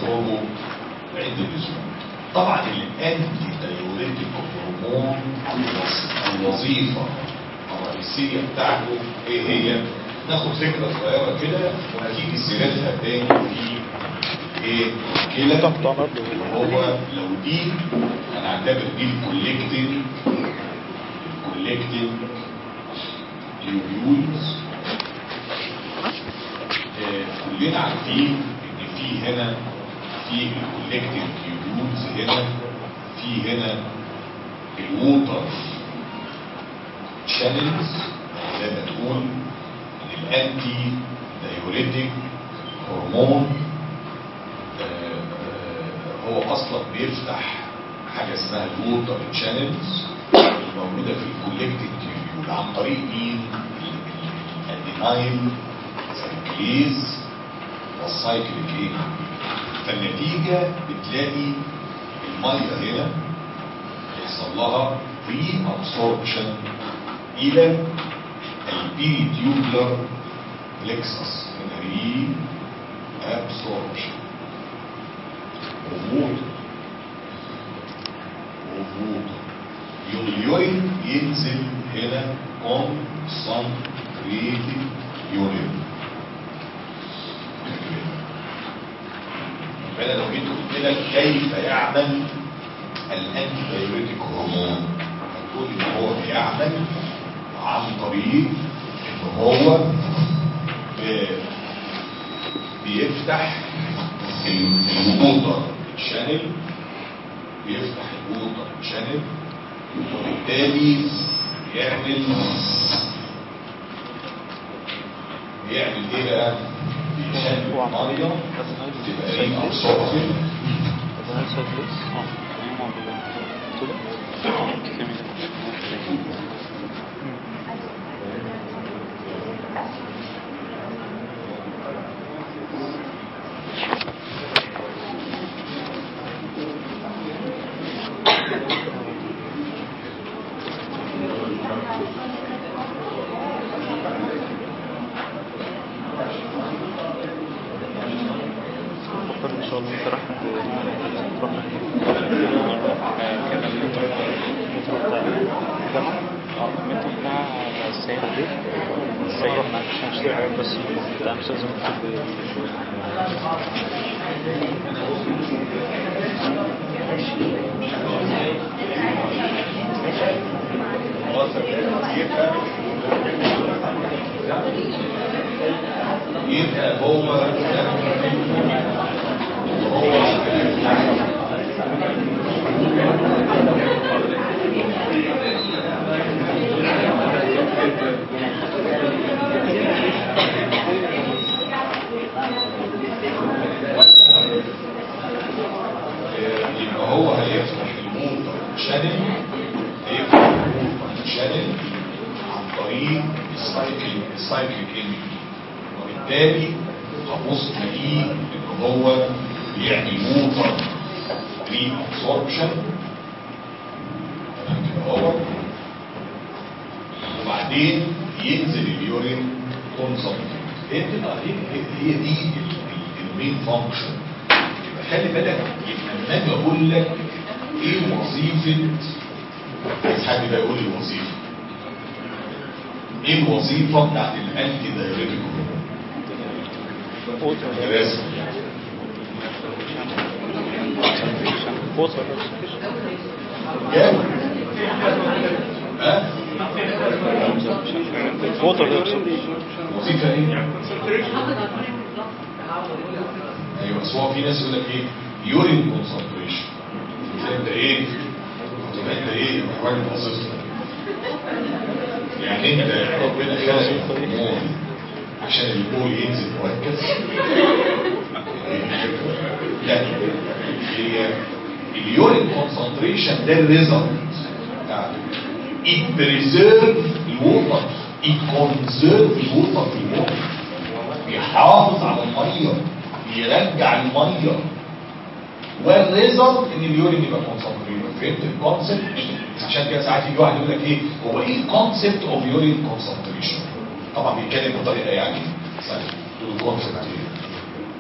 يخرجوا عند الاسبوع طبعا الانتي دايوريتيك هرمون الوظيفه الرئيسيه بتاعته ايه هي؟ ناخد فكره صغيره كده وهتيجي سيرتها تاني في ايه؟ كده هو لو دي هنعتبر دي الكوليكتيف الكوليكتيف تيوبيولز كلنا عارفين ان في هنا في الكوليكتيف تيوبيولز هنا في هنا الووتر شانلز زي ما تقول ان الانتي دايوريتيك هرمون آه، آه، هو اصلا بيفتح حاجه اسمها الووتر شانلز الموجوده في الكوليكتيف تيوبيول عن طريق مين؟ الادينايل سايكليز والسايكليك ايه؟ فالنتيجه بتلاقي الميه هنا يحصل لها ري ابسوربشن الى البيريتيوبلر plexus ري ابسوربشن وفوت وفوت اليورين ينزل هنا concentrated urine فانا لو جيت قلت لك كيف يعمل الانتي بايوريتيك هرمون هتقول ان هو بيعمل عن طريق ان هو ب- بيفتح الووتر شانل بيفتح الووتر شانل وبالتالي بيعمل بيعمل ايه بقى؟ بيخلي الميه تبقى ريم ابسوربشن بفكر ان شاء الله انت راح تروح المترو بتاع الجامعة اه المترو بتاع السيد البيت السيد معاك عشان اشتري حاجات بس بتاع مش لازم اكتب يبقى هو هو يبقى هو هيفتح الموتر شانل هيفتح الموتر شانل عن طريق السايكل السايكليك ايميج وبالتالي هبص تلاقيه ان هو بيعمل موتر ري ابسوربشن تمام كده هو وبعدين ينزل اليورين كونسنتريت انت بقى هي هي دي المين فانكشن يبقى خلي بالك يبقى لما اجي اقول لك ايه وظيفه عايز حد بقى يقول لي الوظيفه ايه الوظيفه بتاعت الانتي دايوريتيك الرسم وصل جامد ها ووتر يوصل وظيفه ايه ايوه بس هو في ناس يقول لك ايه يورين كونسنتريشن انت ايه تبقى انت ايه راجل باصص يعني انت ربنا خلق الامور عشان البول ينزل مركز لا هي اليورين كونسنتريشن ده الريزلت بتاعته it preserve الووتر it conserve الووتر في الووتر بيحافظ على الميه بيرجع الميه والريزلت ان اليورين يبقى كونسنتريشن فهمت الكونسبت عشان كده ساعات يجي واحد يقول لك ايه هو ايه الكونسبت اوف يورين كونسنتريشن طبعا بيتكلم بطريقه يعني سهله تقول الكونسبت ايه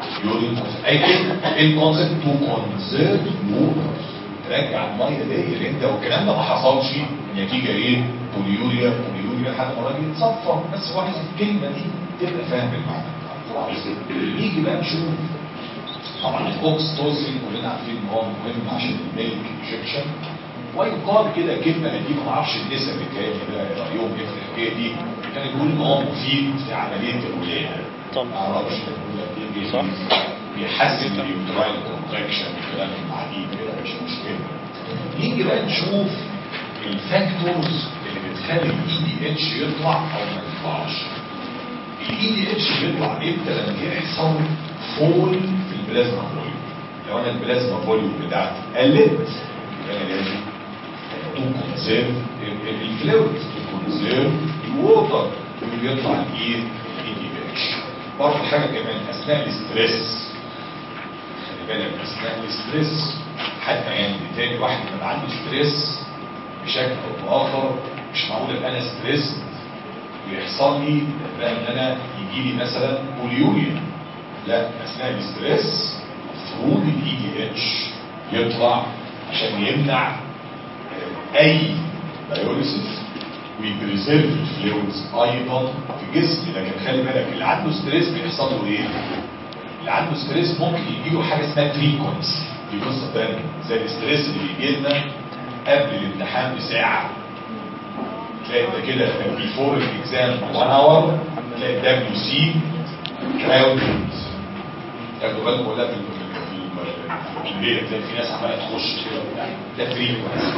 يورين اي كده الكونسيبت تو كونسيرف ووتر ترجع الميه دي اللي انت والكلام ده ما حصلش نتيجه ايه بوليوريا بوليوريا لحد ما الراجل يتصفى بس هو عايز الكلمه دي تبقى فاهم المعنى خلاص نيجي بقى نشوف طبعا الاوكستوسين كلنا عارفين ان هو مهم عشان الميلك انجكشن ويقال كده كلمه قديمه ما اعرفش النسب بتاعي بقى رايهم ايه في الحكايه دي كان يقول ان هو مفيد في عمليه الولاده طبعا. ما اعرفش يقول لك ايه صح. بيحسن اليوتراين كونتراكشن والكلام العديد كده مش مشكله نيجي بقى نشوف الفاكتورز اللي بتخلي الاي دي اتش يطلع او ما يطلعش الاي دي اتش بيطلع امتى لما يحصل فول في البلازما فوليوم لو انا البلازما فوليوم بتاعتي قلت يبقى انا لازم تو كونسيرف الفلويد تو كونسيرف الووتر بيطلع الايه الاي دي اتش برضه حاجه كمان اثناء الاستريس خلي بالك اثناء الاستريس حتى يعني تاني واحد لما عنده ستريس بشكل او باخر مش معقول ابقى انا ستريس ويحصل لي بقى ان انا يجي لي مثلا بوليوريا لا اثناء الاستريس المفروض الاي دي اتش يطلع عشان يمنع آه، اي دايوريسيس ويبريزيرف الفلويدز ايضا في جسمي لكن خلي بالك اللي عنده ستريس بيحصل له ايه؟ اللي عنده ستريس ممكن يجي له حاجه اسمها فريكونسي دي قصه ثانيه زي الاستريس اللي بيجي لنا قبل الامتحان بساعه تلاقي ده كده بيفور الاكزام 1 اور تلاقي الدبليو سي كراودد تاخدوا بالكم ولا في ال- في ال- في البيت تلاقي في ناس عماله تخش كده وبتاع ده فريكونسي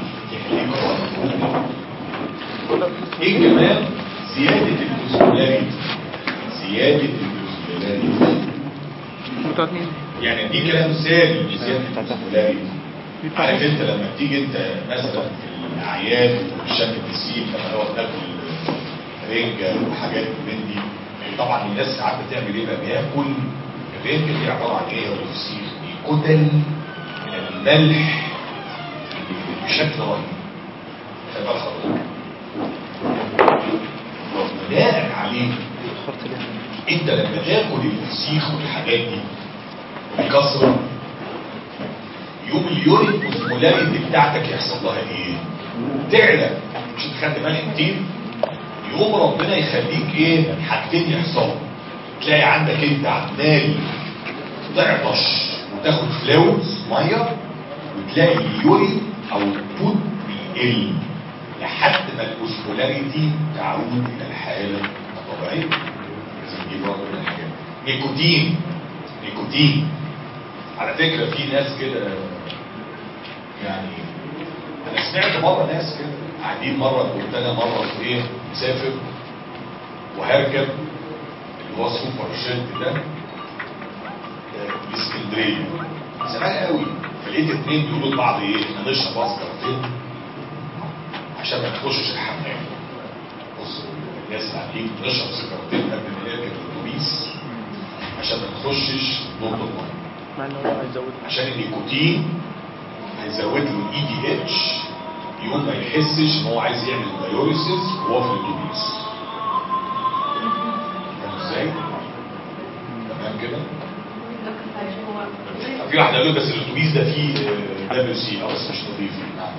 ايه كمان زياده الاوزمولاريتي زياده الاوزمولاريتي يعني دي كلام سامي بزياده الاوزمولاريتي عارف انت لما تيجي انت مثلا في الاعياد والشم التسيب لما هو بتاكل رنجه وحاجات من دي طبعا الناس ساعات بتعمل ايه بقى بياكل الرنجه دي عباره عن ايه يا الفسيخ دي كتل من الملح بشكل رهيب خلي بالك حضرتك وبناء عليه اخترت ليه انت لما تاكل الفسيخ والحاجات دي بكثره يوم اليورين اوزمولاريتي بتاعتك يحصل لها ايه؟ تعلى مش انت خدت بالك كتير يقوم ربنا يخليك ايه؟ حاجتين يحصلوا تلاقي عندك انت عمال تعطش وتاخد فلويدز ميه وتلاقي اليورين او البوت بيقل لحد ما الاوزمولاريتي تعود الى الحاله الطبيعيه لازم دي برضه من الحاجات نيكوتين نيكوتين على فكرة في ناس كده يعني انا سمعت مرة ناس كده قاعدين مرة كنت انا مرة في ايه مسافر وهركب اللي هو سوبر جيت ده آه، اسكندرية زمان قوي فلقيت اتنين بيقولوا لبعض ايه احنا نشرب سكرتين عشان ما نخشش الحمام بص الناس قاعدين نشرب سكرتين قبل ما نركب الاتوبيس عشان ما نخشش نقطة الميه مع انه هو هيزود عشان النيكوتين هيزود له الاي دي اتش يقوم ما يحسش ان هو عايز يعمل دايوريسيس وهو في الاتوبيس فاهم ازاي؟ تمام كده؟ في واحد قال له بس الاتوبيس ده فيه دبليو سي اه بس مش نظيف نعم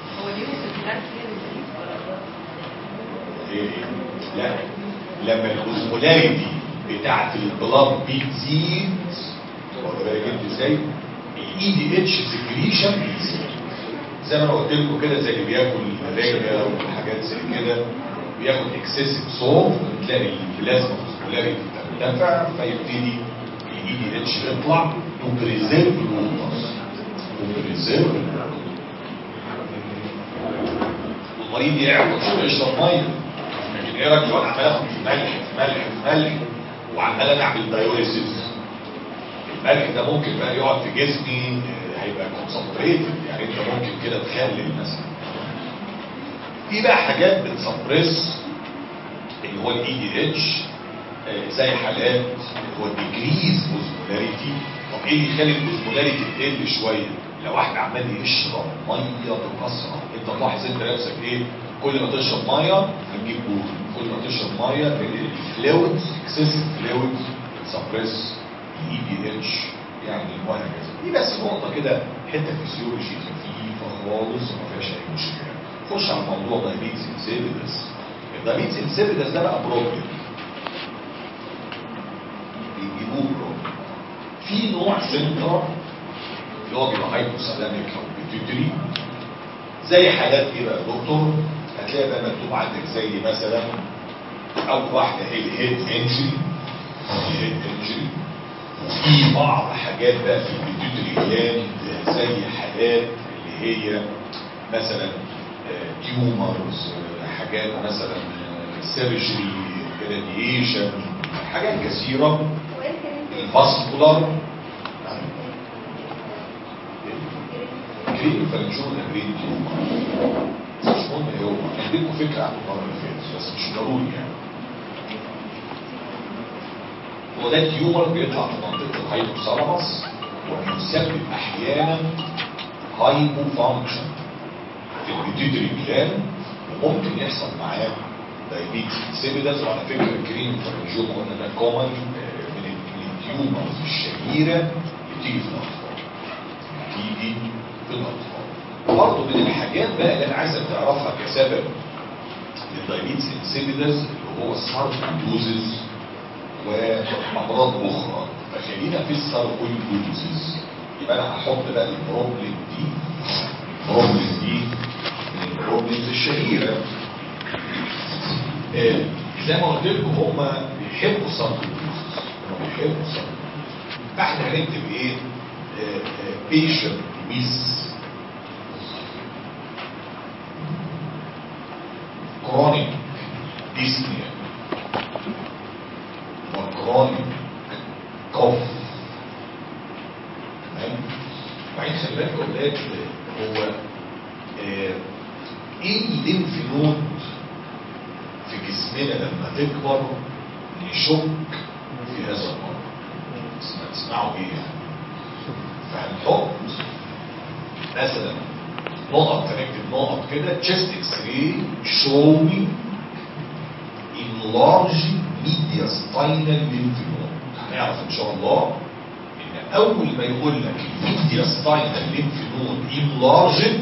ايه ايه لا لما الاوزمولاريتي بتاعت البلاد بتزيد واخد بالك انت ازاي الاي دي اتش سكريشن بيزيد زي ما انا قلت لكم كده زي اللي بياكل رنجه وحاجات زي كده بياخد اكسسيف صوف تلاقي البلازما اوزمولاريتي ترتفع فيبتدي الاي دي اتش يطلع تو بريزيرف الووتر تو بريزيرف المريض يعطش ويشرب ميه لكن ايه رايك لو انا عمال اخد في ملح في ملح في ملح وعمال انا اعمل دايوريسيس الملح ده ممكن بقى يقعد في جسمي آه، هيبقى كونسنتريتد يعني انت ممكن كده تخلل مثلا في بقى حاجات بتسبريس اللي هو الاي دي اتش زي حالات اللي هو الديكريز اوزمولاريتي طب ايه اللي يخلي الاوزمولاريتي تقل شويه لو واحد عمال يشرب ميه بكثره انت تلاحظ انت نفسك ايه كل ما تشرب ميه هتجيب بول كل ما تشرب ميه الفلويدز اكسسيف فلويدز بتسبريس الاي دي اتش يعني وهكذا دي بس نقطه كده حته فيسيولوجي خفيفه خالص ما فيهاش اي مشكله خش على موضوع دايبيتس انسيبيدس الدايبيتس انسيبيدس ده بقى بروبلم بيجيبوه بروبلم في نوع سنتر اللي هو بيبقى هايبوثالاميك او بيتيوتري زي حالات ايه بقى يا دكتور هتلاقي بقى مكتوب عندك زي مثلا او واحده هي الهيد انجري الهيد انجري وفي بعض حاجات بقى في البيتيوتري جلاند زي حالات اللي هي مثلا تيومرز حاجات مثلا سيرجري راديشن حاجات كثيره الفاسكولار جرين فالنجوم جرين تيومر مش مهم ايه هو اديكم فكره عن المره اللي فاتت بس مش ضروري يعني هو ده التيومر بيطلع في منطقه الهايبوثالاموس وبيسبب احيانا هايبو فانكشن في البيتيوتري جلاند وممكن يحصل معاه دايبيتس انسيبيدس وعلى فكره الكريم فالنجوم قلنا ده كومن من التيومرز الشهيره اللي بتيجي في الاطفال بتيجي في الاطفال برضه من الحاجات بقى اللي انا عايزك تعرفها كسبب للدايبيتس انسيبيدس اللي هو الساركويدوزز وامراض اخرى فخلينا في الساركويدوزز يبقى انا هحط بقى البروبلم دي البروبلم دي من البروبلمز الشهيره آه، زي ما قلت لكم هم بيحبوا الساركويدوزز هم بيحبوا الساركويدوزز فاحنا هنكتب ايه بيشنت ويز chronic dyspnea وchronic cough تمام وبعدين خلي بالك يا اولاد هو آه، ايه الليمف نود في جسمنا لما تكبر نشك في هذا المرض اسمع- تسمعوا ايه يعني فهنحط مثلا نقط هنكتب نقط كده تشيست اكس راي شوي enlarge mediastinal lymph node هنعرف ان شاء الله ان اول ما يقول لك mediastinal lymph node enlarged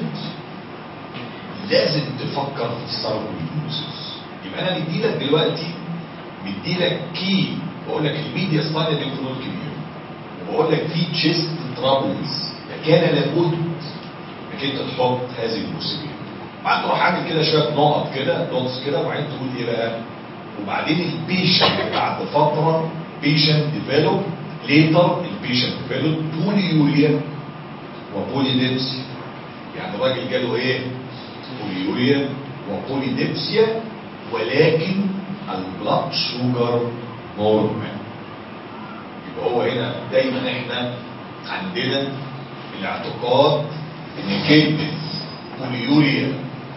لازم تفكر في الساركويدوزس يبقى انا مديلك دلوقتي مديلك كي بقول لك الميديا ستايل lymph node كبير وبقول لك في تشيست ترابلز فكان لابد انك انت تحط هذه الموسيقى بعد تروح عامل كده شويه نقط كده دوتس كده وبعدين تقول ايه بقى وبعدين البيشنت بعد فتره بيشنت ديفلوب ليتر البيشنت ديفلوب بوليوريا وبوليديبسيا يعني الراجل جاله ايه بوليوريا وبوليديبسيا ولكن البلاد شوجر نورمال يبقى هو هنا دايما احنا عندنا الاعتقاد ان كلمه بوليوريا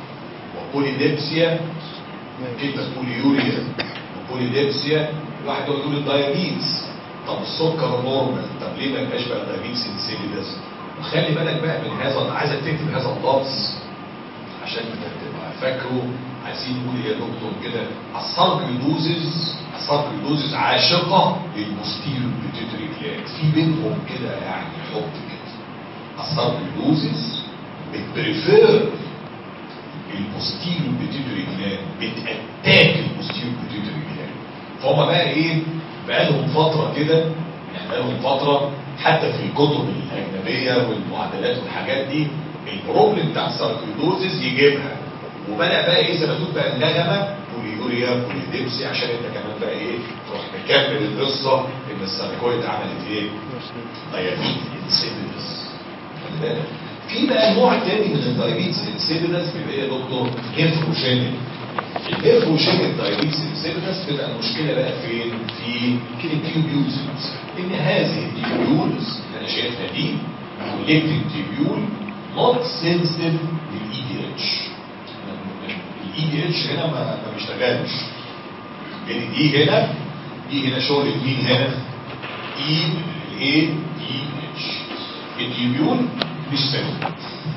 وبوليديبسيا كلمه بوليوريا وبوليديبسيا الواحد يقعد يقول الدايابيتس طب السكر نورمال طب ليه ما يبقاش بقى دايابيتس انسيليدس وخلي بالك بقى من هذا أنا عايزك تكتب هذا اللفظ عشان تبقى فاكره عايزين نقول ايه يا دكتور كده الساركيدوزز الساركيدوزز عاشقه للبوستيريور بيتيتري جلاند في بينهم كده يعني حب كده الساركيدوزز بتبريفير البوستيريور بيتيتري جلاند بتاتاك البوستيريور بيتيتري جلاند فهم بقى ايه بقى لهم فتره كده يعني بقى لهم فتره حتى في الكتب الاجنبيه والمعادلات والحاجات دي البروبلم بتاع الساركيدوزز يجيبها وبدا بقى ايه زي ما تقول بقى النغمه بوليوريا بوليديبسي عشان انت كمان بقى ايه تروح مكمل القصه ان الساركويد عملت ايه؟ دايابيت انسيبيدس خلي بالك في بقى نوع تاني من الدايابيتس انسيبيدس بيبقى ايه يا دكتور؟ نيفروجينيك النيفروجينيك دايابيتس انسيبيدس بتبقى المشكله بقى فين؟ في التيوبيولز ان هذه التيوبيولز اللي انا شايفها دي كوليكتيف تيوبيول نوت سنسيتيف للاي دي اتش الاي دي اتش هنا ما ما بيشتغلش لان دي هنا دي هنا شغل مين هنا اي الاي دي اتش التيوبيول مش سنسيتيف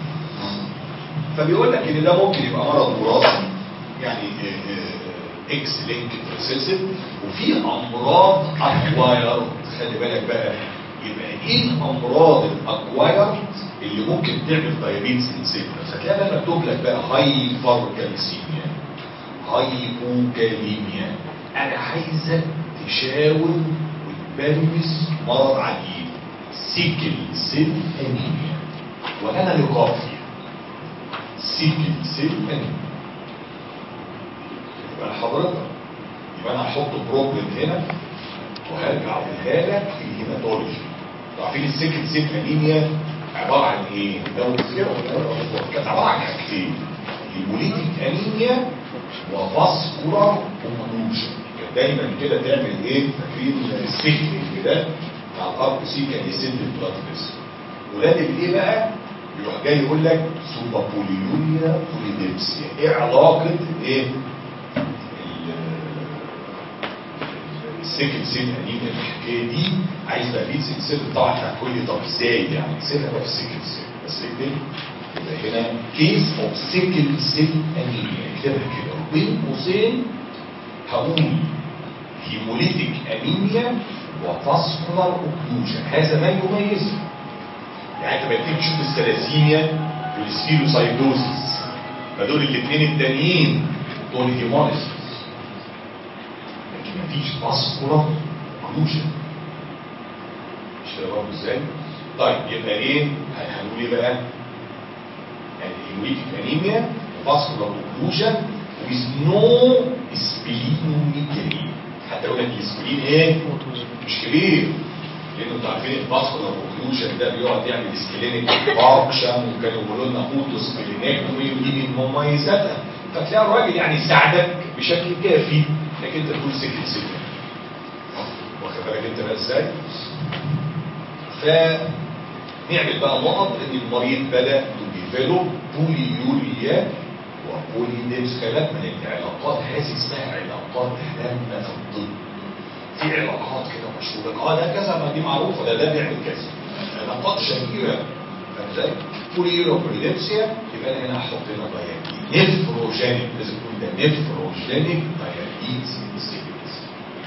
فبيقول لك ان ده ممكن يبقى مرض وراثي يعني اكس لينك ريسيسيف وفي امراض اكواير خلي خلي بالك بقى يبقى ايه الامراض الاكوايرد اللي ممكن تعمل دايابيتس انسيبلس هتلاقي بقى مكتوب لك بقى هايبر كالسيميا هايبوكاليميا انا عايزك تشاور وتبرمس مرض عجيب سيكل سيل انيميا وانا لقافي سيكل سيل انيميا يبقى حضرتك يبقى انا هحط بروبلم هنا وهرجع اقولها لك في الهيماتولوجي عارفين السيكل سيل انيميا عباره عن ايه؟ لو كانت عباره عن حاجتين هيموليتيك انيميا وفاسكولار اوكلوجن دايما كده تعمل ايه؟ فاكرين السيكل كده بتاع الارك سي كان يسد البلاد فيسل ولاد الايه بقى؟ يروح جاي يقول لك سوبابوليوريا بوليديبسيا ايه علاقه ايه؟ السكن سيل انيميا الحكايه دي عايز بقى ليد سيل طبعا هتقول لي طب ازاي يعني سيلها بقى في السكن سيل بس اكتب يبقى هنا كيس اوف سكن سيل انيميا اكتبها كده وبين قوسين هقول هيموليتيك انيميا وفاسكولار اوكلوجن هذا ما يميزه يعني انت لما تيجي تشوف الثلاسيميا والسفيروسايتوزيس فدول الاثنين التانيين دول هيموليسيس لكن مفيش فاسكولار اوكلوجن مش كده برضه ازاي؟ طيب يبقى ايه؟ هنقول ايه بقى؟ يعني هيموليتيك انيميا وفاسكولار اوكلوجن with no splenomegaly حتى يقول لك السبلين ايه؟ مش كبير لانه انتوا عارفين الفاسكولار اوكلوجن ده بيقعد يعمل سكلينيك فانكشن وكانوا يقولوا لنا اوتو سكلينيكتومي ودي من مميزاتها فتلاقي الراجل يعني يساعدك بشكل كافي انك انت تقول سكت سكت واخد بالك انت بقى ازاي؟ فنعمل بقى نقط ان المريض بدا تديفلوب بوليوريا وبوليديبس خلاف من العلاقات هذه اسمها علاقات هامه في الطب في علاقات كده مشهوره اه ده كذا ما دي معروفه ده ده بيعمل كذا علاقات شهيره فاهم ازاي؟ بوليوريا وبوليديبسيا يبقى انا هنا هحط هنا دايابيت نفروجينيك لازم يكون ده نفروجينيك دايابيتس انسيبيتس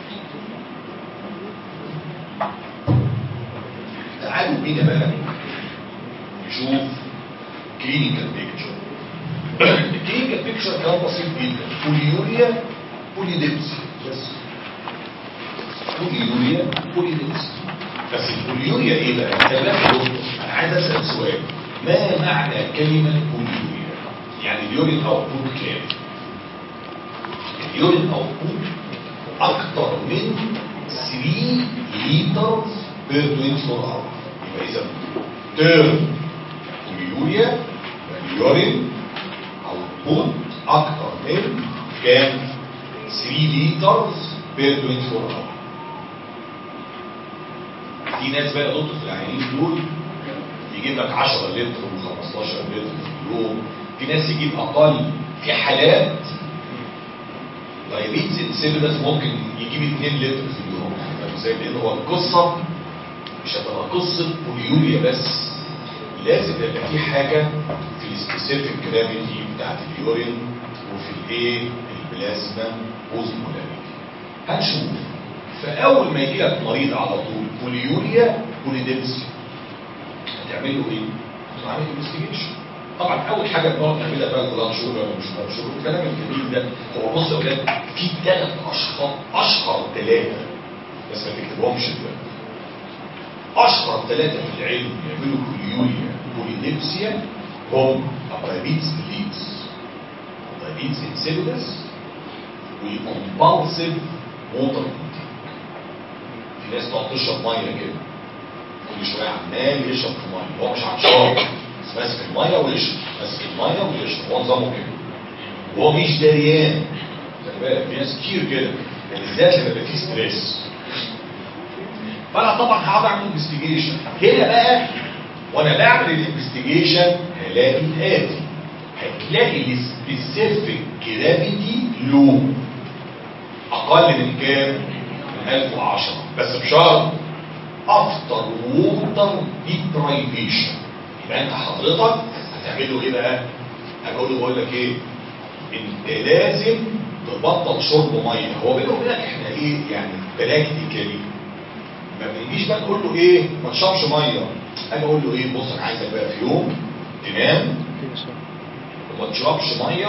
تعالوا بينا بقى نشوف كلينيكال بيكتشر الكلينيكال بيكتشر كلام بسيط جدا بوليوريا بوليديبسي بس بوليوريا بوليديبسي بس البوليوريا ايه بقى؟ انت بقى يا دكتور انا عايز اسال سؤال ما معنى كلمه بوليوريا؟ يعني اليورين اوتبوت كام؟ اليورين اوتبوت اكتر من 3 لتر بير 24 اور يبقى اذا تيرم بوليوريا اليورين اوتبوت اكتر من كام 3 لتر بير 24 اور في ناس بقى دكتور في العيانين دول يجيب لك 10 لتر و15 لتر في اليوم في ناس يجيب اقل في حالات دايابيتس انسيلولس ممكن يجيب 2 لتر في اليوم فاهم ازاي لان هو القصه مش هتبقى قصه بوليوريا بس لازم يبقى في حاجه في السبيسيفيك جرافيتي بتاعت اليورين وفي الايه البلازما اوزمولاريتي هنشوف فاول ما يجي لك مريض على طول بوليوريا بوليديبسي هتعمل له ايه؟ هتعمل له انفستيجيشن طبعا اول حاجه بنقعد نعملها بقى بلاد شور ولا مش بلاد شور الكلام الجميل ده هو بص يا اولاد في ثلاث اشهر اشهر ثلاثه بس ما تكتبهمش دلوقتي اشهر ثلاثه في العلم يعملوا بوليوريا بوليديبسيا هم ابرابيتس ليدز ابرابيتس انسيلولس وكومبالسيف موتر في ناس تقعد تشرب ميه كده كل شويه عمال يشرب في ميه هو مش عطشان بس ماسك الميه ويشرب ماسك الميه ويشرب هو نظامه كده وهو مش دريان خلي بالك في ناس كتير كده بالذات لما يبقى في ستريس فانا طبعا هقعد اعمل انفستيجيشن هنا بقى وانا بعمل الانفستيجيشن هلاقي الاتي هتلاقي السبيسيفيك جرافيتي لو اقل من كام؟ من 1010 بس بشرط افتر ووتر ديبرايفيشن يبقى انت حضرتك هتعمل له ايه بقى؟ هقول له بقول لك ايه؟ انت لازم تبطل شرب ميه هو بينه وبينك احنا ايه يعني براكتيكالي ما بنجيش بقى نقول له ايه ما تشربش ميه انا اقول له ايه بص انا عايزك بقى في يوم تنام وما تشربش ميه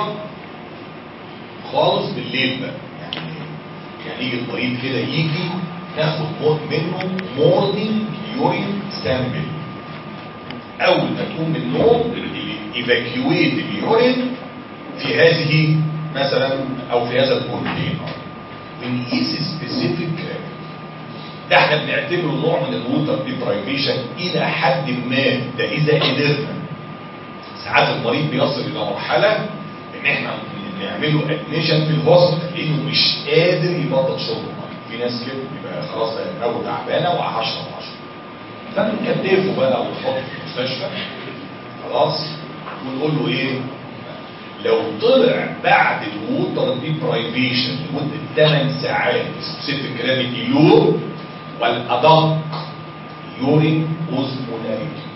خالص بالليل بقى يعني يعني يجي المريض كده يجي ناخد مو- منه مورنينج يورين سامبل اول ما تقوم من النوم ايفاكيويت اليورين في هذه مثلا او في هذا الكونتينر بنقيس سبيسيفيك ده احنا بنعتبره نوع من الووتر ديبرايفيشن الى حد ما ده اذا قدرنا ساعات المريض بيصل الى مرحله ان احنا نعمله ادميشن في الهوسبيتال لانه مش قادر يبطل شرب الميه في ناس كده بيبقى خلاص دماغه تعبانه وهشرب هشرب فبنكتفه بقى ونحطه في المستشفى خلاص ونقول له ايه لو طلع بعد الووتر ديبرايفيشن لمده 8 ساعات سبيسيفيك جرافيتي لو والادق يورين اوزمولاريتي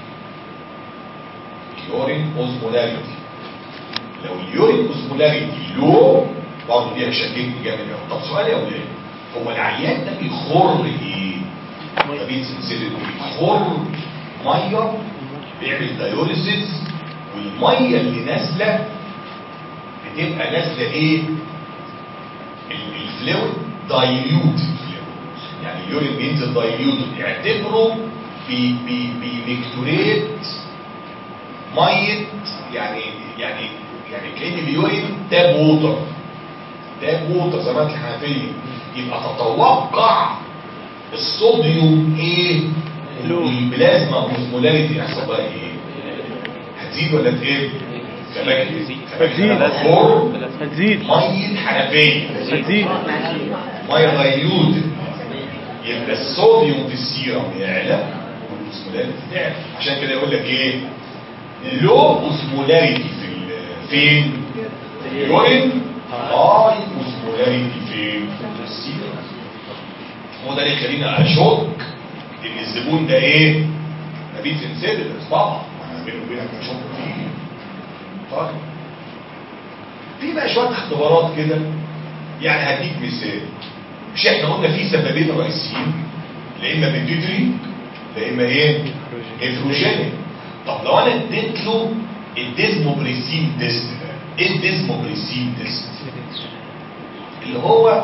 يورين اوزمولاريتي لو اليورين اوزمولاريتي لو برضه دي هشككني جامد قوي طب سؤال يا ولاد هو العيان ده بيخر ايه؟ طبيب سلسله بيخر ميه بيعمل دايوليسيس والميه اللي نازله بتبقى نازله ايه؟ ال- الفلويد دايليوت يعني اليورين بينزل دايليوت اعتبره بي بي بيمكتوريت ميه يعني يعني يعني كان اليورين تاب ووتر تاب ووتر زي ما انت الحنفيه يبقى تتوقع الصوديوم ايه لو. البلازما اوزمولاريتي يحصل لها ايه هتزيد ولا تقل كمان هتزيد. كمان هتزيد ميه حنفيه هتزيد ميه دايلوت يبقى الصوديوم في السيرم يعلى والاوزمولاريتي تعلى عشان كده يقول لك ايه لو اوزمولاريتي في ال- فين في اليورين هاي اوزمولاريتي فين في السيرم هو ده اللي يخلينا اشك ان الزبون ده ايه نبيل سنسيتيف طبعا انا بيني وبينك اشك فيه طيب في بقى شويه اختبارات كده يعني هديك مثال مش احنا قلنا في سببين رئيسيين لا اما بيتيوتري لا اما ايه نيتروجينيك طب لو انا اديت له الديزموبريسين تيست ده ايه الديزموبريسين تيست اللي هو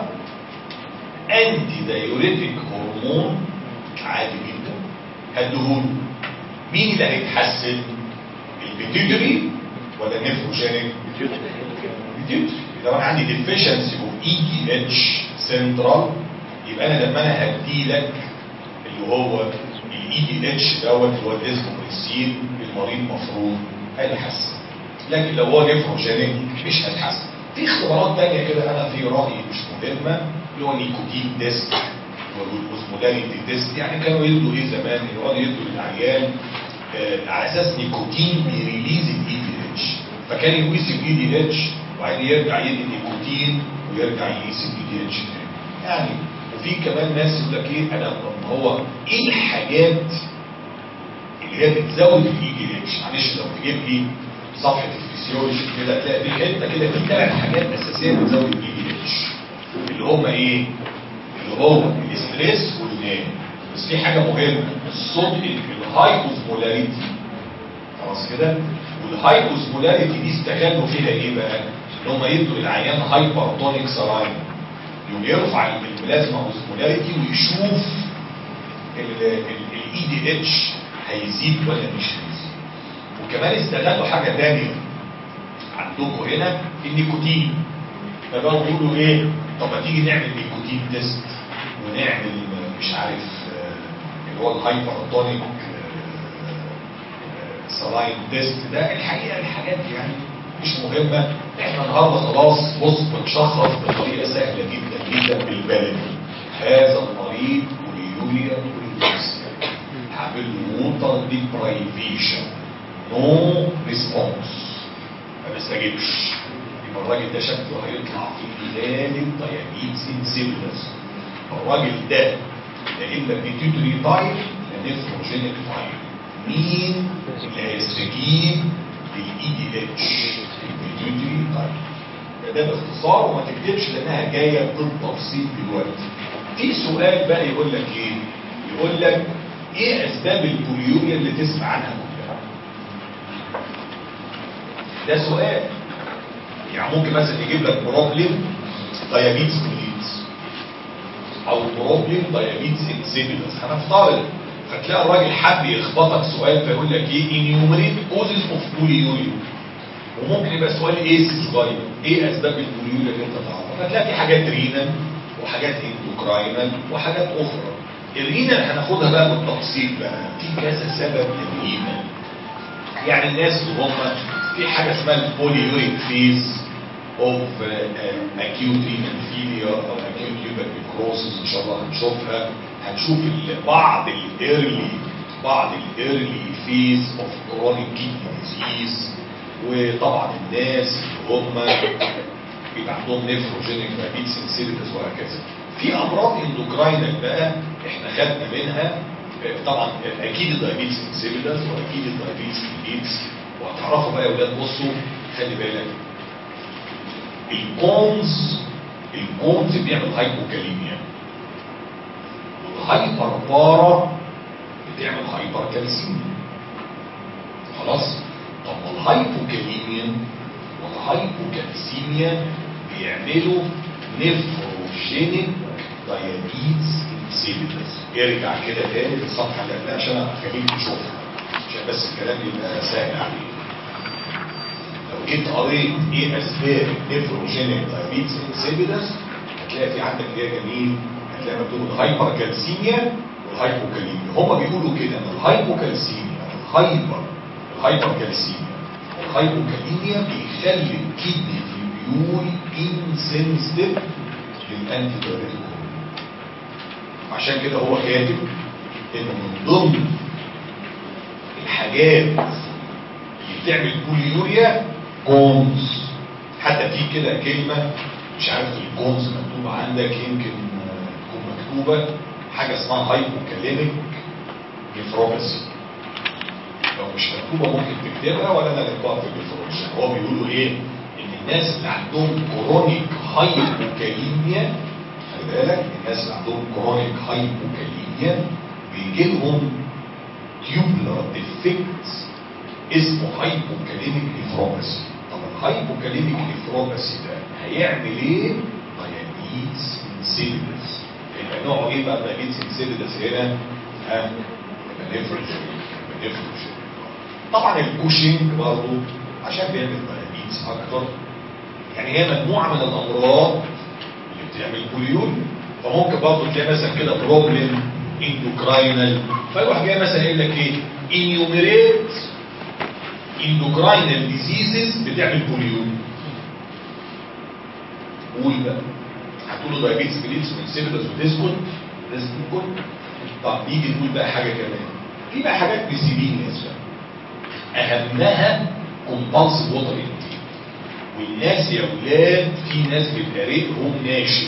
انتي دايوريتك هرمون عادي جدا هديهوله مين اللي هيتحسن البيتيوتري ولا النيتروجينيك بتمشي لو انا عندي deficiency of EDH central يبقى انا لما انا هدي لك اللي هو ال EDH دوت اللي هو الاسموبريسين المريض المفروض هيتحسن لكن لو هو نيفروجينيك مش هيتحسن في اختبارات تانية كده انا في رايي مش مهمه اللي هو نيكوتين تيست والاسمولاريتي تيست يعني كانوا يدوا ايه زمان يقعدوا يدوا للعيان آه، على اساس نيكوتين بيريليز الاي دي اتش فكان يقيس الاي دي اتش وبعدين يرجع يدي نيكوتين ويرجع يقيس الاي دي اتش تاني يعني وفي كمان ناس يقول لك ايه انا طب هو ايه الحاجات اللي هي بتزود الاي دي اتش معلش لو تجيب لي صفحه الفسيولوجي كده تلاقي في حته كده في ثلاث حاجات اساسيه بتزود الاي دي اتش اللي هم ايه؟ اللي هو الاستريس والنام بس في حاجه مهمه الصوت الهاي اوزمولاريتي خلاص كده والهاي اوزمولاريتي دي استغلوا فيها ايه بقى؟ ان هم يدوا للعيان هايبرتونيك سلاين يقوم يرفع البلازما اوزمولاريتي ويشوف الاي دي اتش هيزيد ولا مش هيزيد وكمان استغلوا حاجه ثانيه عندكم هنا النيكوتين فبقوا بيقولوا ايه طب ما تيجي نعمل نيكوتين تيست ونعمل مش عارف آه، اللي هو الهايبرتونيك سلاين تيست ده الحقيقه الحاجات دي يعني مش مهمه احنا النهارده خلاص بص بنشخص بطريقه سهله جدا جدا بالبلد هذا المريض بوليوريا بوليوريا هعمل له ووتر ديبرايفيشن نو ريسبونس ما بيستجيبش يبقى الراجل ده شكله هيطلع في غالب ديابيتس انسيبلس الراجل ده لا اما بيتيوتري تايب لا نيفروجينيك تايب مين اللي هيستجيب للاي دي اتش البيتيوتري تايب ده, ده باختصار وما تكتبش لانها جايه بالتفصيل دلوقتي في سؤال بقى يقول لك ايه يقول لك ايه اسباب البوليوريا اللي تسمع عنها كلها ده سؤال يعني ممكن مثلا يجيب لك بروبلم دايابيتس ميليتس او بروبلم دايابيتس انسيبيلس هنفترض فتلاقي الراجل حب يخبطك سؤال فيقول لك ايه enumerate causes of بوليوريا وممكن يبقى سؤال ايه صغير ايه اسباب البوليوريا اللي انت تعرفها فتلاقي في حاجات رينال وحاجات اندوكراينال وحاجات اخرى الرينال هناخدها بقى بالتفصيل بقى في كذا سبب للرينال يعني الناس اللي هم في حاجه اسمها البوليوريك فيز اوف اكيوت رينال فيلير او اكيوت ليفر نيكروسيس ان شاء الله هنشوفها هنشوف ال- بعض الايرلي بعض الايرلي فيز اوف كرونيك كيدني ديزيز وطبعا الناس اللي هم بيبقى عندهم نيفروجينيك دايابيتس انسيبيتس وهكذا في امراض اندوكراينال بقى احنا خدنا منها آه، طبعا اكيد الدايابيتس انسيبيتس واكيد الدايابيتس ميليتس وهتعرفوا بقى يا اولاد بصوا خلي بالك الكونز الكونز بيعمل هايبوكاليميا والهايبر بارا بتعمل هايبر كالسيميا خلاص طب والهايبوكاليميا والهايبوكالسيميا بيعملوا نيفروجينيك دايابيتس انسيبيتس ارجع كده تاني للصفحه اللي قبلها عشان اخليك تشوفها عشان بس الكلام يبقى سهل عليك لو جيت قريت ايه اسباب نيفروجينيك دايابيتس انسيبيتس هتلاقي في عندك ايه يا جميل هتلاقي مكتوب الهايبر كالسيميا والهايبوكاليميا هم بيقولوا كده ان الهايبوكالسيميا الهايبر الهايبر كالسيميا والهايبوكاليميا بيخلي الكدني تيبيول انسنسيتيف للانتي دايريتيك عشان كده هو كاتب ان من ضمن الحاجات اللي بتعمل بوليوريا كونز حتى في كده كلمة مش عارف الكونز مكتوبة عندك يمكن آه، تكون مكتوبة حاجة اسمها هايبوكاليميك نيفروباثي لو مش مكتوبة ممكن تكتبها ولا انا اكتبها في النيفروباثي هو بيقولوا ايه ان الناس اللي عندهم كرونيك هايبوكاليميا خلي بالك الناس اللي عندهم كرونيك هايبوكاليميا بيجي لهم تيوبلر ديفكتس اسمه هايبوكاليميك نيفروباثي طب الهايبوكاليميك نيفروباثي ده هيعمل ايه؟ دايابيتس انسيبيدس يبقى نوعه ايه بقى دايابيتس انسيبيدس هنا؟ ها؟ يبقى نيفروجين يبقى نيفروجين طبعا الكوشنج برضه عشان بيعمل دايابيتس اكتر يعني هي مجموعه من الامراض اللي بتعمل بوليول فممكن برضه تلاقي مثلا كده بروبلم اندوكراينال فيروح جاي مثلا يقول لك ايه انيوميريت اندوكراينال ديزيزز بتعمل بوليول قول بقى هتقول له دايابيتس بليتس وانسيبيتس وتسكت لازم تكون طب نيجي نقول بقى حاجه كمان في بقى حاجات بيسيبين اهمها كومبالسيف ووتر انتيك والناس يا ولاد في ناس بيبقى ريقهم ناشف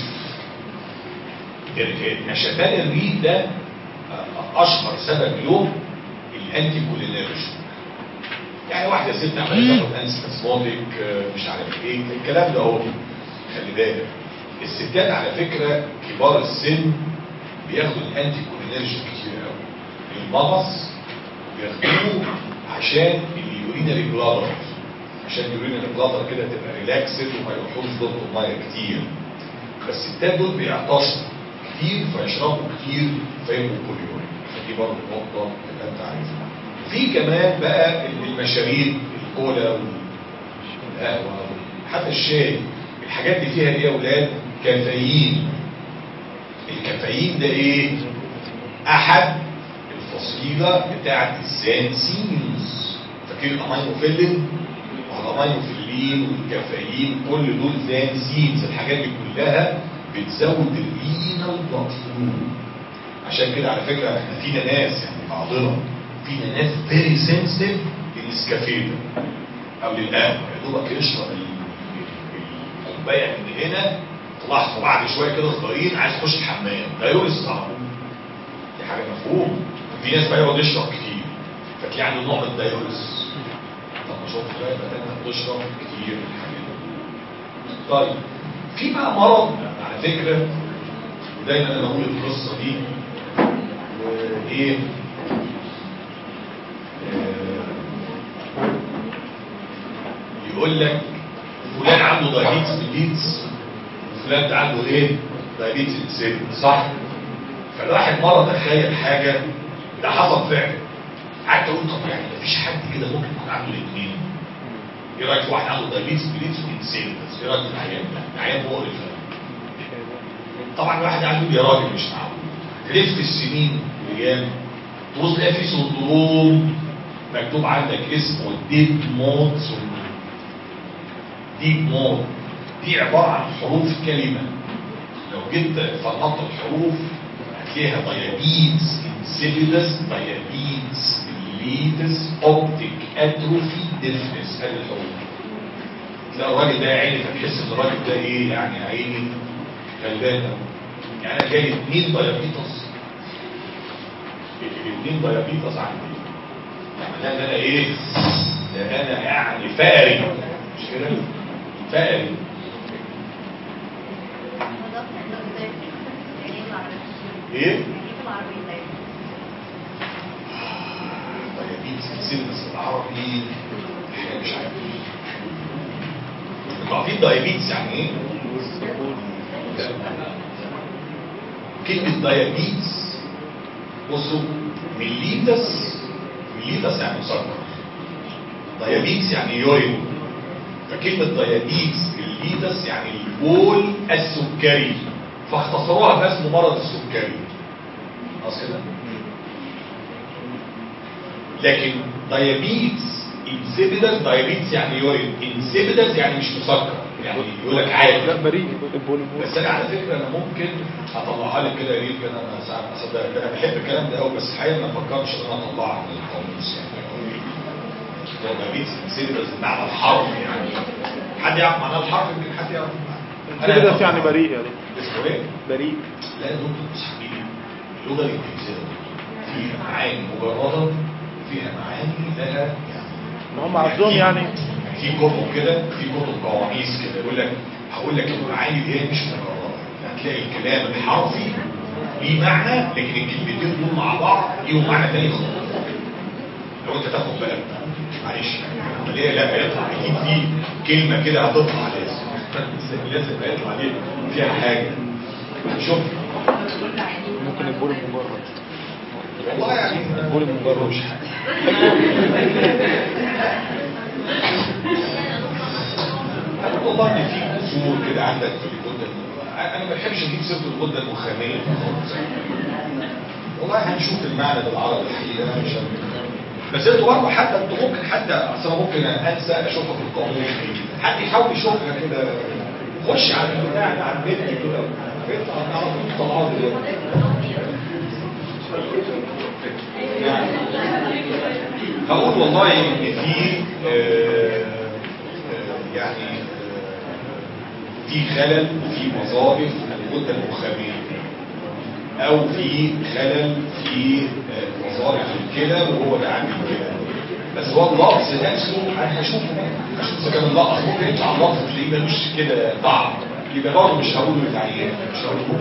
نشفان الريق ده آه، اشهر سبب له الانتي كولينيرجين يعني واحده ست عماله تاخد انسباسموتيك مش عارف ايه الكلام ده اهو خلي بالك الستات على فكره كبار السن بياخدوا الانتي كولينيرجين كتير قوي المغص بياخدوه عشان اليورينري بلادر عشان اليورينري بلادر كده تبقى ريلاكسد وما يروحوش ضغط الميه كتير بس الستات دول بيعطشوا كتير فيشربوا كتير فيبقوا بوليوري فدي برضه نقطه تبقى انت عارفها في كمان بقى المشاريب الكولا والقهوه حتى الشاي الحاجات دي فيها ايه يا اولاد كافيين الكافيين ده ايه احد الفصيله بتاعه الزانسينز فاكر الامينوفيلين والامينوفيلين والكافيين كل دول زانسينز الحاجات دي كلها بتزود الرينال بلاد فلو عشان كده على فكره احنا فينا ناس يعني بعضنا فينا ناس فيري سنسيتيف للنسكافيه ده او للقهوه يا دوبك يشرب الكوبايه من هنا تلاحظوا بعد شويه كده صغيرين عايز يخش الحمام ده يورث صعب دي حاجه مفهوم في ناس بقى يقعد يشرب كتير فتلاقي عنده نوع من الدايوريس طب ما شفت بقى يبقى انت بتشرب كتير الحاجات دي طيب في بقى مرض على فكره ودايما انا بقول القصه دي آه، ايه آه، يقول لك فلان عنده دايبيتس بالليدز وفلان ده عنده ايه دايبيتس بالسن صح فالواحد مره تخيل حاجه ده حصل فعلا قعدت اقول طب يعني مفيش حد كده ممكن يكون عنده الاثنين ايه رايك في واحد عنده دايبيتس بالليدز وانسان بس ايه رايك في العيان ده العيان مقرف طبعا الواحد عنده يا راجل مش معقول لف السنين الايام تبص تلاقي في سندروم مكتوب عندك اسمه ديب مود سندروم ديب مود دي عباره عن حروف كلمه لو جيت فرقت الحروف هتلاقيها ديابيتس انسيبيدس ديابيتس ليتس اوبتيك اتروفي ديفنس هذه الحروف تلاقي الراجل ده يا عيني فتحس ان الراجل ده ايه يعني عيني غلبان أوي. يعني انا جاي اثنين ديابيتس الاثنين ديابيتس عندي يعني ده انا ايه ده انا يعني فاري مش كده فاري ايه ديابيتس سيلز العربي احنا مش عارفين انتوا عارفين دايابيتس يعني ايه كلمة دايابيتس بصوا ميليتس ميليتس يعني مسكر دايابيتس يعني يورين فكلمة دايابيتس ميليتس يعني البول السكري فاختصروها باسم مرض السكري خلاص كده لكن دايابيتس انسيبيدس دايابيتس يعني يورين انسيبيدس يعني مش مسكر يعني يقول لك عادي لا بريء البولي بس انا على فكره انا ممكن اطلعها لك كده ريل كده انا ساعات اصدق انا بحب الكلام ده قوي بس الحقيقه ما فكرتش ان انا اطلعها من القاموس يعني هو ما بيت سيريس بمعنى الحرف يعني حد يعرف معنى الحرف يمكن حد يعرف كده يعني بريء يعني اسمه ايه؟ بريء لا يا دكتور مش حبيبي اللغه الانجليزيه فيها معاني مجرده وفيها معاني لها يعني ما هم عندهم يعني في كتب كده في كتب قواميس كده يقول لك هقول لك المعاني اللي هي مش مكرره هتلاقي الكلام الحرفي ليه معنى لكن الكلمتين دول مع بعض ليهم معنى تاني خالص لو انت تاخد بالك معلش العمليه لا هيطلع اكيد في كلمه كده هتطلع لازم لازم هيطلع دي فيها حاجه شوف ممكن البولي مجرد والله يعني البولي مجرد مش حاجه أنا والله ان في قصور كده عندك في الغده انا ما بحبش اجيب سيره الغده النخاميه خالص. والله هنشوف المعنى بالعربي الحقيقه عشان بس انتوا برضه حتى انتوا ممكن حتى اصل أنا ممكن انسى اشوفها في القانون حد يحاول يشوفها كده خش على البتاع على النت كده اطلع نعرف الطلعات دي يعني هقول والله ان في آه، آه، يعني آه، في خلل وفي وظائف الغده النخاميه او في خلل في آه، وظائف الكلى وهو ده عامل كده بس هو اللفظ نفسه انا هشوفه هشوف اذا كان اللفظ ممكن يطلع اللفظ تلاقيه ملوش كده طعم يبقى برضه مش هقوله للعيان مش هقوله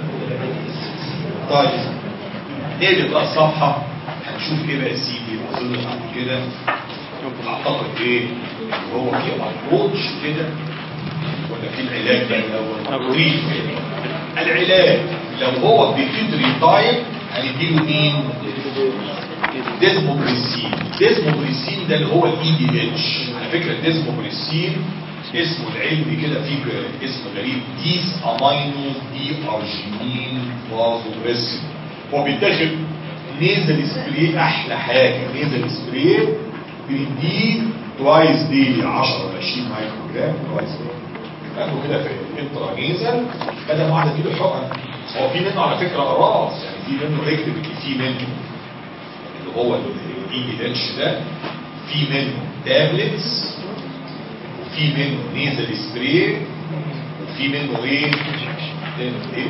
طيب نقلب بقى الصفحه هنشوف ايه بقى يا سيدي اظن بعد كده اعتقد ايه هو في ابروتش كده ولا في العلاج بقى الاول بريف كده. العلاج لو هو بيتري تايب هنديله مين ديزموبريسين ديزموبريسين ده اللي هو الاي دي اتش على فكره الديزموبريسين اسمه العلمي كده فيه اسم غريب ديس امينو دي ارجينين وازوبريسين هو بيتاخد نيزل سبراي احلى حاجه نيزل سبراي بنديه توايس دي 10 ولا 20 مايكرو جرام توايس دي تاخده كده في انترا نيزل بدل ما واحده تجيله حقن هو في منه على فكره اقراص يعني في منه اكتب ان في منه اللي هو الاي اتش ده في منه تابلتس وفي منه نيزل سبراي وفي منه ايه ايه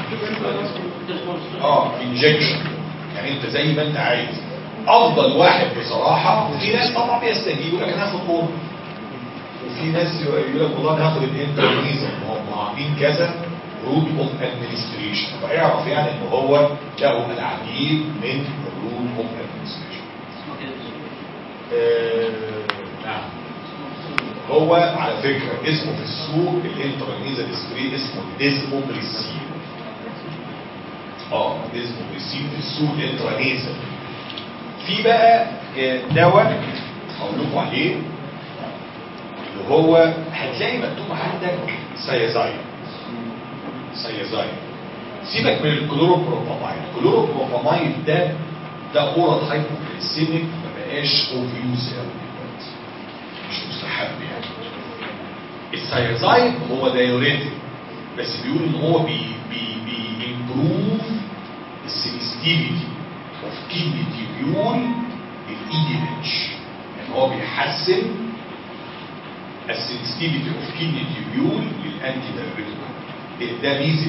اه انجكشن يعني انت زي ما انت عايز افضل واحد بصراحه وفي ناس طبعا بيستجيبوا لك انا هاخد كوره وفي ناس يقول لك والله انا هاخد الانترنيزم هم عاملين كذا رود اوف ادمنستريشن فاعرف يعني ان هو له العديد من الرود اوف ادمنستريشن نعم هو على فكرة اسمه في السوق الانترانيزا ديسكري اسمه ديزموبريسين اه ديزموبريسين في السوق الانترانيزا في بقى آه، دواء هقول لكم عليه اللي هو هتلاقي مكتوب عندك سيازايد سيازايد سيبك من الكلوروبروبامايد الكلوروبروبامايد ده ده اورال هايبوكليسيميك ما بقاش اوفيوز قوي دلوقتي مش مستحب يعني السيازايد هو دايوريتك بس بيقول ان هو بي بي بي امبروف السنسيتيفيتي اوف كيدني تيبيول الاي دي اتش يعني هو بيحسن السنسيتيفيتي اوف كيدني تيبيول للانتي دايوريتك ده ميزه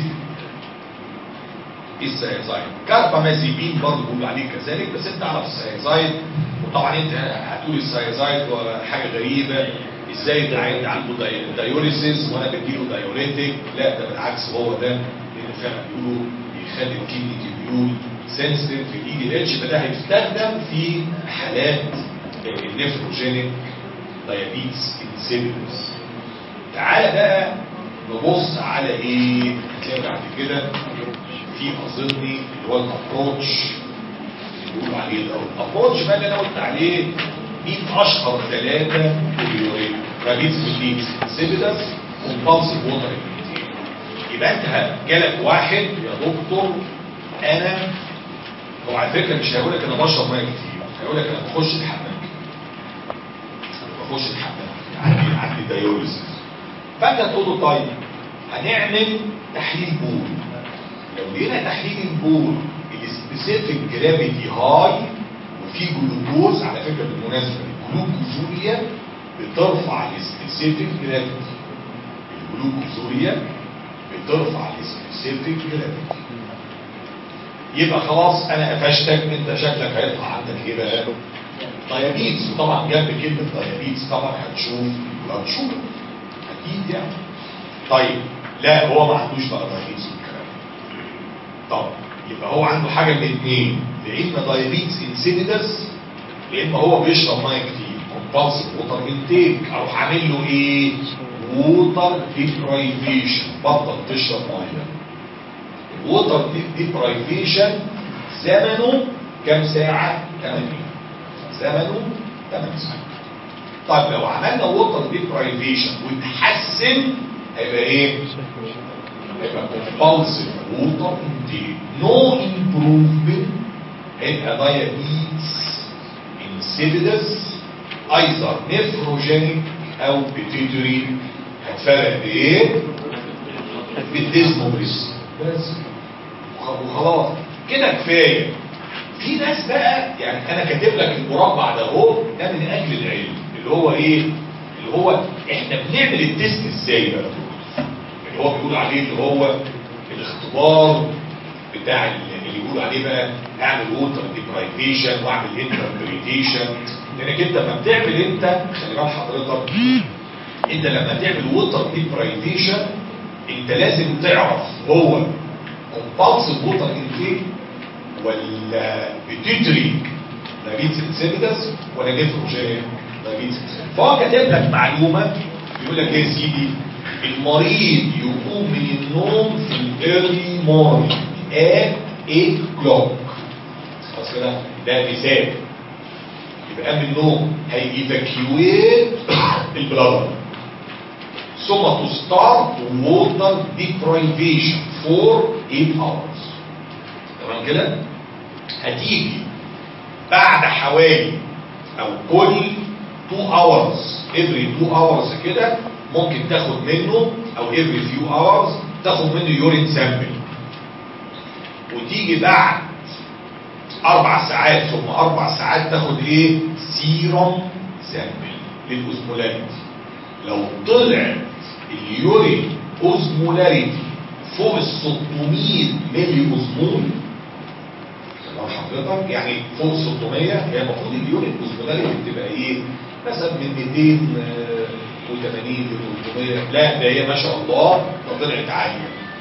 السيازايد كاربامازيبين برضه بيقولوا عليه كذلك بس انت تعرف السيازايد وطبعا انت هتقول السيازايد حاجه غريبه ازاي ده عند- عنده داي- دايوريسيس وانا بديله دايوريتك لا ده بالعكس هو ده لان فعلا بيقولوا بيخلي الكيدني تيبيول سنسيتيف في الاي دي اتش فده هيستخدم في حالات النفروجينيك دايابيتس انسيبيتس تعالى بقى نبص على ايه هتلاقي بعد كده في اظني اللي هو الابروتش اللي بيقولوا عليه ده الابروتش بقى اللي انا قلت عليه مين اشهر ثلاثه كوريورين رابيتس ميليكس سيبيدس كومبالسيف ووتر يبقى انت جالك واحد يا دكتور انا هو على فكره مش هيقول لك انا بشرب ميه كتير هيقول لك انا بخش الحمام بخش الحمام عندي عندي دايوريسيس فانت تقول له طيب هنعمل تحليل بول لو لقينا تحليل البول السبيسيفيك جرافيتي هاي وفي جلوكوز على فكره بالمناسبه الجلوكوزوريا بترفع السبيسيفيك جرافيتي الجلوكوزوريا بترفع السبيسيفيك جرافيتي يبقى خلاص انا قفشتك انت شكلك هيطلع عندك ايه بقى دايابيتس وطبعا جنب كلمه دايابيتس طبعا هتشوف بلاد شوجر اكيد يعني طيب لا هو ما عندوش بقى دايابيتس والكلام ده. طب يبقى هو عنده حاجه من اثنين يا اما دايابيتس انسيدس يا اما هو بيشرب ميه كتير كومبالسيف ووتر انتيك اروح عامل له ايه ووتر ديبرايفيشن بطل تشرب ميه الووتر ديبرايفيشن زمنه كام ساعه 8 زمنه 8 ساعات طيب لو عملنا ووتر ديبرايفيشن وتحسن هيبقى ايه هيبقى compulsive water intake no improvement هيبقى diabetes insipidus either nephrogenic او pituitary هتفرق بايه بالديزموبريس بس وخلاص كده كفايه في ناس بقى يعني انا كاتب لك المربع ده اهو ده من اجل العلم اللي هو ايه اللي هو احنا بنعمل التست ازاي بقى اللي هو بيقول عليه اللي هو الاختبار بتاع اللي بيقول عليه بقى اعمل ووتر ديبرايفيشن واعمل انتربريتيشن لانك انت لما بتعمل انت خلي بال حضرتك انت لما تعمل ووتر ديبرايفيشن انت لازم تعرف هو كومبالسيف ووتر انتيك ولا بتدري دايبيتس انسيبيدس ولا نيفروجين دايبيتس فهو كاتب لك معلومه بيقول لك ايه يا سيدي المريض يقوم من النوم في الايرلي مورنينج at 8 كلوك خلاص كده ده مثال يبقى قام من النوم هيفاكيويت البلادر ثم تستارت ووتر ديبرايفيشن فور 8 hours تمام كده هتيجي بعد حوالي او كل 2 hours every 2 hours كده ممكن تاخد منه او every few hours تاخد منه يورين سامبل وتيجي بعد اربع ساعات ثم اربع ساعات تاخد ايه سيروم سامبل للاوزمولاريتي لو طلع اليورين اوزمولاريتي فوق ال 600 ملي اوزمول لو حضرتك يعني فوق 600 هي المفروض اليورين اوزمولاريتي بتبقى ايه مثلا من 280 ل 300 لا ده هي ما شاء الله ده طلعت عاليه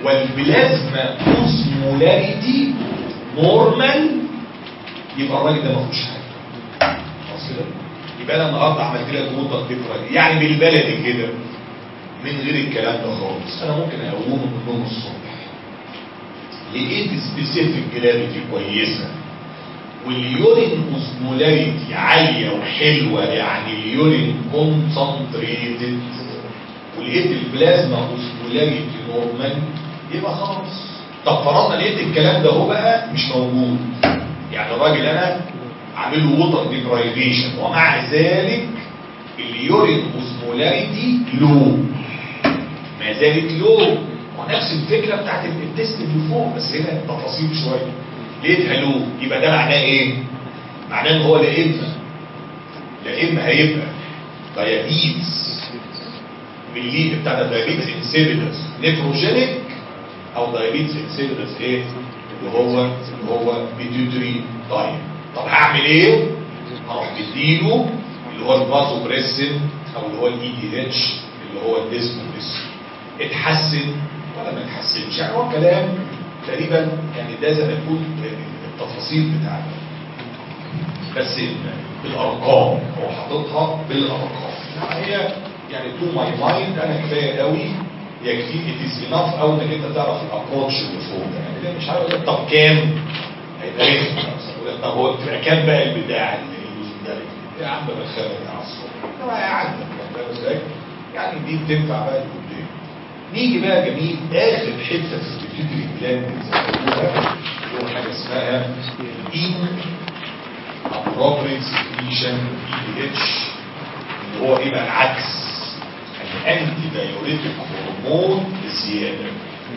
والبلازما اوزمولاريتي نورمال يبقى الراجل ده ما فيهوش حاجه خلاص كده يبقى انا النهارده عملت لك ووتر ديفرنت يعني بالبلدي كده من غير الكلام ده خالص انا ممكن اقومه من النوم الصبح لقيت سبيسيفيك جرافيتي كويسه واليورين اوزمولاريتي عاليه وحلوه يعني اليورين كونسنتريتد ولقيت البلازما اوزمولاريتي نورمال يبقى خلاص طب فرضنا لقيت الكلام ده هو بقى مش موجود يعني الراجل انا عامل له ووتر ديبرايفيشن ومع ذلك اليورين اوزمولاريتي لو ما زالت لو ونفس الفكره بتاعت التست اللي فوق بس هنا تفاصيل شويه لقيتها لو يبقى ده معناه ايه؟ معناه ان هو لا اما لا اما هيبقى دايابيتس من اللي بتاع ده دايابيتس انسيبيدس نيفروجينيك او دايابيتس انسيبيدس ايه؟ اللي هو اللي هو بيتيوتري تايم طب هعمل ايه؟ هروح مديله اللي هو الفازو بريسن او اللي هو الاي دي اتش اللي هو الديسموبريسن اتحسن ولا ما اتحسنش يعني هو كلام تقريبا يعني ده زي ما تقول التفاصيل بتاعته بس بالارقام هو حاططها بالارقام يعني هي يعني تو ماي مايند انا كفايه قوي يكفي ات از انف او انك انت تعرف الابروتش اللي فوق ده يعني ده مش عارف طب كام هيبقى رخم طب هو تبقى كام بقى البتاع اللي ده يا عم بخير على الصبح هو قاعد فاهم ازاي؟ يعني دي بتنفع بقى لقدام نيجي بقى جميل اخر حته في البيوتري بلان هو حاجه اسمها ان appropriate secretion EDH اللي هو ايه بقى العكس الانتي دايوريتك هرمون زياده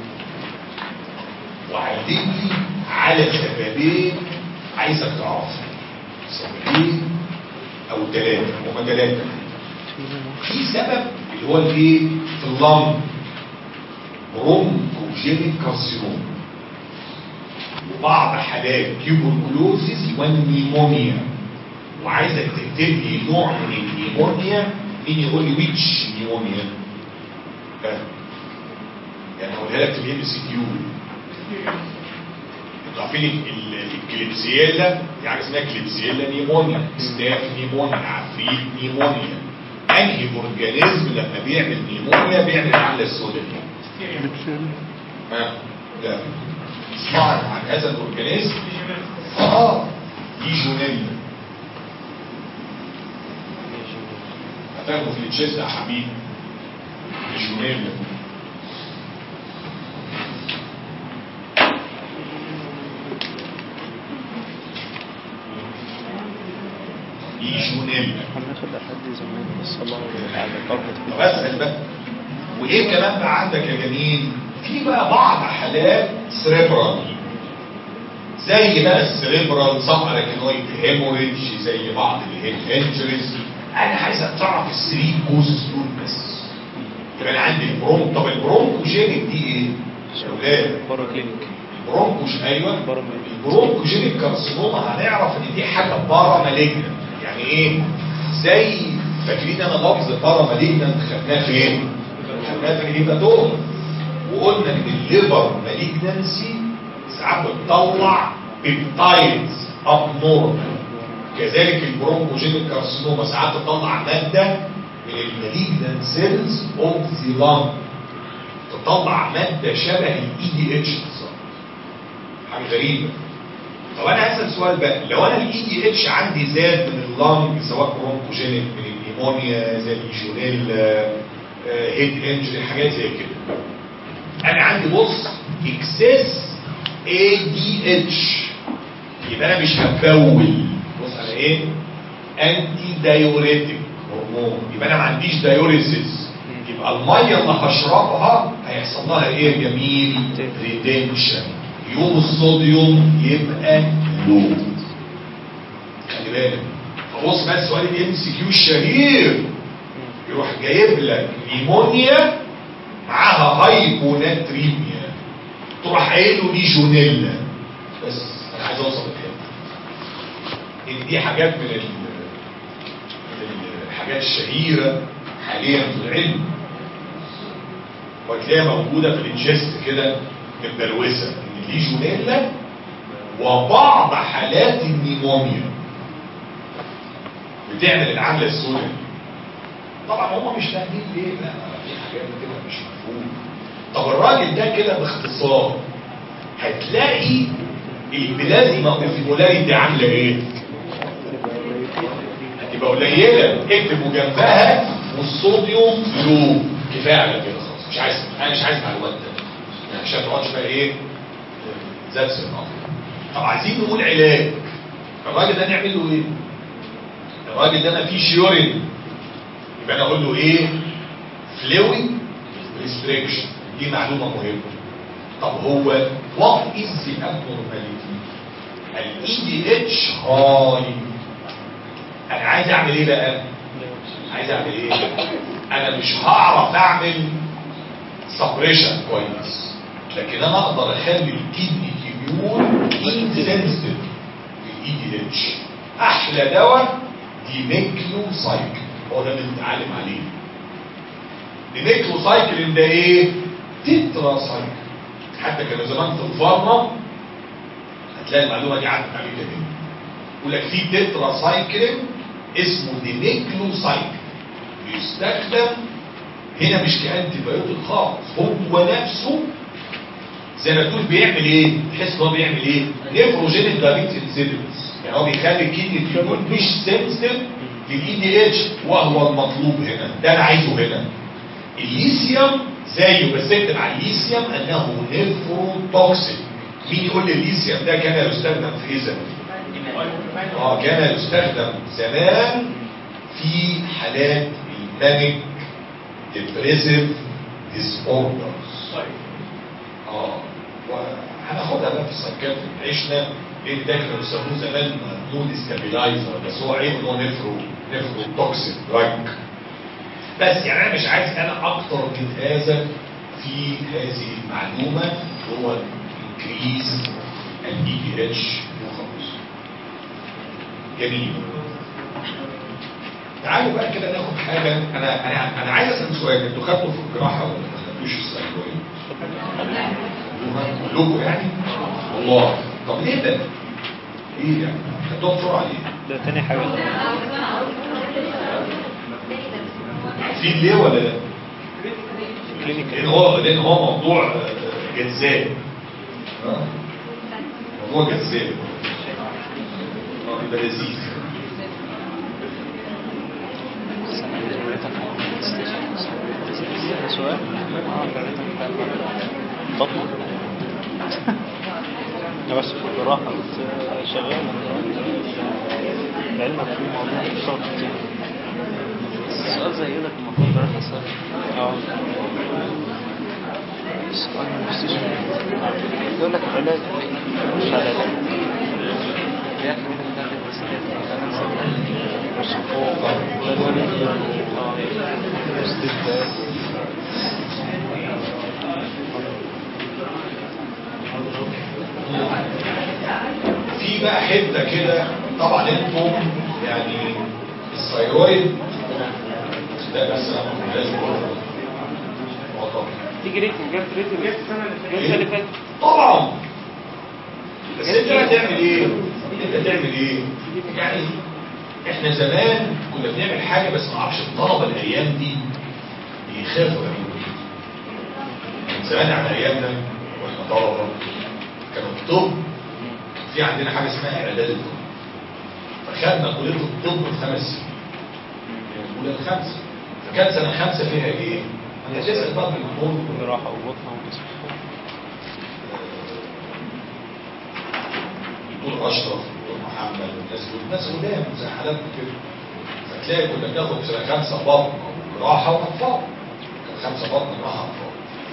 وعلمني على سببين عايزك تعرفهم سببين او ثلاثه هما ثلاثه في سبب اللي هو الايه في اللنج برونكوجينيك كارسينوم وبعض حالات تيوبركلوزيس والنيمونيا وعايزك تكتب لي نوع من النيمونيا مين يقول لي ويتش نيمونيا فاهم يعني هقولها لك في الام سي كيو انتوا عارفين ال- ال- الكليبسيلا يعني اسمها كليبسيلا نيمونيا ستاف نيمونيا عفريت نيمونيا انهي اورجانيزم لما بيعمل نيمونيا بيعمل العمله السوداء دي ما لا اسمعوا عن هذا الاورجانيزم اه ليجونيلا هتاخده في التشيست يا حبيبي ليجونيلا ليجونيلا هناخد لحد زمان بس الله على طب اسال بقى وايه كمان بقى عندك يا جميل في بقى بعض حالات سريبرال زي بقى السريبرال صح اراكينويد هيموريدج زي بعض الهيد انجريز انا عايزك تعرف الثري كوزز دول بس يبقى انا عندي البرونك طب البرونكوجينيك دي ايه؟ يا ولاد بره كلينيك برونكوش ايوه برا البرونكوجينيك كارسينوما هنعرف ان دي حاجه بارا مالجنت يعني ايه زي فاكرين انا لفظ بارا مالجنت خدناه فين خدناه في الهيباتوما وقلنا ان الليبر مالجنسي ساعات بتطلع بيبتايدز اب نورمال كذلك البرونكوجينيك كارسينوما ساعات تطلع ماده من المالجنت سيلز اوف ذا لانج تطلع ماده شبه الاي دي اتش بالظبط حاجه غريبه طب انا هسال سؤال بقى لو انا الاي دي اتش عندي زاد من اللنج سواء برونكوجينيك من النيمونيا زي الجونيل هيد انجري حاجات زي كده انا عندي بص اكسس اي دي اتش يبقى انا مش هفول بص على ايه انتي دايوريتك هرمون يبقى انا ما عنديش دايوريسيس يبقى الميه اللي هشربها هيحصل لها ايه يا جميل ريدنشن يوم الصوديوم يبقى لو خلي بالك فبص بقى السؤال الام سي كيو الشهير يروح جايب لك نيمونيا معاها هايبوناتريميا تروح قايل له ليجونيلا بس انا عايز اوصل للحته ان دي حاجات من ال- من الحاجات الشهيره حاليا في العلم وهتلاقيها موجوده في التشيست كده متبروسه الليجونيلا وبعض حالات النيمونيا بتعمل العمله السوداء طبعا هم مش فاهمين ليه لا في حاجات كده مش مفهوم طب الراجل ده كده باختصار هتلاقي البلازما اوفيمولاريتي عامله ايه؟ هتبقى قليله اكتبوا جنبها والصوديوم لو كفايه على كده خلاص مش عايز انا مش عايز معلومات تانية يعني عشان ما تقعدش بقى ايه ذات الامر طب عايزين نقول علاج الراجل ده نعمل له ايه؟ الراجل ده ما فيش يورين يبقى انا اقول له ايه؟ فلويد ريستريكشن دي معلومه مهمه طب هو وات از ذا abnormality الاي دي اتش هاي انا عايز اعمل ايه بقى عايز اعمل ايه انا مش هعرف اعمل سبريشن كويس لكن انا اقدر اخلي الكدني تيميون انسنسيتيف للاي دي اتش احلى دواء ديميكلو سايكل هو ده اللي بنتعلم عليه ديميكلو سايكل ده ايه تترا سايكل حتى كانوا زمان في الفارما هتلاقي المعلومه دي عدت عليك كده يقول لك في تترا سايكلين اسمه ديميكلو سايكل بيستخدم هنا مش كانتي بايوتيك خالص هو نفسه زي ما تقول بيعمل ايه تحس ان هو بيعمل ايه نيفروجينيك دايبيتس انسيدنس يعني هو بيخلي الكدني تكون مش سنسيتيف للاي دي اتش وهو المطلوب هنا ده انا عايزه هنا الليثيوم زيه بس اكتب على الليثيوم انه نيفروتوكسيك مين يقول لي الليثيوم ده كان يستخدم في ايه زمان اه كان يستخدم زمان في حالات المانيك ديبريسيف ديس اوردرز اه وهناخدها بقى في السايكاتري عشنا لان ده كانوا بيسموه زمان مود ستابيلايزر بس هو عيب ان هو نفرو نفرو توكسيك دراج بس يعني انا مش عايز انا اكتر من هذا في هذه المعلومه هو انكريز الاي دي اتش وخلاص جميل تعالوا بقى كده ناخد حاجه انا انا انا عايز اسال سؤال انتوا خدتوا في الجراحه ولا ما خدتوش السايكوين؟ كلكم يعني؟ والله طب ليه ده؟ ايه يعني؟ خدتوها بسرعه ليه؟ ده تاني حاجة عارفين ليه ولا لا؟ كلينيكال لان هو لان هو موضوع آه، جذاب آه. موضوع جذاب اه يبقى لذيذ سؤال اه بطنه لا بس في الجراحة بس شغال لعلمك في موضوع الشرط كتير السؤال زي يقول لك المفروض جراحة صدر اه السؤال من المستشفى يقول لك علاج مش علاج بيعرف ان انت بتاخد بسكات انا نسيت بس فوق استبدال في بقى حته كده طبعا انتم يعني الثايرويد ده بس انا لازم أقول. آه طبعا. تيجي ريت جبت ريت جبت السنه اللي اللي فاتت طبعا بس انت هتعمل ايه انت تعمل ايه يعني احنا زمان كنا بنعمل حاجه بس ما اعرفش الطلبه الايام دي بيخافوا يعملوا ايه من زمان على ايامنا واحنا طلبه كانوا الطب في عندنا حاجه اسمها اعداد الطب فخدنا كليه الطب في خمس سنين الاولى الخمسه فكانت سنه خمسه فيها ايه؟ انت تسال بقى بالجمهور جراحة وبطنة وجسم دكتور اشرف دكتور محمد والناس دول ناس قدام زي حالاتنا كده فتلاقي كنا بناخد في سنه خمسه بطن وجراحه واطفال كان خمسه بطن جراحه اطفال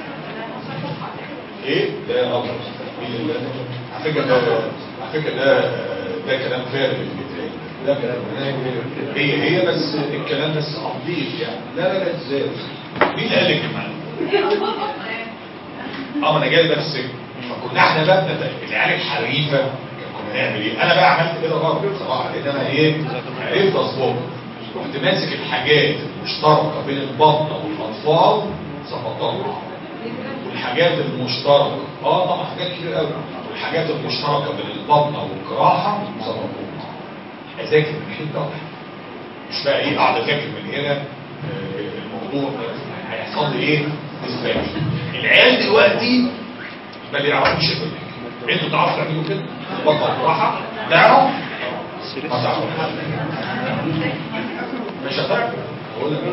ايه؟ ده ابرز مين اللي ده؟ على فكره ده على فكره ده ده كلام فارغ اللي بيتقال ده كلام هي هي بس الكلام بس ابديت يعني لا لا لا ازاي مين اللي قال لك المعلومه؟ اه ما انا جاي ده في السجن فكنا احنا بقى بنت- العيال الحريفه كنا نعمل ايه؟ انا بقى عملت كده برضه بصراحه لان انا ايه؟ عرفت اظبطها رحت ماسك الحاجات المشتركه بين البطنه والاطفال ظبطتها الحاجات المشتركه اه طبعا حاجات كتير قوي الحاجات المشتركه بين البطنه والجراحه سببوها اذاكر من حته واحده مش بقى ايه قاعد اذاكر من هنا آه، الموضوع هيحصل لي ايه بالنسبه لي العيال دلوقتي ما بيعرفوش يعملوا كده انتوا تعرفوا تعملوا كده بطل الراحه تعرف ما تعرفوا مش هتعرف اقول لك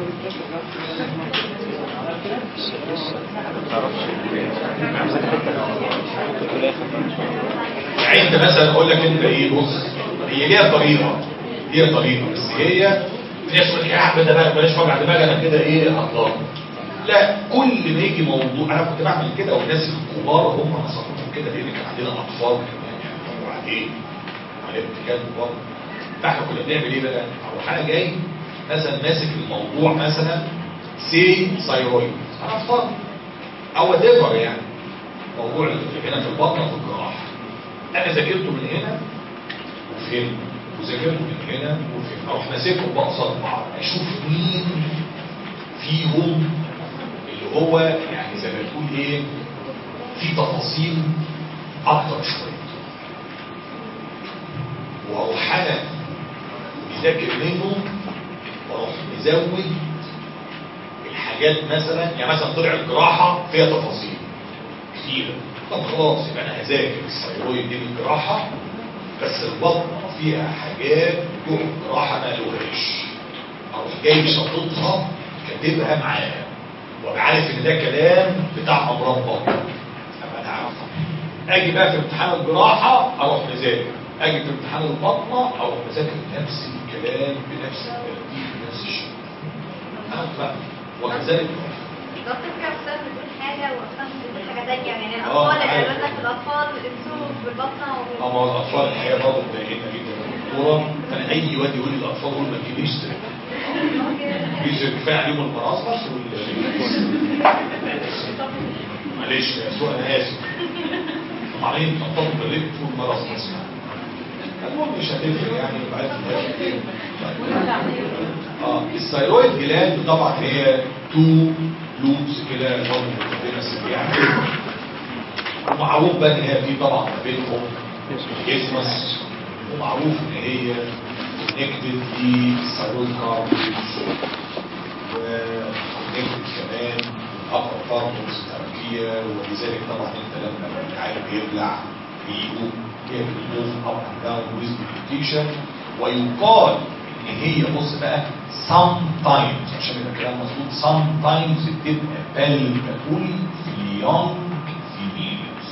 يعني انت مثلا اقول لك انت ايه بص هي ليها طريقه ليها طريقه بس هي في ناس تقول لك يا عم ده بقى بلاش وجع دماغ انا كده ايه هطلع لا كل ما يجي موضوع انا كنت بعمل كده والناس الكبار هم نصحوا كده لان كان عندنا اطفال كمان يعني وبعدين عليهم اتجاه كبار فاحنا كنا بنعمل ايه بقى؟ اروح انا جاي مثلا ماسك الموضوع مثلا سي ثايرويد انا افترض او ديفر يعني موضوع اللي هنا في البطن وفي الجراحه انا ذاكرته من هنا وفين وذاكرته من هنا وفين اروح ماسكهم بقصد بعض اشوف مين فيهم اللي هو يعني زي ما تقول ايه في تفاصيل اكتر شويه واروح انا مذاكر منه واروح مزود الحاجات مثلا يعني مثلا طلع الجراحه فيها تفاصيل كتيره طب خلاص يبقى انا هذاكر الثيرويد دي الجراحه بس البطن فيها حاجات بتوع الجراحه ما قالوهاش اروح جاي شاططها كاتبها معاها وابقى عارف ان ده كلام بتاع امراض بطن ابقى انا عارفها اجي بقى في امتحان الجراحه اروح مذاكر اجي في امتحان البطنه اروح مذاكر نفس الكلام بنفس الترتيب بنفس الشيء انا فاهم وكذلك دكتور في أقسام بتقول حاجة وأقسام بتقول حاجة تانية يعني آه، الأطفال اللي عارف. قالوا لك الأطفال انسوا بالبطنة و... اما الاطفال الحقيقه برضه مضايقنا جدا الدكتوره فانا اي واد يقول لي الاطفال دول ما تجيبيش سيرة. تجيبيش سيرة. كفايه عليهم المراسمس وال معلش يا سوء انا اسف هم عاملين يتنططوا بالريق والمراسمس المهم مش هتفرق يعني بعد اه الثيرويد جلاند طبعا هي تو لوبس كده برضه متقدمه سريعه ومعروف بقى ان هي في طبعا ما بينهم اسمس ومعروف ان هي كونكتد بالثيرويد كارتج وكونكتد كمان ابر بارتوس التركيه ولذلك طبعا انت لما العيال بيبلع بايده هي بتموف اب اند داون ويز ديكتيشن ويقال ان هي بص بقى sometimes عشان يبقى الكلام مظبوط sometimes بتبقى بالبابول في اليونج فيميلز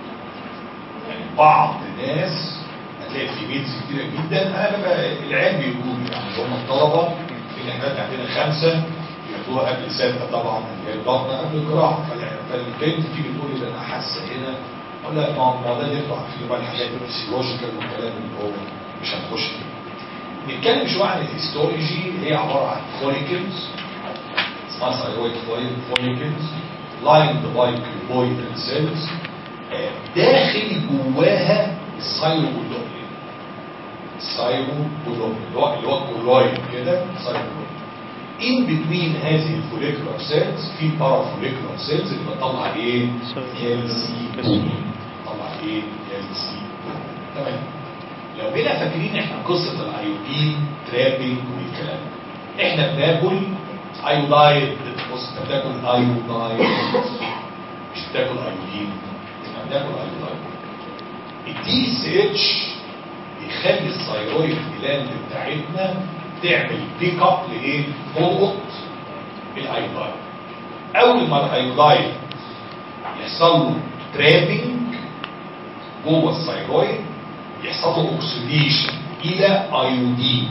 يعني بعض الناس هتلاقي فيميلز كتيرة جدا انا بقى العيال بيقولوا يعني هم الطلبة ان احنا عندنا خمسة ياخدوها قبل ستة طبعا اللي هي البطنة قبل الجراحة فالع- فالبنت تيجي تقول لي ده انا حاسة هنا اقول لها ما هو ما هو ده اللي يطلع فيه بقى الحاجات الفسيولوجيكال والكلام اللي هو مش هنخش فيه نتكلم شويه عن الهيستولوجي هي عباره عن فوليكلز اسمها ثايرويد فوليكلز لايند باي كيوبويدال سيلز داخل جواها الثايروبولوبين الثايروبولوبين اللي هو اللي هو الكولويد كده ثايروبولوبين ان بتوين هذه الفوليكولار سيلز في بارافوليكولار سيلز اللي بتطلع ايه؟ ال سي بتطلع ايه؟ ال سي تمام لو جينا فاكرين احنا قصة الايودين ترابنج والكلام ده. احنا بناكل ايودايد بص انت بتاكل ايودايد مش بتاكل ايودين احنا بناكل ايودايد الدي سي اتش بيخلي الثيرويد جلاند بتاعتنا تعمل بيك اب لايه؟ تلقط الايودايد اول ما الايودايد يحصل له ترابنج جوه الثيرويد يحصل له اوكسيديشن الى ايودين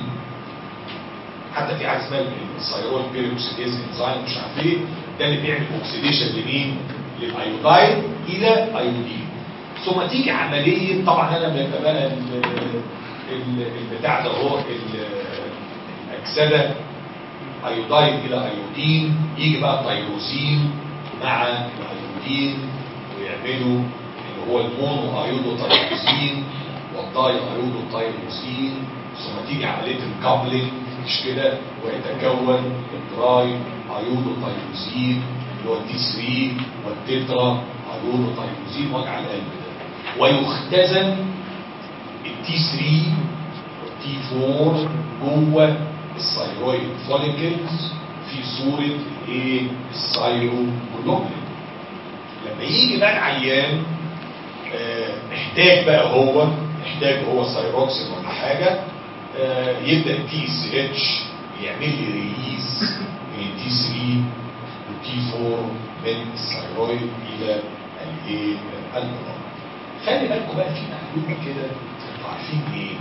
حتى في حاجه اسمها الثيرويد بيروكسيديز انزيم مش عارف ايه ده اللي بيعمل اوكسيديشن لمين؟ للايودايد الى ايودين ثم تيجي عمليه طبعا انا بيبقى بقى ال- ال- البتاع ده هو ال- الاكسده ايودايد الى ايودين يجي بقى التيروسين مع الايودين ويعملوا اللي هو المونو ايودو تيروسين والداي ايودو تيروسين ثم تيجي عمليه الكابلنج مش كده ويتكون الدراي ايودو تيروسين اللي هو التي 3 والتترا هيدروتايروزين وجع القلب ده ويختزن التي 3 والتي 4 جوه الثايرويد فوليكلز في صوره ايه الثايرو لما يجي بقى العيان آه، محتاج بقى هو محتاج هو سايروكسين ولا حاجه آه، يبدا التي اس اتش يعمل لي ريليز من التي 3 والتي 4 من الثايرويد الى الايه القلب خلي بالكم بقى في معلومه كده انتوا عارفين ايه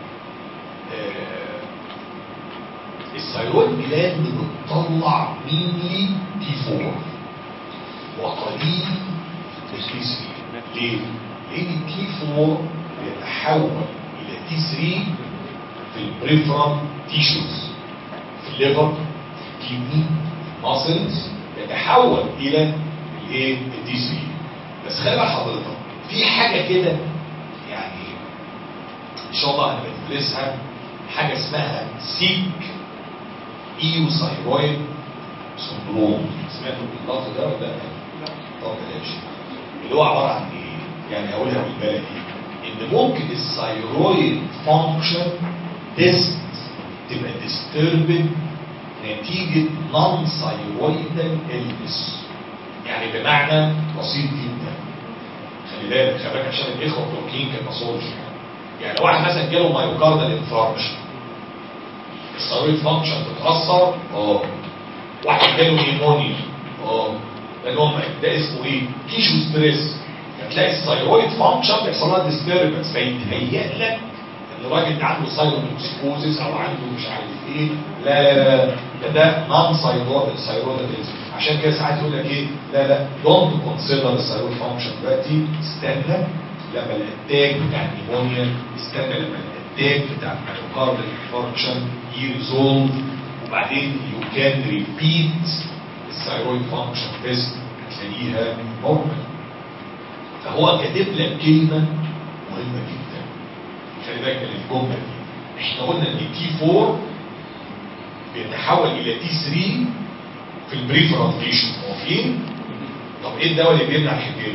آه، الثايرويد جلاند بتطلع مينلي تي 4 وقليل التي 3 ليه؟ لان التي 4 بيتحول الى تي 3 في البريفرال تيشوز في الليفر كيدني ماسلز يتحول الى الايه التي 3 بس خلي بقى حضرتك في حاجه كده يعني ان شاء الله انا بدرسها حاجه اسمها سيك ايوثايرويد سندروم سمعتوا باللفظ ده ولا لا؟ طب بلاش اللي هو عباره عن ايه؟ يعني اقولها بالبلدي ان ممكن الثايرويد فانكشن تيست تبقى ديستربد نتيجه نون ثايرويدال البس يعني بمعنى بسيط جدا خلي بالك خلي بالك عشان الاخوه بلوكين كباثولوجي يعني لو واحد مثلا جاله مايوكاردال انفاركشن الثايرويد فانكشن تتاثر اه واحد جاله نيمونيا اه لان هم ده اسمه ايه تيشو ستريس هتلاقي الثايرويد فانكشن بيحصل لها ديستربنس فيتهيأ لك ان الراجل ده عنده ثايرويدوسكوزيس او عنده مش عارف ايه لا لا لا ده ده نون ثايرويد ثايرويد عشان كده ساعات يقول لك ايه لا لا دونت كونسيدر الثايرويد فانكشن دلوقتي استنى لما الاتاك بتاع النيمونيا استنى لما الاتاك بتاع المايوكاردال انفاركشن يريزولف وبعدين يو كان ريبيت الثايرويد فانكشن تيست هتلاقيها نورمال فهو كاتب لك كلمه مهمه جدا خلي بالك من الجمله دي احنا قلنا ان تي 4 بيتحول الى تي 3 في البريفرال تيشو موافقين طب ايه الدواء اللي بيمنع الحكايه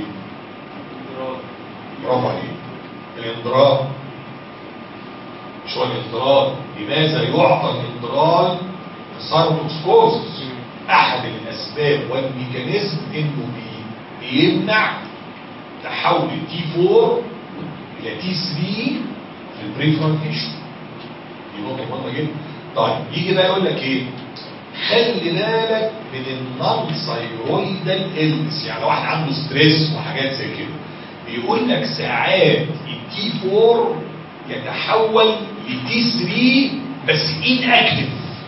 برافو عليك الاندرار مش هو الاندرار لماذا يعطى الاندرار ساركوسكوزس احد الاسباب والميكانيزم انه بي- بيمنع تحول التي 4 الى تي 3 في البريفرال تيشو دي نقطه مهمه جدا طيب يجي بقى يقول لك ايه خلي بالك من النون ثايرويدال البس يعني لو واحد عنده ستريس وحاجات زي كده بيقول لك ساعات التي 4 يتحول لتي 3 بس ان اكتف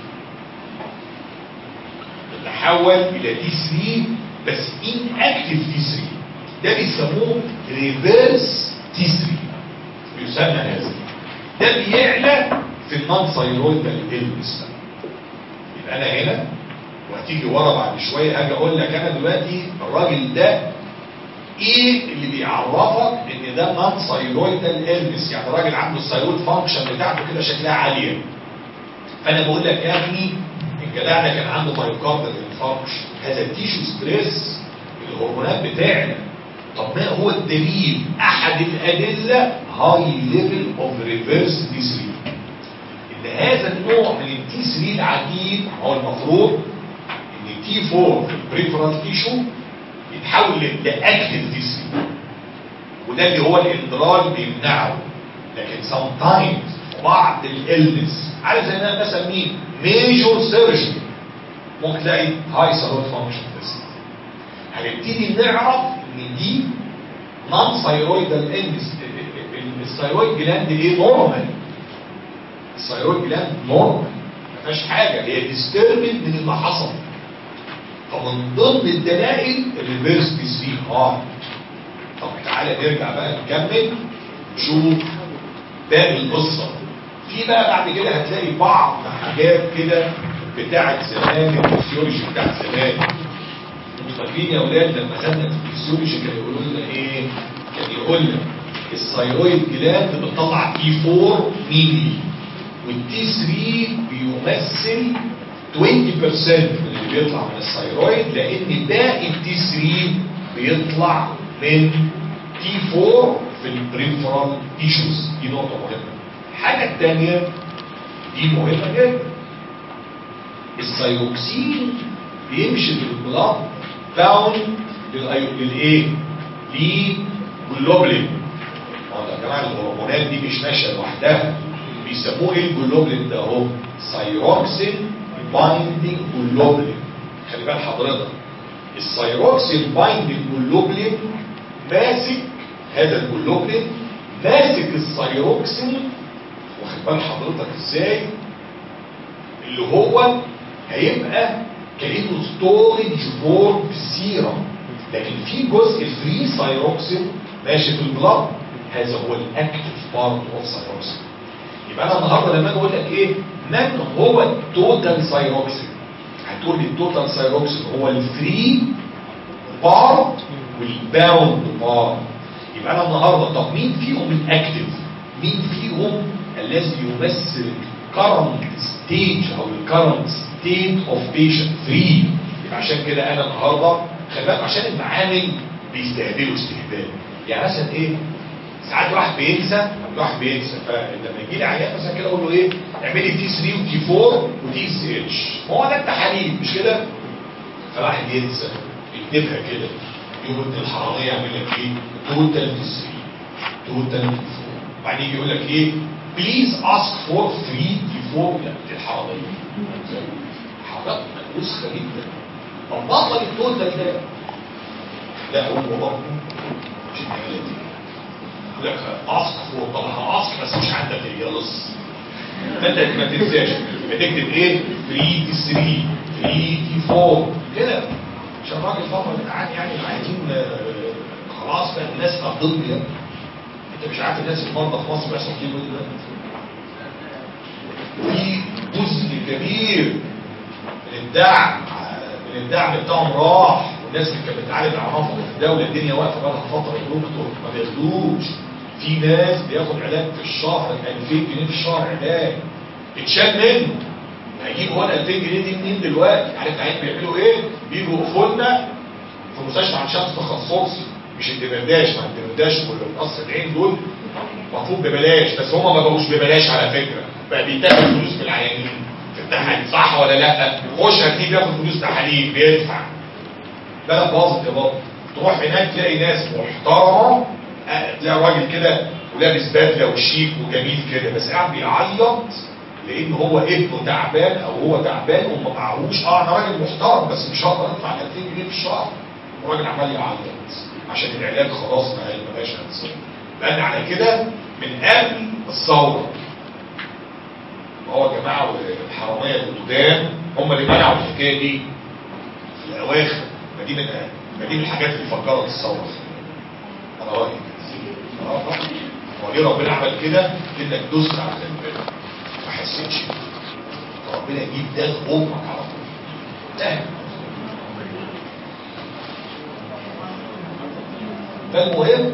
يتحول الى تي 3 بس ان اكتف تي 3 ده بيسموه ريفيرس تي 3 بيسمى هذا ده بيعلى في النون ثايرويدال البس يبقى انا هنا وهتيجي ورا بعد شويه هاجي اقول لك انا دلوقتي الراجل ده ايه اللي بيعرفك ان ده نون ثايرويدال البس يعني الراجل عنده الثايرويد فانكشن بتاعته كده شكلها عاليه فانا بقول لك يا ابني الجدع ده كان عنده مايوكاردال انفاركشن هذا التيشو ستريس الهرمونات بتاعنا طب ما هو الدليل احد الادله هاي ليفل اوف ريفرس دي 3 ان هذا النوع من التي 3 العجيب هو المفروض ان التي 4 في البريفرال تيشو يتحول لاكتف تي 3 وده اللي هو الاندرال بيمنعه لكن سام تايمز بعض الالنس عارف زي ما انا مثلا مين ميجور سيرجري ممكن تلاقي هاي ثايرويد فانكشن تيست هنبتدي نعرف ان دي نون ثايرويدال النس الثايرويد جلاند ايه نورمال الثايرويد جلاند نورمال ما فيهاش حاجه هي ديستربد من اللي حصل فمن ضمن الدلائل الريفيرس دي 3 هاي طب تعالى نرجع بقى نكمل نشوف باقي القصه في بقى بعد كده هتلاقي بعض حاجات كده بتاعت زمان الفسيولوجي بتاعت زمان انتوا فاكرين يا اولاد لما خدنا في الفسيولوجي كانوا يقولوا لنا ايه؟ كان يقول لك الثايرويد جلاند بتطلع تي 4 ميلي والتي 3 بيمثل 20% من اللي بيطلع من الثيرويد لان باقي التي 3 بيطلع من تي 4 في البريفرال تيشوز دي نقطه مهمه الحاجه الثانيه دي مهمه جدا الثيروكسين بيمشي في البلاد داون للايه؟ للجلوبلين يا جماعه الهرمونات دي مش ماشيه لوحدها بيسموه ايه الجلوبلين ده اهو ثيروكسين بايندينج جلوبلين خلي بال حضرتك الثيروكسين بايندينج جلوبلين ماسك هذا الجلوبلين ماسك الثيروكسين واخد بال حضرتك ازاي اللي هو هيبقى كانه ستورج فور سيرم لكن في جزء فري ثيروكسين ماشي في البلاد هذا هو الاكتف بارت اوف ثيروكسين يبقى انا النهارده لما اجي اقول لك ايه من هو التوتال ثيروكسين هتقول لي التوتال ثيروكسين هو الفري بارت والباوند بارت يبقى انا النهارده طب مين فيهم الاكتف مين فيهم الذي يمثل current stage او current state of patient free يبقى عشان كده انا النهارده خلي بالك عشان المعامل بيستهبلوا استهبال يعني مثلا ايه ساعات واحد بينسى واحد بينسى فلما يجي لي عيان مثلا كده اقول له ايه اعملي تي 3 وتي 4 وتي اس اتش ما هو ده التحاليل مش كده فواحد ينسى يكتبها كده يقوم ابن الحراميه يعمل لك ايه توتال تي 3 توتال تي 4 وبعدين يجي يقول لك ايه بليز اسك فور 3 تي 4 لا دي الحراميه حضرتك نسخه جدا طب بطل التوتال ده لا هو بطل مش الحاجات دي لك اصل فوق طب اصل بس مش عندك الجلس فانت ما تنساش بتكتب ايه 3 تي 3 3 تي 4 كده عشان الراجل الفتره اللي قاعد يعني عايزين آه، خلاص بقى الناس قبضتني يا ابني. انت مش عارف الناس المرضى في مصر بيحصل فيهم ايه دلوقتي في جزء كبير من الدعم من الدعم بتاعهم راح والناس اللي كانت بتعالج اعراض في الدوله الدنيا واقفه بقى لها فتره يا دكتور ما بياخدوش في ناس بياخد علاج في الشهر ب 2000 جنيه في الشهر علاج اتشال منه هيجيبوا ولا 2000 جنيه دي منين دلوقتي عارف العيال بيعملوا ايه بيجوا يقفوا لنا في مستشفى عن شخص تخصصي مش الدمرداش ما الدمرداش والقصر العين دول المفروض ببلاش بس هم ما بقوش ببلاش على فكره بقى بيتاخد فلوس من العيانين في التحاليل صح ولا لا خش هتجيب ياخد فلوس تحاليل بيدفع بلد باظت يا بابا تروح هناك تلاقي ناس محترمه آه، تلاقي راجل كده ولابس بدله وشيك وجميل كده بس قاعد بيعيط لان هو ابنه تعبان او هو تعبان وما معهوش اه انا راجل محترم بس مش هقدر ادفع 2000 جنيه في الشهر الراجل عمال يعيط عشان العلاج خلاص ما ما بقاش هنساه بقى على كده من قبل الثوره ما هو يا جماعه الحراميه القدام هم اللي منعوا الحكايه دي في الاواخر ما دي من ما دي من الحاجات اللي فجرت الثوره انا رايي كده. آه، آه. هو ليه ربنا عمل كده انك دوست على الباب ما حسيتش ربنا يجيب ده امك على طول ده فالمهم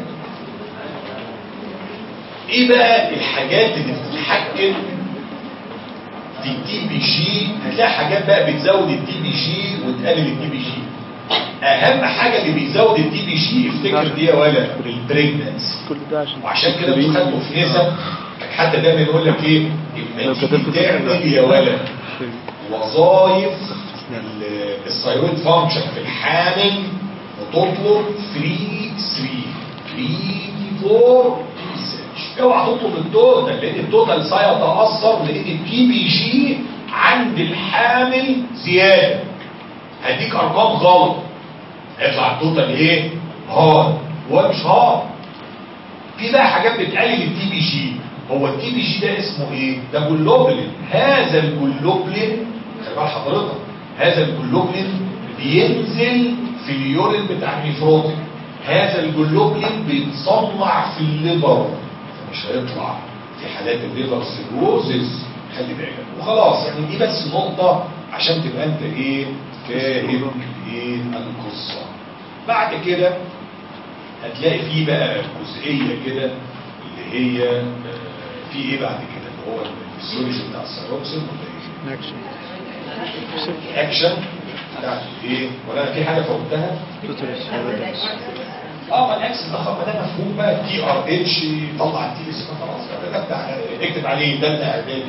ايه بقى الحاجات اللي بتتحكم في الدي بي جي هتلاقي حاجات بقى بتزود الدي بي جي وتقلل الدي بي جي اهم حاجه اللي بيزود الدي بي جي افتكر دي يا ولا البريجننس كل ده عشان وعشان كده انتوا خدتوا في نسب حتى دايما يقول لك ايه لو لما كتبت تيجي تعمل يا ولا وظائف ال- الثيرويد فانكشن في الحامل وتطلب 3 3 3 4 اوعى تطلب التوتال لان التوتال سيتاثر لان البي بي جي عند الحامل زياده هديك ارقام غلط هيطلع التوتال ايه؟ هار هو مش هار في بقى حاجات بتقلل التي بي جي هو التي بي جي ده اسمه ايه ده جلوبلين هذا الجلوبلين خلي بال حضرتك هذا الجلوبلين بينزل في اليورين بتاع النيفروتين هذا الجلوبلين بيتصنع في الليبر مش هيطلع في حالات الليبر سيروزز خلي بالك وخلاص يعني دي بس نقطة عشان تبقى انت ايه فاهم ايه القصة بعد كده هتلاقي فيه بقى جزئية كده اللي هي آه، في ايه بعد كده اللي هو الفسيولوجي بتاع السيروكسين ولا ايه؟ اكشن اكشن بتاعت ايه ولا في حاجه فوتها توتاليس هيباتيكس اه ما الاكس ده خلاص ما ده مفهوم بقى تي ار اتش يطلع التي اس خلاص ده بتاع اكتب عليه ده بتاع اعدادي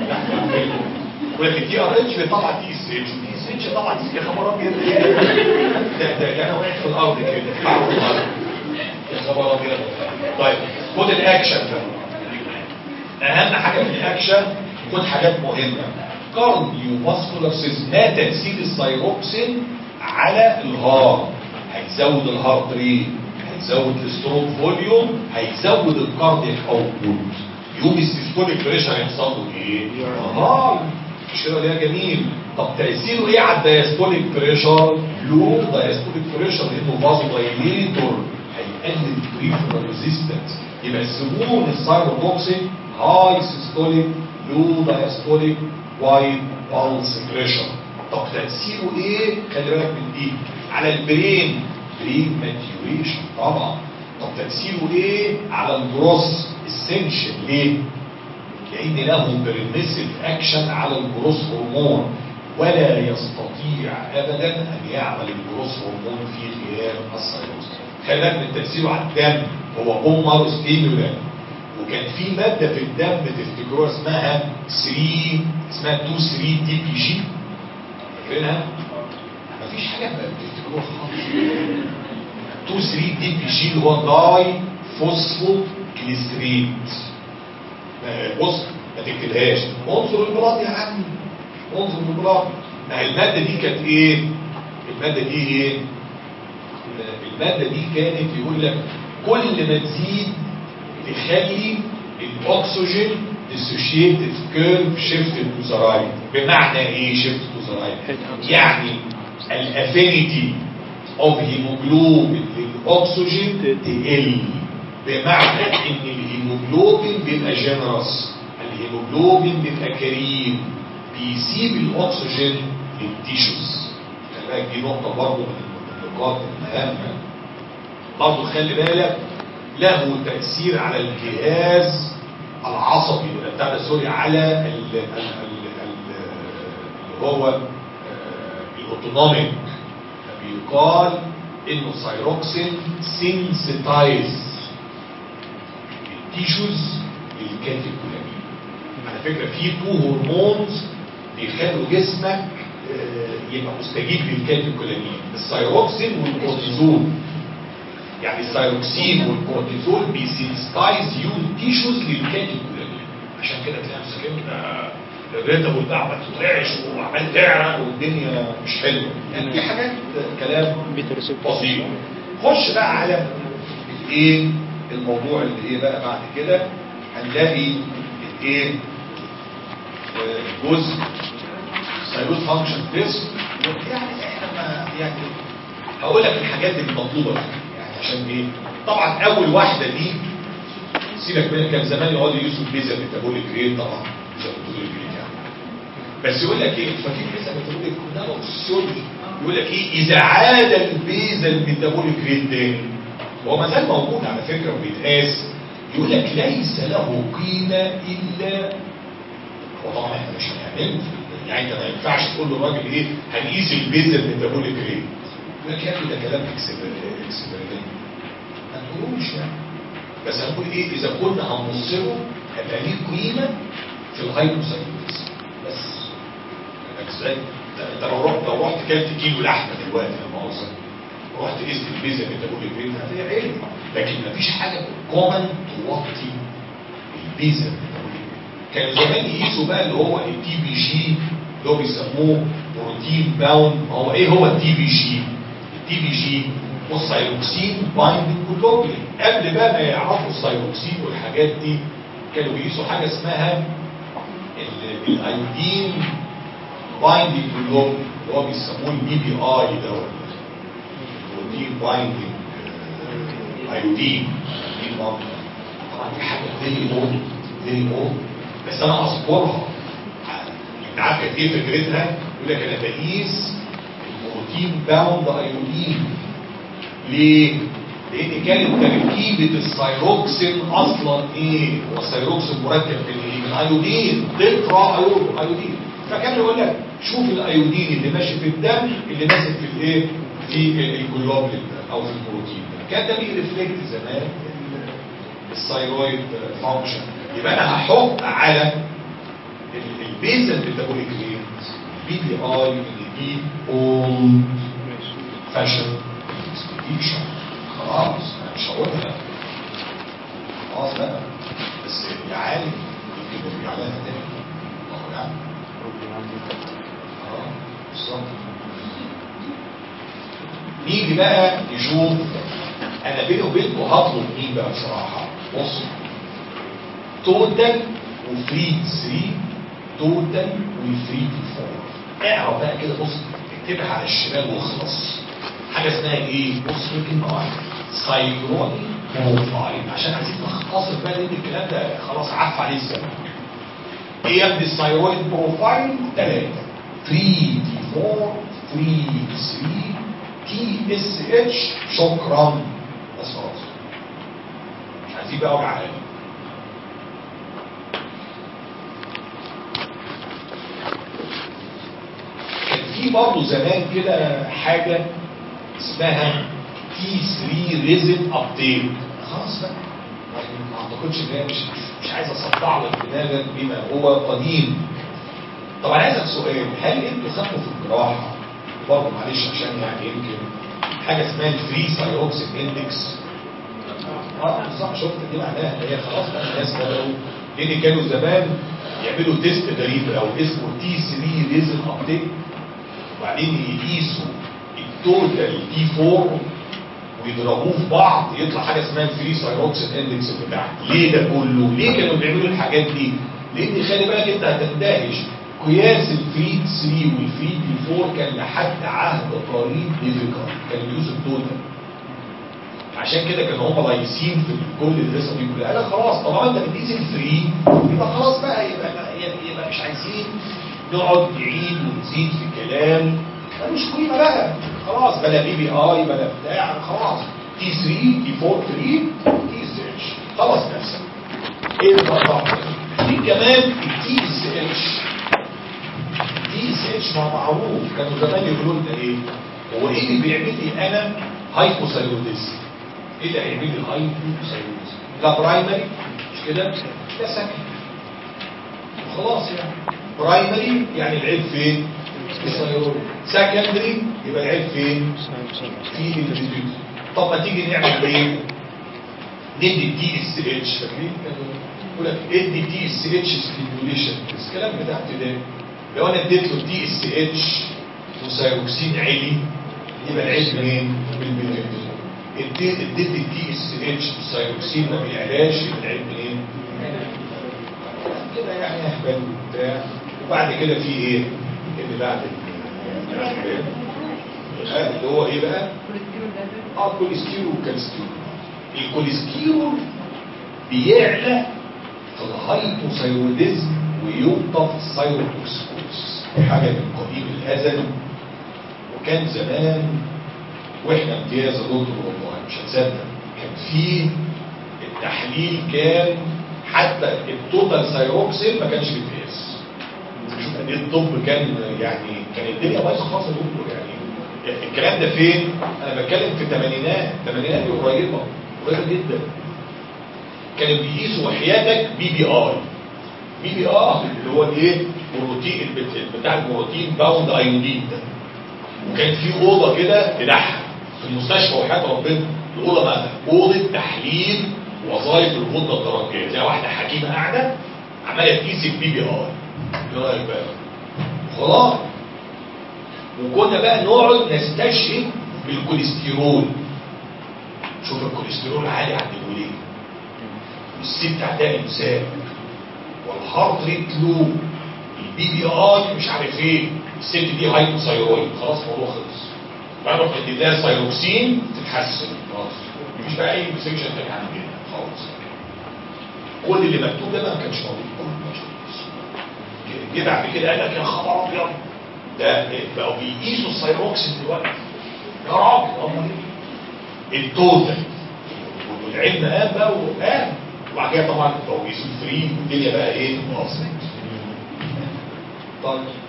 ولكن تي ار اتش بيطلع تي اس اتش تي اس اتش طلع تي يا خبر ابيض ده ده انا واقف في الارض كده على الأرض. يا خبر ابيض طيب خد الاكشن بقى اهم حاجه في الاكشن خد حاجات مهمه كارديو فاسكولار سيستم ما تاثير الثايروكسين على الهارت هيزود الهارت ريت هيزود الستروك فوليوم هيزود الكاردياك اوتبوت يوم السيستوليك بريشر هيحصل له ايه؟ اه مش كده ده جميل طب تاثيره ايه على الدايستوليك بريشر؟ لو دايستوليك بريشر لانه فازو دايليتور هيقلل البريفرال ريزيستنس يبقى السموم السايروتوكسين هاي سيستوليك لو دايستوليك وايد بالس بريشر طب تاثيره ايه؟ خلي بالك من دي على البرين برين ماتيوريشن طبعا طب تاثيره ايه؟ على الجروس اسينشال ليه؟ لان له بريميسيف اكشن على الجروس هرمون ولا يستطيع ابدا ان يعمل الجروس هرمون في غياب السيروس خلي بالك من تاثيره على الدم هو بومر ستيمولان وكان في ماده في الدم تفتكروها اسمها 3 اسمها 2 3 دي بي جي فاكرينها؟ مفيش حاجه ما بتفتكروها خالص 2 3 دي بي جي اللي هو داي فوسفو جليسريت بص ما تكتبهاش انظر البلاط يا عم انظر البلاط ما هي الماده دي كانت ايه الماده دي ايه الماده دي كانت يقول لك كل ما تزيد تخلي الاكسجين ديسوشيتد كيرف شيفت تو ذا رايت بمعنى ايه شيفت تو ذا رايت يعني الافينيتي اوف هيموجلوبين للاكسجين تقل بمعنى ان الهيموجلوبين بيبقى جينرس الهيموجلوبين بيبقى كريم بيسيب الاكسجين للتيشوز خلي بالك دي نقطه برضه من النقاط المهمه برضه خلي بالك له تاثير على الجهاز العصبي ولا بتاع ده سوري على ال- ال- ال- ال- اللي هو آه، الاوتونوميك بيقال انه الثايروكسين سينسيتايز التيشوز للكاتيكولامين على فكره في تو هرمونز بيخلوا جسمك آه، يبقى مستجيب للكاتيكولامين الثايروكسين والكورتيزول يعني الثايروكسين والكورتيزول بيسينسيتايز يو تيشوز للكاتيكولامين عشان كده تلاقي نفسك انت الريتابل بقى عمال تترعش وعمال تعرق والدنيا مش حلوه يعني دي حاجات آه، كلام بيتا ريسبتور بسيط خش بقى على الايه الموضوع اللي ايه بقى بعد كده هنلاقي الايه آه، جزء سيروس فانكشن تيست يعني احنا ما يعني هقول لك الحاجات المطلوبه يعني عشان ايه طبعا اول واحده دي سيبك منها كان زمان يقعدوا يوسف بيزا ميتابوليك ريت طبعا مش ميتابوليك ريت يعني بس يقول لك ايه فاكر بيزا ميتابوليك كلها اوكسيولوجي يقول لك ايه اذا عاد البيزا الميتابوليك ريت تاني هو ما زال موجود على فكره وبيتقاس يقول لك ليس له قيمه الا وطبعا احنا مش هنعمله يعني انت ما ينفعش تقول للراجل ايه هنقيس البيزا الميتابوليك ريت يقول لك يا ابني ده كلام اكسبيرمنت ما تقولوش يعني بس هنقول ايه اذا كنا هنبص له هيبقى ليه قيمه في الهايبوثايرويدز بس فاهمك ازاي؟ انت انت لو رحت لو رحت كلت كيلو لحمه دلوقتي لما اوصل رحت قست البيزا ميتابوليك ريت هتلاقي علم لكن مفيش حاجه كومن توطي البيزا ميتابوليك ريت كانوا زمان يقيسوا بقى اللي هو التي بي جي اللي هو بيسموه بروتين باوند ما هو ايه هو التي بي جي؟ التي بي جي والسايروكسين بايندنج جلوبولين قبل بقى ما يعرفوا السايروكسين والحاجات دي كانوا بيقيسوا حاجه اسمها ال- الايودين بايندنج جلوبولين اللي هو بيسموه البي بي اي دوت بروتين بايندنج ايودين ايودين باوند طبعا دي حاجه فيري اولد فيري اولد بس انا اذكرها انت عارف كانت ايه فكرتها؟ يقول لك انا بقيس البروتين باوند ايودين ليه؟ لان كانت تركيبه السيروكسين اصلا ايه؟ هو السيروكسين مركب من ايه؟ من ايودين تترا ايودين ايودين فكان يقول لك شوف الايودين اللي ماشي في الدم اللي ماسك في الايه في الجلوبولين ده او في البروتين ده. كان ده بيرفلكت زمان الثايرويد فانكشن يبقى انا هحط على البيزل ميتابوليك ريت بي بي اي ان دي اولد فاشن اكسبكتيشن خلاص انا مش هقولها خلاص بقى بس يعالج يمكن يرجع لها تاني الله يعلم اه بالظبط نيجي بقى نشوف انا بيني وبينكم هطلب مين بقى بصراحه بص توتال وفري 3 توتال وفري 4 اعرف بقى كده بص اكتبها على الشمال واخلص حاجه اسمها ايه بص في كلمه واحده سايروني بروفايل عشان عايزين نختصر بقى لان الكلام ده خلاص عف عليه الزمن ايه يا ابني الثايرويد بروفايل ثلاثه 3 دي 4 3 3 تي اس اتش شكرا بس خلاص مش عايزين بقى وجع قلب كان في برضه زمان كده حاجه اسمها تي 3 ريزن ابديت خلاص بقى يعني ما اعتقدش ان هي مش مش عايز اصدع لك دماغك بما هو قديم طب انا عايزك سؤال هل انتوا خدتوا في الجراحه برضه معلش عشان يعني يمكن حاجه اسمها الفري سايروكسين اندكس اه بالظبط شفت دي معناها ان هي خلاص بقى الناس بداوا لان كانوا زمان يعملوا تيست غريب او اسمه تي 3 ريزن ابديت وبعدين يقيسوا التوتال تي 4 ويضربوه في بعض يطلع حاجه اسمها الفري سايروكسين اندكس بتاعك ليه ده كله ليه كانوا بيعملوا الحاجات دي لان خلي بالك انت هتندهش قياس الفري 3 والفري بي 4 كان لحد عهد قريب ديفيكال كان بيوز التوتال عشان كده كانوا هم لايسين في كل القصه دي كلها لا خلاص طالما انت بتقيس الفري يبقى خلاص بقى يبقى يبقى, يبقى مش عايزين نقعد نعيد ونزيد في كلام ملوش قيمه بقى خلاص بلا بي بي اي بلا بتاع خلاص تي 3 تي 4 3 تي اس اتش خلاص نفسك ايه الموضوع في كمان التي اس اتش تي اس اتش ما معروف كانوا زمان يقولوا لنا ايه هو ايه اللي بيعمل لي انا هايبوثايروديزم ايه اللي هيعمل لي الهايبوثايروديزم ده برايمري مش كده ده سكن خلاص يعني برايمري يعني العيب فين الثايرويد سكندري يبقى العيب فين في الريديوس طب ما تيجي نعمل ايه ندي الدي اس اتش فاكرين يقول لك ادي دي اس اتش ستيميوليشن الكلام بتاع ابتدائي لو انا اديت له دي اس اتش وسيروكسين عالي يبقى العيب منين من البيتين اديت اديت الدي اس اتش وسيروكسين ما بيعلاش يبقى العيب منين كده يعني اهبل وبتاع وبعد كده في ايه اللي بعد ال- اللي هو ايه بقى اه كوليسترول وكالسترول الكوليسترول بيعلى في الهايبوثايروديزم ويوطى في الثايروتوكسكوز حاجه من قديم الازل وكان زمان واحنا امتياز يا دكتور والله مش هتصدق كان في التحليل كان حتى التوتال ثايروكسين ما كانش بيتقاس شوف قد ايه الطب كان يعني كان الدنيا بايظه خالص يا دكتور يعني الكلام ده فين؟ انا بتكلم في الثمانينات الثمانينات دي قريبه قريبه جدا كانوا بيقيسوا وحياتك بي بي اي بي بي ار اللي هو الايه؟ بروتين البت- بتاع البروتين باوند ايودين ده وكان في اوضه كده تضحك في المستشفى وحياه ربنا الاوضه بقى اوضه تحليل وظائف الغده الدرقيه زي واحده حكيمه قاعده عماله تقيس البي بي ار ايه رايك بقى؟ خلاص وكنا بقى نقعد نستشهد بالكوليسترول شوف الكوليسترول عالي عند الوليد والست عندها امساك والهارت ريت لو البي بي اي مش عارف ايه الست دي هايبوثايرويد خلاص الموضوع خلص بعد ما تدي لها سايروكسين تتحسن خلاص مش بقى اي سيكشن تاني عن كده خالص كل اللي مكتوب ده بقى ما كانش موجود كله ما كانش موجود. جه بعد كده قال لك يا خبر ابيض ده بقوا بيقيسوا السايروكسين دلوقتي يا راجل هم التوتال والعلم قام بقى وقام وبعد كده طبعا بقوا بيقيسوا الفري والدنيا بقى ايه باظت طيب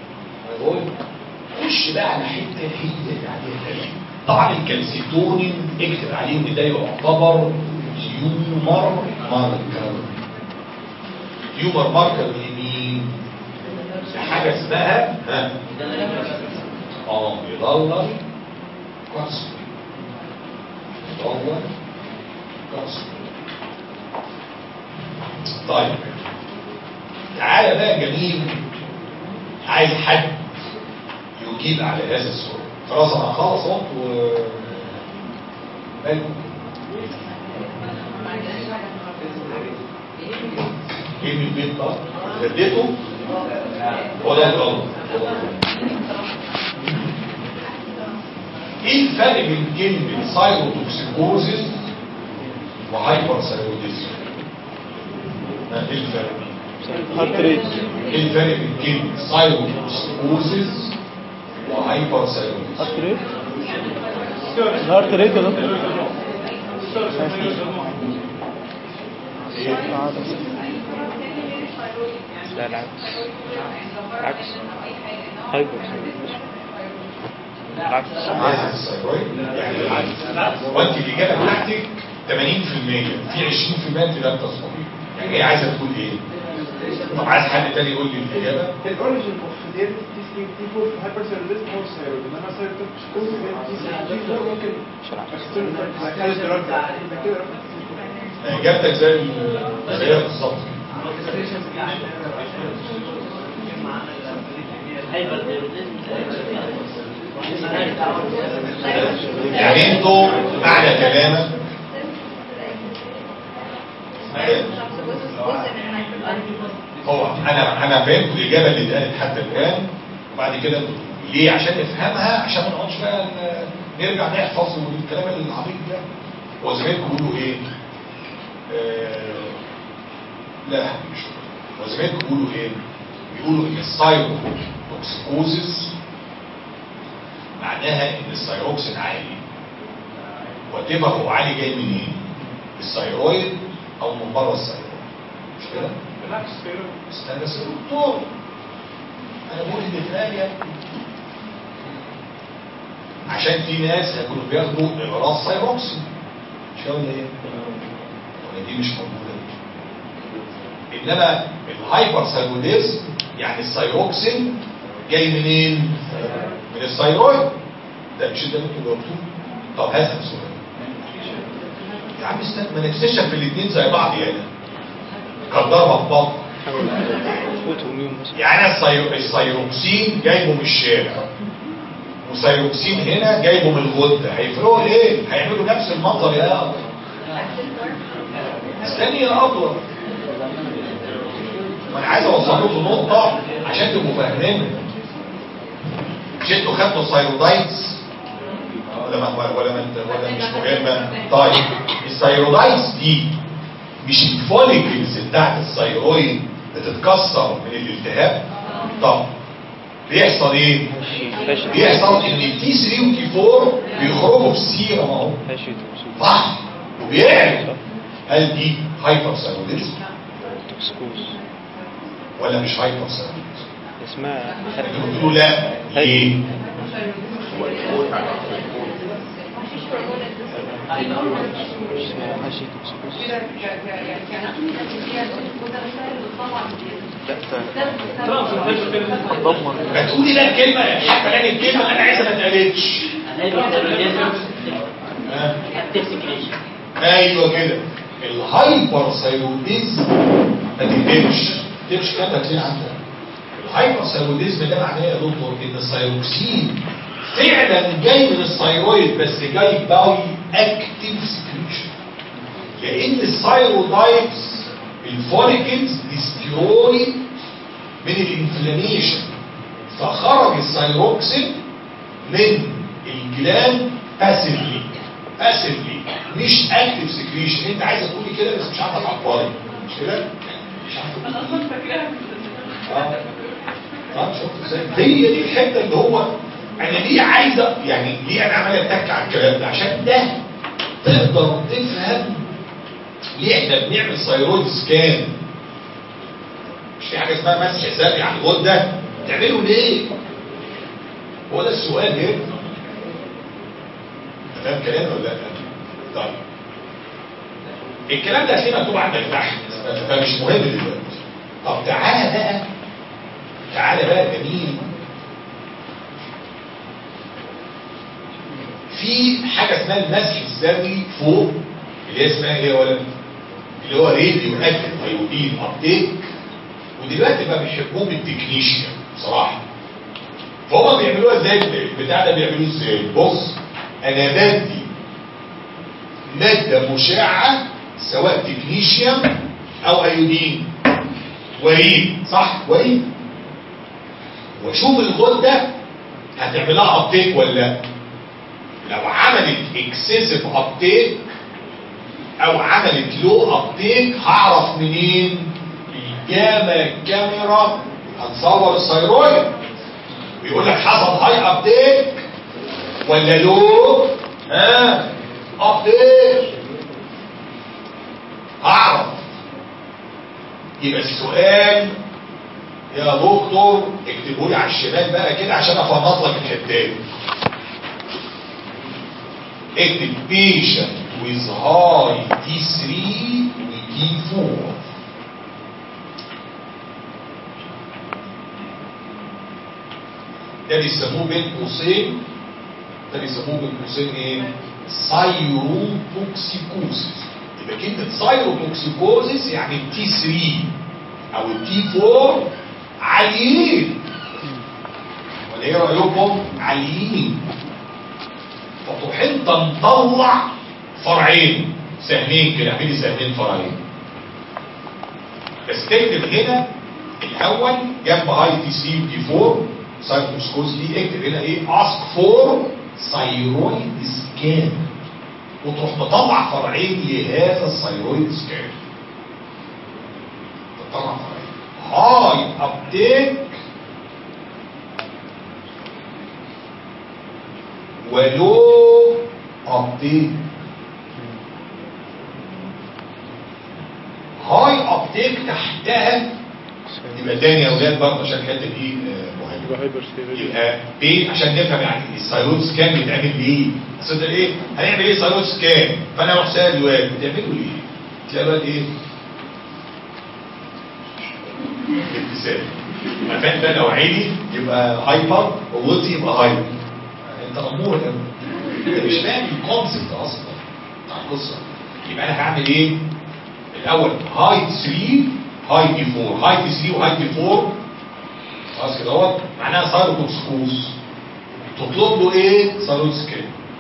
انا بقول خش بقى على حته هي اللي عليها دليل طبعا الكالسيتونين اكتب عليه ان ده يعتبر تيومر ماركر تيومر ماركر لمين؟ لحاجه اسمها ها اه يدور كارسون يدور كارسون طيب تعالى بقى جميل عايز حد يجيب على هذا السؤال خلاص انا هخلص اهو و مالكم؟ ايه من البيت ده؟ غديته؟ هو ده الغلط ايه الفرق بين كلمة سايروتوكسيكوزيس وهايبر سايروتيزم؟ ايه الفرق؟ هارت ريت ايه الفرق بين كلمة سايروتوكسيكوزيس وهايبر سايروتيزم؟ هارت ريت الهارت ريت يا دكتور لا العكس العكس هايبر العكس عايز الثايرويد يعني العكس وانت الاجابه بتاعتك 80% في 20% انت لا تستطيع يعني هي عايزه تقول ايه؟ طب عايز حد تاني يقول لي الاجابه؟ الاوريجن اوف دير تي 3 تي 4 في هايبرثيروديزم هو الثيرويد انما الثيرويد تي 3 تي 4 ممكن اكسترنال زي كده زي كده اجابتك زي ال- زيها بالظبط يعني انتوا معنى كلامك هو انا انا فهمت الاجابه اللي اتقالت حتى الان وبعد كده ليه عشان نفهمها عشان ما نقعدش بقى ن- نرجع نحفظ والكلام العبيط ده هو زمايلكم بيقولوا ايه؟ آه لا يا حبيبي شكرا هو زمايلكم بيقولوا ايه؟ بيقولوا ان السايروتوكسيكوزيس معناها ان الثايروكسين عالي وتبقى هو عالي جاي منين؟ الثايرويد او من بره الثايرويد مش كده؟ بالعكس الثيرويد استنى بس يا دكتور انا بقول ان فاهم عشان في ناس هيكونوا بياخدوا اغراض ثايروكسين مش كده ولا ايه؟ ولا دي مش موجوده انما الهايبر ثايروديزم يعني الثايروكسين جاي منين؟ من الثايرويد ده مش ده اللي انتوا جاوبتوه طب هسأل سؤال يا عم استنى ما نكسشف الاثنين زي بعض يعني كان ضربه في بطن اوتوميون مثلا يعني السيرو- السيروكسين جايبه من الشارع وسيروكسين هنا جايبه من الغده هيفرقوا ليه؟ هيعملوا نفس المنظر يا أبو استني يا ابو ما انا عايز اوصل لكم نقطه عشان تبقوا فاهمين مش انتوا خدتوا الثايرودايتس ولا ما ولا ما ولا مش مهمه طيب الثايرودايتس دي مش الفوليكلز بتاعت الثايرويد بتتكسر من الالتهاب طب بيحصل ايه؟ فاشل بيحصل ان التي 3 والتي 4 بيخرجوا في السيرم اهو فاشل توكسيكوز صح وبيعلى هل دي هايبر ثايروديزم توكسيكوز ولا مش هايبر ثايروديزم؟ اسمها انتوا بتقولوا لا ليه؟ اسمها فاشل توكسيكوز لا دمر ما تقولي لا كلمه حتى لان الكلمه انا عايزها ما اتقالتش ها؟ ايوه كده الهايبر ثايروديزم ما تكتبش تكتبش كده هتلاقي عندك الهايبر ثايروديزم ده معناه يا دكتور ان الثايروكسين فعلا جاي من الثايرويد بس جاي باي اكتيف سكريشن لان الثايرودايتس الفوليكلز ديستروي من الانفلاميشن فخرج الثايروكسين من الجلان باسفلي باسفلي مش اكتف سكريشن انت عايزه تقولي كده بس مش عارفه تعبري مش كده مش عارفه تقولي اه اه شفت ازاي هي دي الحته اللي هو انا ليه عايزه يعني ليه انا عمال اتك على الكلام ده عشان ده تقدر تفهم ليه احنا بنعمل ثايرويد سكان مش في حاجه اسمها مسح ذاتي على الغده تعمله ليه هو ده السؤال هنا فاهم كلامي ولا لا؟ طيب الكلام ده هتلاقيه مكتوب عندك تحت فمش مهم دلوقتي طب تعالى بقى تعالى بقى جميل في حاجه اسمها المسح السري فوق اللي هي اسمها ايه يا ولد؟ اللي هو راديو اكتف ايودين ابتيك ودلوقتي بقى بيحبوه بالتكنيشيا بصراحه فهم بيعملوها ازاي البتاع ده بيعملوه ازاي بص انا بدي ماده مشعه سواء تكنيشيوم او ايودين وريد صح وريد واشوف الغده هتعملها ابتيك ولا لا لو عملت اكسسيف ابتيك او عملت لو ابتيك هعرف منين الجاما كاميرا هتصور الثيرويد بيقول لك حصل هاي ابتيك ولا لو ها ابتيك هعرف يبقى السؤال يا دكتور اكتبوا لي على الشمال بقى كده عشان افنط لك الحتات اكتب patient with high T3 و T4 ده بيسموه بين قوسين ده بيسموه بين قوسين ايه؟ سايروتوكسيكوزيس يبقى كلمة سايروتوكسيكوزيس يعني التي 3 او التي 4 عاليين ولا ايه رأيكم؟ عاليين فتروح انت مطلع فرعين سهمين كده اعملي سهمين فرعين بس تكتب هنا الاول جنب هاي تي سي ودي 4 سايتوسكوز دي اكتب هنا ايه اسك فور ثايرويد سكان وتروح مطلع فرعين لهذا الثايرويد سكان تطلع فرعين هاي ابديت ولو ابديت هاي ابديت تحتها يبقى تاني يا اولاد برضه عشان الحته دي آه، مهمه يبقى هايبر ستيريو يبقى بيه عشان نفهم يعني الثايرويد سكان بيتعمل ليه؟ اصل ده ايه؟ هنعمل ايه ثايرويد سكان؟ فانا اروح سال الواد بتعملوا ليه؟ تلاقي الواد ايه؟ ابتسام عشان ده لو عيني يبقى هايبر ووطي يبقى هايبر انت امور يا ابني. انت مش فاهم الكونسبت اصلا بتاع القصه يبقى انا هعمل ايه؟ الاول هاي 3 هاي دي 4 هاي دي 3 وهاي دي 4 خلاص كده اهوت معناها سايروتوكسكوز تطلب له ايه سايروت سكان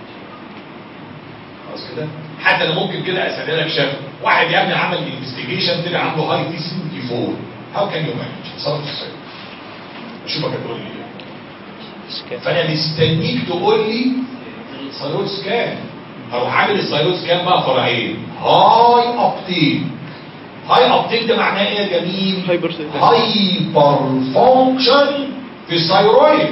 خلاص كده حتى انا ممكن كده اسال لك شاب واحد يا ابني عمل انفستيجيشن طلع عنده هاي تي سي ودي 4 هاو كان يو مانج سايروت سكان اشوفك هتقول لي ايه سكان فانا مستنيك تقول لي سايروت سكان او عامل السايروت سكان بقى فرعين هاي ابتيك هاي ابتيك ده معناه ايه يا جميل هايبر ستيريو هايبر فانكشن في الثايرويد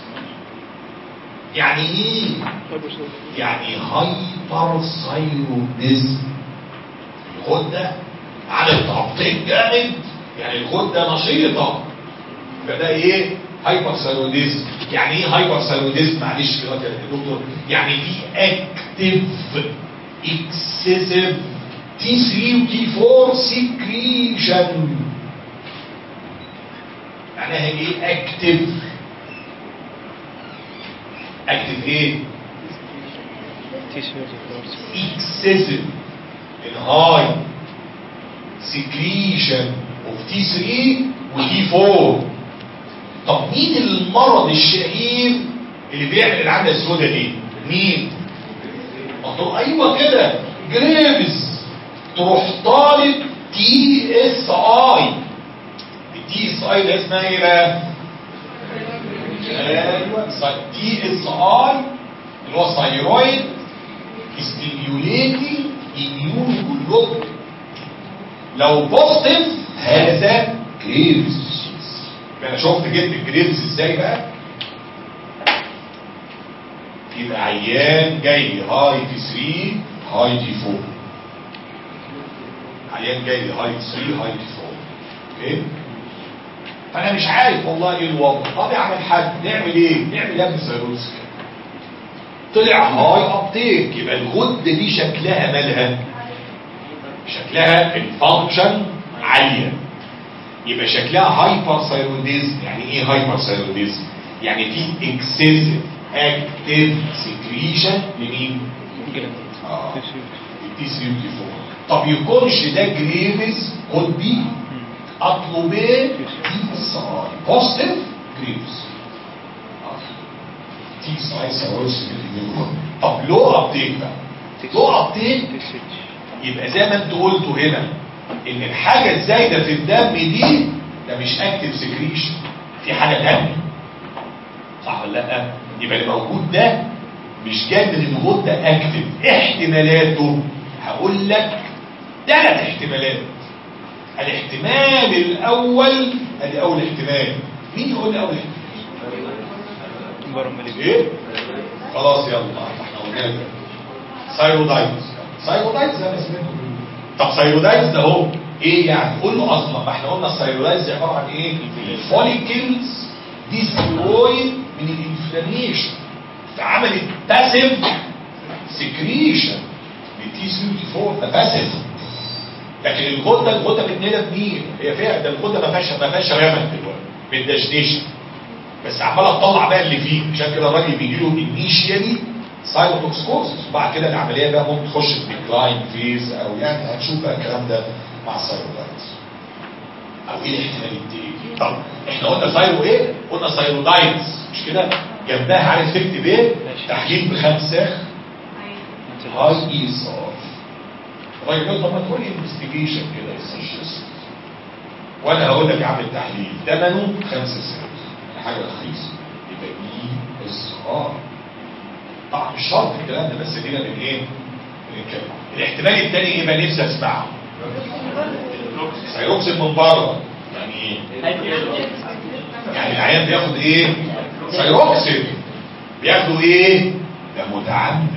يعني ايه هايبر ستيريو يعني هايبر ثايروديزم الغده عملت ابتيك جامد يعني الغده نشيطه فده ايه هايبر ثايروديزم يعني ايه هايبر ثايروديزم معلش كده يا دكتور يعني في اكتيف اكسسيف تي 3 وتي 4 سكريشن معناها ايه اكتيف اكتيف ايه تي سي excessive in high secretion of T3 و T4 طب مين المرض الشهير اللي بيعمل العملة السوداء دي مين مطلوب ايوه كده جريفز تروح طالب تي اس اي التي اس اي ده اسمها ايه بقى ايوه تي اس اي اللي هو ثايرويد stimulating immunoglobulin لو بوزيتيف هذا جريفز انا شفت جبت الجريفز ازاي بقى يبقى عيان جاي هاي تي 3 هاي تي 4 عيان جاي هاي تي 3 هاي تي 4 اوكي فانا مش عارف والله ايه الوضع طب يا عم الحاج نعمل ايه نعمل يا ابني سيروسك طلع هاي ابتيك يبقى الغده دي شكلها مالها شكلها الفانكشن عاليه يبقى شكلها هايبر ثايروديزم يعني ايه هايبر ثايروديزم يعني في اكسسيف اكتيف سكريشن لمين اه التي سي يو فوق طب يكونش ده جريفز خد بي اطلبين تي ساي بوزيتيف جريفز تي ساي سيروس طب لو ابتيك بقى لو ابتيك يبقى زي ما انت قلتوا هنا ان الحاجة الزايدة في الدم دي ده مش اكتف سكريشن في حاجة تانية صح ولا لا يبقى اللي موجود ده مش جاي من الغدة اكتف احتمالاته هقول لك ثلاث احتمالات الاحتمال الاول ادي اول احتمال مين يقول لي اول احتمال ايه خلاص يلا احنا قلنا لك سايرودايتس سايرودايتس زي ما سمعتوا طب سايرودايتس ده هو ايه يعني قول له اصلا ما احنا قلنا السايرودايتس عباره عن ايه فوليكلز ديسترويد من الانفلاميشن فعملت باسيف سكريشن للتي سي فور ده باسيف لكن الغده الغده بتنادى بمين هي فيها ده الغده ما فيهاش ما فيهاش رمل دلوقتي بتدشدش بس عماله تطلع بقى اللي فيه عشان كده الراجل بيجي له انيشيالي سايروتوكسكوزس وبعد كده العمليه بقى ممكن تخش في ديكلاين فيز او يعني هنشوف بقى الكلام ده مع السايرودايتس او ايه الاحتمال التاني طب احنا قلنا سايرو ايه قلنا سايرودايتس مش كده جنبها عارف تكتب ايه تحليل بخمسه هاي ايصار الراجل يقول طب ما تقول لي انفستيجيشن كده بس وانا هقول لك اعمل تحليل ثمنه 5 سنت حاجه رخيصه يبقى اي اس ار طبعا مش شرط الكلام ده بس دينا من ايه؟ من الكلام الاحتمال الثاني ايه بقى نفسي اسمعه سيروكسين من بره يعني ايه؟ يعني العيان بياخد ايه؟ سيروكسين بياخدوا ايه؟ ده متعمد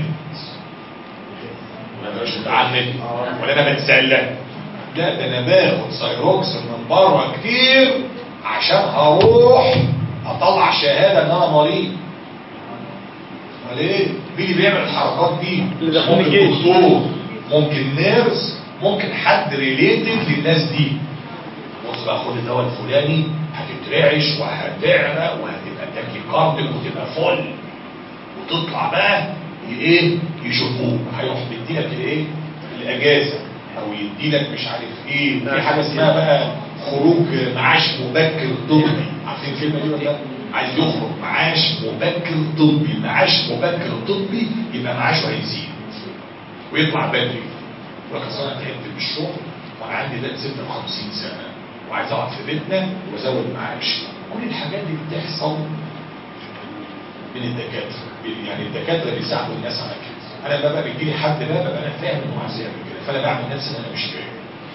ولا مش متعمد ولا انا بتسلى لا ده انا باخد سيروكسين من بره كتير عشان هروح اطلع شهاده ان انا مريض امال ايه مين اللي بيعمل الحركات دي اللي دخلني ممكن الجيش. دكتور ممكن نيرس ممكن حد ريليتد للناس دي بص بقى خد الدواء الفلاني هتترعش وهتعرق وهتبقى تاكيكاردك وتبقى فل وتطلع بقى ي- ايه يشوفوك هيروح مديلك الايه الاجازه او يديلك مش عارف ايه في حاجه اسمها بقى خروج معاش مبكر طبي عارفين الكلمه دي ولا لا؟ عايز يخرج معاش مبكر طبي معاش مبكر طبي يبقى معاشه هيزيد ويطلع بدري يقول لك أصل انا تعبت من الشغل وانا عندي ده 56 سنه وعايز اقعد في بيتنا وازود معاش كل الحاجات دي بتحصل من الدكاتره يعني الدكاتره بيساعدوا الناس على كده انا بقى بيجي لي حد بقى ببقى انا فاهم انه عايز يعمل كده فانا بعمل نفسي ان انا مش فاهم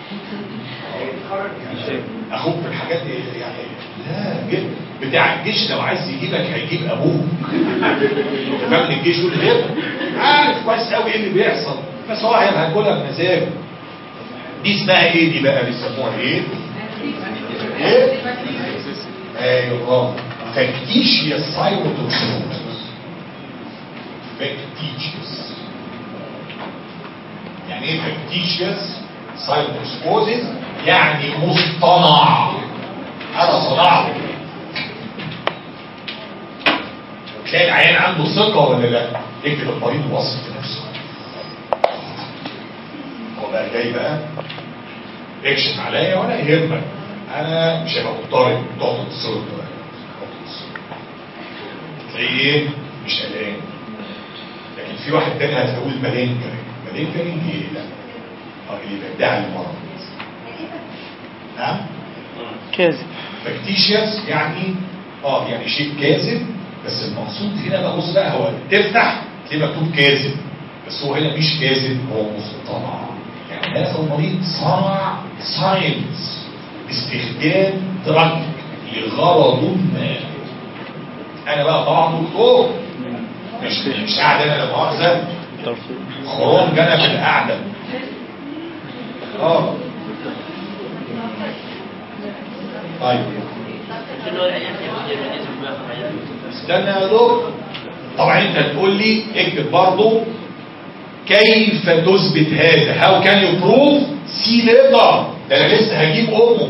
يعني اخوك في الحاجات دي يعني لا جد بتاع الجيش لو عايز يجيبك هيجيب ابوك فاهم الجيش يقول ايه عارف كويس قوي ايه اللي بيحصل بس هو هياكلها بمزاجه دي اسمها ايه دي بقى بيسموها ايه ايه ايوه فاكتيشيا سايروتوكسينوز فاكتيشيس يعني ايه فاكتيشيس سايروتوكسينوز يعني مصطنع انا صنعته تلاقي العيان عنده ثقة ولا لا يكتب المريض واثق في نفسه هو بقى جاي بقى اكشف عليا ولا يهمك انا مش هبقى مضطرب تقعد تصرف بقى تلاقيه ايه مش قلقان لكن في واحد تاني هتقول ملينكري ملينكري ايه لا اه اللي بيدعي المرض نعم كاذب فاكتيشيوس يعني اه يعني شيء كاذب بس المقصود هنا بقى بص بقى هو تفتح تلاقي مكتوب كاذب بس هو هنا مش كاذب هو مصطنع يعني هذا المريض صنع ساينس باستخدام دراج لغرض ما انا بقى طبعا دكتور مش مش قاعد انا لا مؤاخذه ترفيه خروج انا في القعده اه طيب استنى يا دكتور طبعا انت هتقول لي اكتب برضه كيف تثبت هذا هاو كان يو بروف سي ليتر ده انا لسه هجيب امه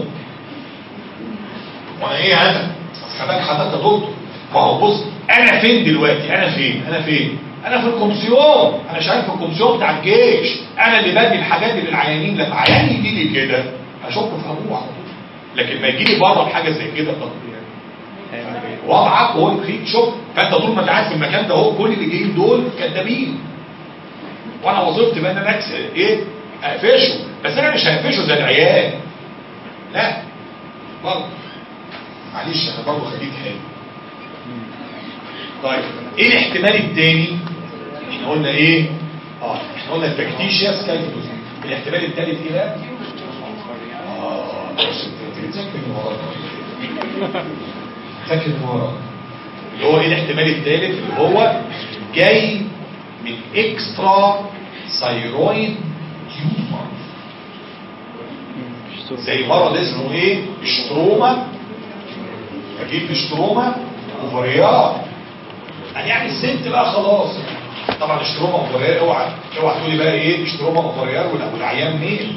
وانا ايه انا حضرتك حضرتك يا دكتور ما هو بص انا فين دلوقتي انا فين انا فين انا في الكومسيون انا شغال في الكومسيون بتاع الجيش انا اللي بدي الحاجات اللي للعيانين لما عيان يجي لي كده اشك في ابوه على طول لكن ما يجي لي بره بحاجه زي كده طب يعني وضعك هو اللي يخليك تشك فانت طول ما انت قاعد في المكان ده هو كل اللي جايين دول كدابين وانا وظيفتي بقى ان انا اكسر ايه اقفشه بس انا مش هقفشه زي العيال لا برضه معلش انا برضه خليك حلو طيب ايه الاحتمال الثاني احنا قلنا ايه اه احنا قلنا البكتيشياس كيف تزيد الاحتمال الثالث ايه بقى اه بص انت بتذاكر من وراك ذاكر من وراك اللي هو ايه الاحتمال الثالث اللي هو جاي من اكسترا ثايرويد تيومر زي مرض اسمه ايه اشتروما اجيب اشتروما اوفريار يعني الست بقى خلاص طبعا اشتروما اوفريار اوعى اوعى تقولي بقى ايه اشتروما اوفريار ولا والعيان ميل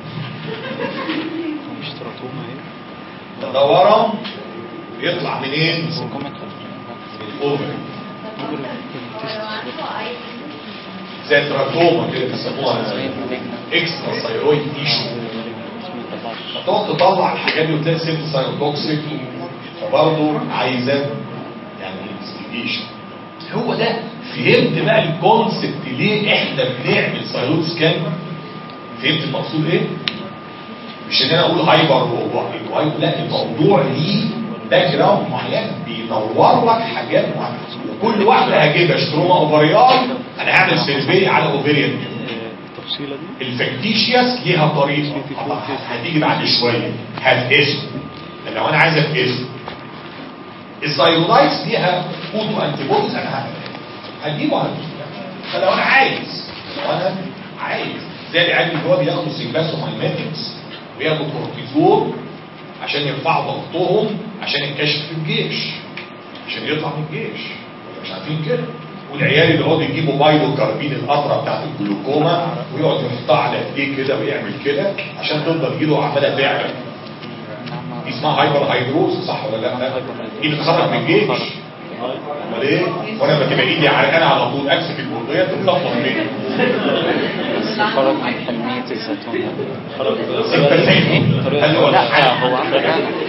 مش تراكوما اهي ده ورم يطلع منين؟ سيكوما من الاوفري لو عنده اي زي التراكوما كده بيسموها اكسترا ثايرويد ايشو فتقعد تطلع الحاجات دي وتلاقي سيلف سايروتوكسيك فبرضه عايزه يعني انفستيجيشن هو ده فهمت بقى الكونسبت ليه احنا بنعمل سايروت سكان فهمت المقصود ايه؟ مش ان انا اقول هايبر وهايبر لا الموضوع ليه باك جراوند معين بينور لك حاجات معينه وكل واحده هجيبها اشتروما اوفريال انا هعمل سيرفي على اوفريان التفصيلة دي الفكتيشياس ليها طريقه طبعاً هتيجي بعد شويه هات اسم ده لو انا عايز اسم الزايونايتس ليها فوتو انتي بوديز انا هعمل هجيبه هجيبه فلو انا عايز لو انا عايز زي العيال اللي هو بياخدوا سيمباسومايماتكس وياخدوا كورتيزون عشان يرفعوا ضغطهم عشان الكشف في الجيش عشان يطلع من الجيش ولا مش عارفين كده والعيال اللي هو بيجيبوا بايلو كاربين القطره بتاعت الجلوكوما ويقعد يحطها على ايديه كده ويعمل كده عشان تفضل ايده عماله تعمل دي اسمها هايبر هيدروز صح ولا لا؟ دي بتخرج من الجيش امال ايه؟ وانا لما تبقى ايدي عرقانه على طول امسك البندقيه تتلخبط مني خرج من حلمية الزيتون انت سايبه هل هو ده لا حاجه هو عنده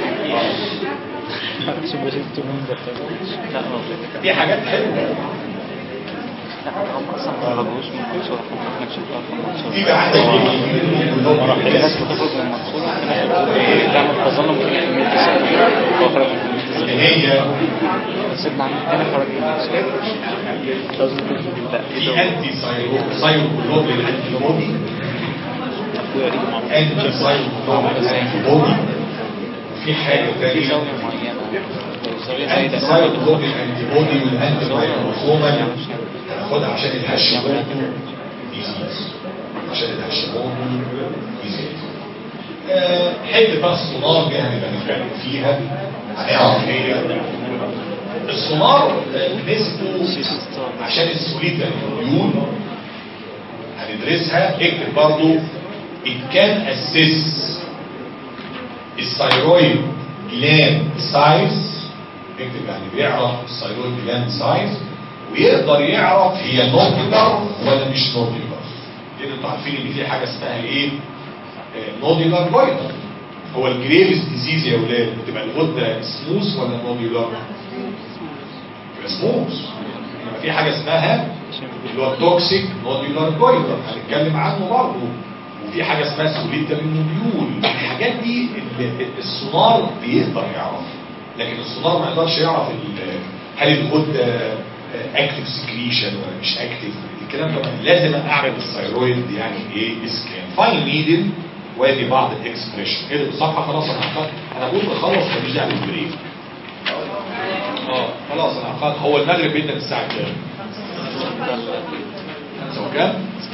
شبه التمون ده لا هو دي حاجات حلوه لا هم اصلا ما خرجوش من الكوش ولا ما كانش دي بقى عندك الناس بتخرج من المقصورة تعمل تظلم في كمية الزيتون هو خرج من كمية اللي الزيتون هي سيدنا عم هنا خرج من المقصورة لازم تنزل لا في كده انتي سايرو سايرو جلوبين انتي بودي اخويا يجي مع انتي سايرو جلوبين انتي بودي في حاجه في ثانيه زاوية معينة زاوية زي الانتي ده سايرو جلوبين انتي بودي والانتي مايكروسوما هاخدها عشان الهاشيموتو ديزيز عشان الهاشيموتو ديزيز آه، حته بقى السونار دي هنبقى نتكلم فيها هنعرف هي السونار آه، مسكه عشان السوليتا العيون هندرسها اكتب برضو it can assist الثايرويد جلاند سايز اكتب يعني بيعرف الثايرويد جلاند سايز ويقدر يعرف هي نوديلر ولا مش نوديلر لان انتوا عارفين ان في حاجه اسمها ايه نوديلر جويتر هو الجريفز ديزيز يا ولاد بتبقى الغده سموث ولا نوديلر يبقى سموث يبقى في حاجه اسمها اللي هو التوكسيك نوديولار جويتر هنتكلم عنه برضه وفي حاجه اسمها سوليتا نوديول الحاجات دي ال- السونار بيقدر يعرف لكن السونار ما يقدرش يعرف ال- هل الغده اكتف سكريشن ولا مش اكتف الكلام ده لازم اعمل الثايرويد يعني ايه سكان فاين نيدل وادي بعض الاكسبريشن ايه ده الصفحه خلاص انا هخلص انا بقول بخلص ماليش دعوه بالبريك اه خلاص انا هخلص هو المغرب بيبدا الساعه كام؟ الساعه كام؟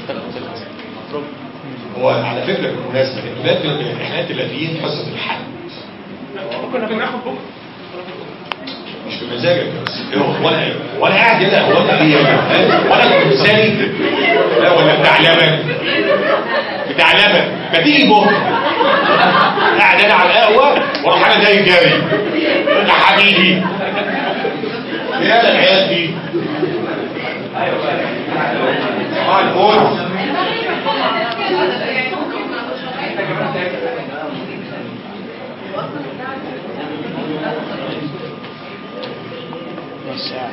هو على فكره بالمناسبه انتوا دلوقتي الامتحانات اللاتيين حصه الحد كنا بناخد بكره مش بمزاجك بس هو وانا وانا قاعد كده هو انا ايه وانا كمثالي لا ولا بتاع لبن بتاع لبن ما تيجي بكره قاعد انا على القهوه واروح انا جاي جري يا حبيبي يا العيال دي اه الفوز نص ساعة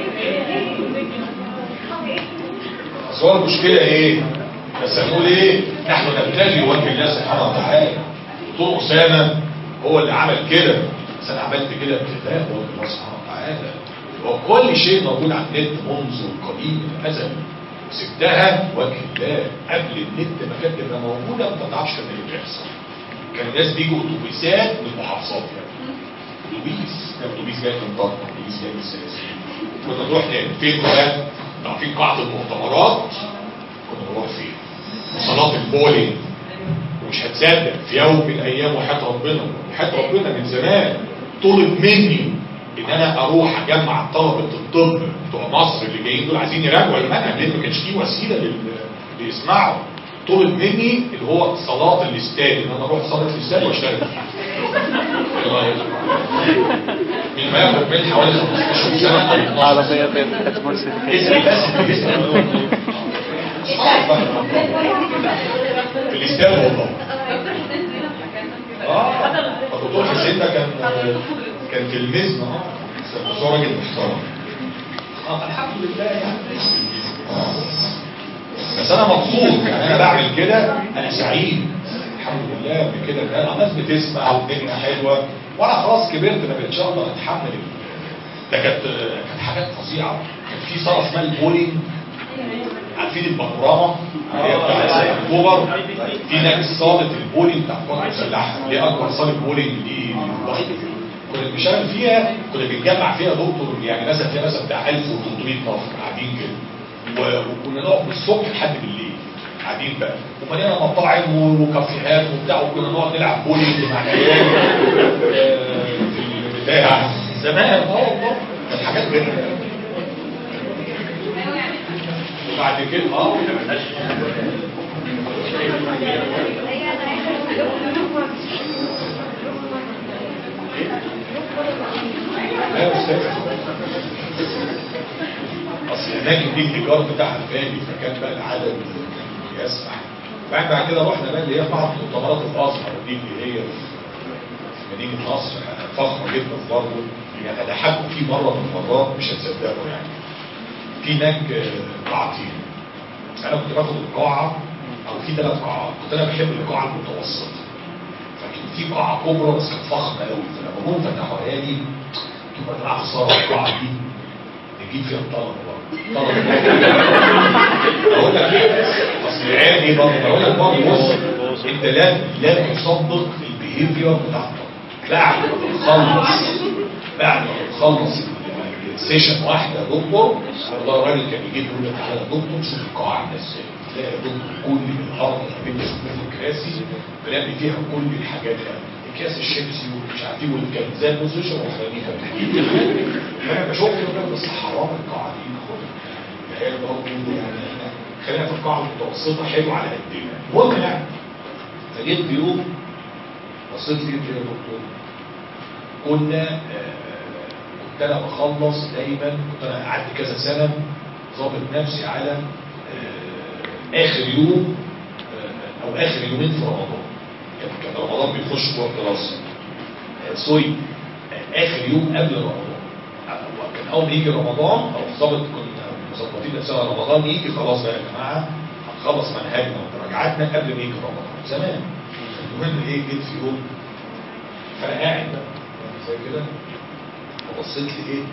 اصل هو المشكله ايه بس هنقول ايه نحن نبتغي وجه الله سبحانه وتعالى دكتور اسامه هو اللي عمل كده بس انا عملت كده ابتغاء وجه الله سبحانه وتعالى وكل شيء موجود على النت منذ القديم الازل سبتها وجه الله قبل النت ما كانت تبقى موجوده ما تعرفش كان ايه اللي بيحصل كان الناس بيجوا اتوبيسات من المحافظات يعني اتوبيس كان اتوبيس جاي من طنطا اتوبيس جاي من السلاسل كنا نروح نعمل فين بقى؟ عارفين قاعة المؤتمرات كنا نروح فين؟ صلاة البولينج ومش هتصدق في يوم من الايام وحياة ربنا وحياة ربنا من زمان طلب مني ان انا اروح اجمع طلبة الطب بتوع مصر اللي جايين دول عايزين يراجعوا المنهج لان ما كانش فيه وسيلة لل- اللي يسمعوا طلب مني اللي هو صلاة الاستاد ان انا اروح صلاة الاستاد واشتغل فيها ايه رايك؟ من ما ياخد من حوالي 15 سنة أو 12 عربية بيت مرسي اسأل بس اسأل مش عارف بقى. في الاستاد والله اه الدكتور حسين ده كان كان تلميذنا اه بس هو راجل محترم اه الحمد لله يعني آه. بس انا مبسوط يعني انا بعمل كده انا سعيد الحمد لله بكده ده الناس بتسمع والدنيا حلوه وانا خلاص كبرت ما بقتش اقدر اتحمل ال- ده كانت كانت حاجات فظيعه كان في صاله اسمها البولينج عارفين البانوراما اللي هي بتاعت اكتوبر في هناك صاله البولينج بتاع القوات المسلحه اللي هي اكبر صاله بولينج دي ضخمه كنا بنشتغل فيها كنا بنجمع فيها دكتور يعني مثلا فيها مثلا بتاع 1300 نفر قاعدين كده و- وكنا نقعد من الصبح لحد بالليل قاعدين بقى ومليانه مطاعم وكافيهات وبتاع وكنا نقعد نلعب بولينج مع العيال آه، في البتاع زمان اه والله كانت حاجات غريبه وبعد كده اه لا يا استاذ اصل هناك دي الايجار بتاعها غالي فكان بقى العدد يسمح بعد بعد كده رحنا بقى اللي هي بعض مؤتمرات الازهر دي اللي هي في مدينه نصر فخمه جدا برضه يعني انا حكوا في مره من المرات مش هتصدقوا يعني في هناك آه، قاعتين انا كنت باخد القاعه او في ثلاث قاعات كنت انا بحب القاعه المتوسطه فكان في قاعه كبرى بس كانت فخمه قوي فلما جم فتحوها لي تبقى تبقى خساره القاعه دي نجيب فيها الطلبه بقى طلبه اقول لك ايه اصل العيال دي برضه اقول لك برضه بص انت لا لا تصدق البيهيفير بتاع الطلبه بعد ما تخلص بعد ما تخلص سيشن واحده يا دكتور والله الراجل كان يجي يقول لك تعالى يا دكتور شوف القاعه عامله ازاي تلاقي يا دكتور كل الارض اللي انت شفتها في الكراسي تلاقي فيها كل الحاجات يعني اكياس الشيبسي ومش عارف ايه والكلام زي البوزيشن والخليفه فانا بشوف كده بس حرام القاعه دي العيال برضه يعني احنا خلينا في القاعه المتوسطه حلو على قدنا المهم يعني فجيت في يوم بصيت لي كده يا دكتور كنا آه، كنت انا بخلص دايما كنت انا قعدت كذا سنه ظابط نفسي على آه، اخر يوم آه، او اخر يومين في رمضان كان كان رمضان بيخش جوه الدراسه آه، سوري آه، اخر يوم قبل رمضان آه، كان اول ما يجي رمضان او الظابط كنا مظبطين نفسنا رمضان يجي خلاص بقى يا جماعه هنخلص منهجنا ومراجعاتنا قبل ما يجي رمضان زمان المهم ايه جيت في يوم فانا قاعد بقى زي كده وبصيت لقيت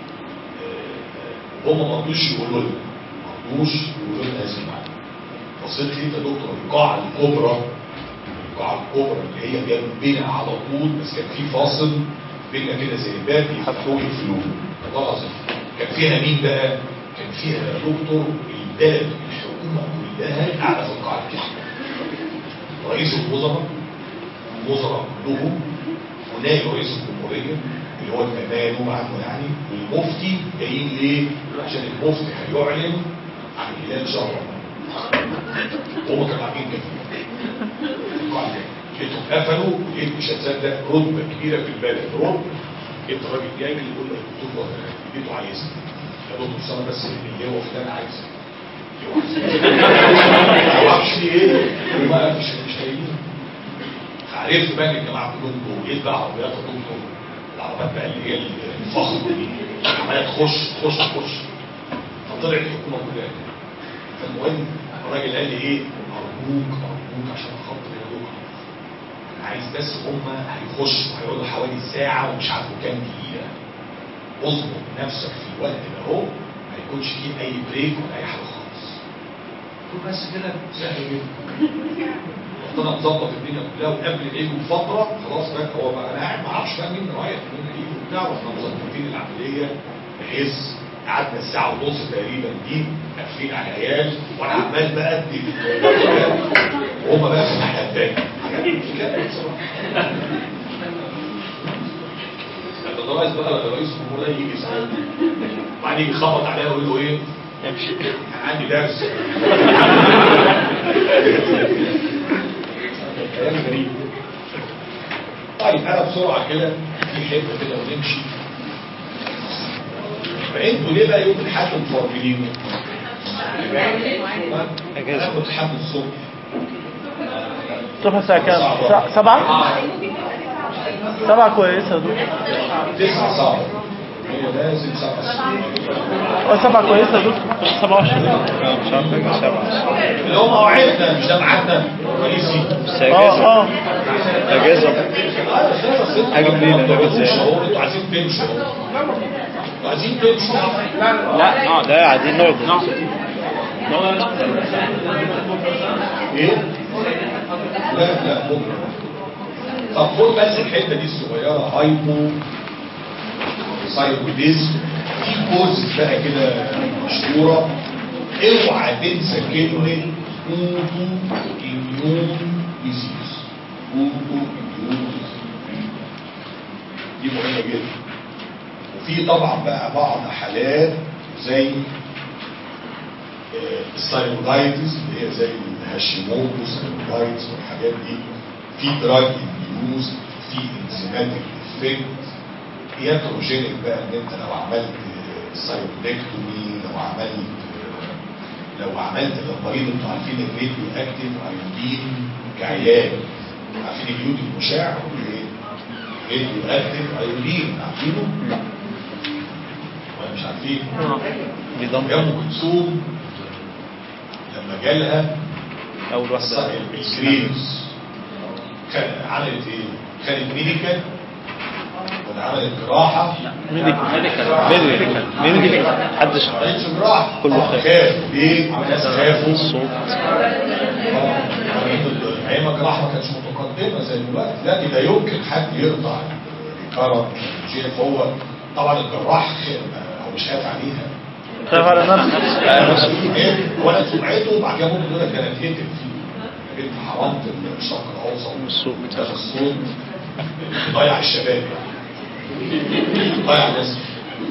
آه، آه، هم ما رضوش يقولوا لنا ما رضوش يقولوا لنا لازم معانا بصيت لقيت يا دكتور القاعه الكبرى القاعه الكبرى اللي هي جنبنا على طول بس كان في فاصل بينا كده زي باب يفتحوه يقفلوه والله العظيم كان فيها مين بقى؟ كان فيها يا دكتور البلد الحكومه كلها قاعده في القاعه كده رئيس الوزراء الوزراء كلهم ونائب رئيس الجمهورية اللي هو الامام ينوم عنه يعني والمفتي جايين ليه؟ عشان المفتي هيعلن عن هلال شهر رمضان هم كانوا عاملين كده لقيتهم قفلوا لقيت مش هتصدق رتبه كبيره في البلد رتبه لقيت الراجل جاي يقول له يا دكتور اديته عايزني يا دكتور صار بس اللي هو فلان عايزني ما اعرفش في ايه وما مش مش هيجي عرفت بقى ان الجماعه كلهم جوه ايه بقى عربيات الدكتور العربيات بقى اللي هي الفخمه دي عماله تخش تخش تخش فطلعت الحكومه كلها فالمهم الراجل قال لي ايه ارجوك ارجوك عشان خاطر يا دكتور انا عايز بس هما هيخشوا هيقعدوا حوالي ساعه ومش عارف كام دقيقه اظبط نفسك في الوقت ده اهو ما يكونش فيه اي بريك ولا اي حاجه خالص قلت بس كده سهل جدا رحت انا مظبط الدنيا كلها وقبل العيد بفتره خلاص بقى هو بقى انا قاعد ما اعرفش بقى مين رايح مين العيد وبتاع رحنا مظبطين العمليه بحيث قعدنا الساعه ونص تقريبا دي قافلين على العيال وانا عمال بقى ادي وهم بقى في الناحيه الثانيه حاجات مش كده بصراحه ده رئيس بقى ده رئيس الجمهوريه يجي يسال وبعدين يجي يخبط عليا ويقول له ايه؟ امشي أنا عندي درس كلام غريب طيب انا بسرعه كده في حته كده ونمشي فانتوا ليه بقى يوم الاحد مفرجلين؟ انا كنت حد الصبح الصبح الساعة كام؟ الساعة سبعة؟ سبعة كويسة يا دكتور تسعة صعب هي لازم سبعة الصبح. اه سبعة كويسة يا دكتور سبعة وعشرين مش عارف اجي سبعة اللي هو مواعيدنا مش ده ميعادنا رئيسي بس اه اجازة اه اجازة حاجة جديدة، انتوا أنا بس- شهور انتوا عايزين تمشوا انتوا عايزين تمشوا لا نقعد لا قاعدين نقعد ايه؟ لا لا بكره طب خد بس الحته دي الصغيره هايبو سايكوديزم في كورس بقى كده مشهوره اوعى تنسى كلمه اوتو اميون ديزيز اوتو اميون دي مهمه جدا وفي طبعا بقى بعض حالات زي السايكودايتس اللي هي زي الهاشيموتو سايكودايتس والحاجات دي في دراج انديوز في انزيماتيك افكت ياتروجينيك بقى ان انت لو عملت سايكودكتومي لو عملت لو عملت للمريض انتوا عارفين الراديو اكتيف ايودين كعيان عارفين اليود المشع ايه؟ راديو اكتيف ايودين عارفينه؟ ولا مش عارفين؟ بيضم يا ام كلثوم لما جالها اول واحدة الجرينز كان عملت ايه؟ كانت ميديكال ولا عملت جراحه؟ ميديكال ميديكال محدش ما عملتش جراحه كله آه، خاف. خاف ليه؟ الناس خافوا الصوت آه، ايام الجراحه ما كانتش متقدمه زي دلوقتي لا ده يمكن حد يقطع الكرم شيء فهو طبعا الجراح خ- هو مش خايف عليها خايف على نفسك ايه ولا سمعته وبعد كده ممكن يقول لك ده انا اتقتل فيه انت حرمت الشرق الاوسط الصوت. ده الصوت ضيع الشباب ضيع ناس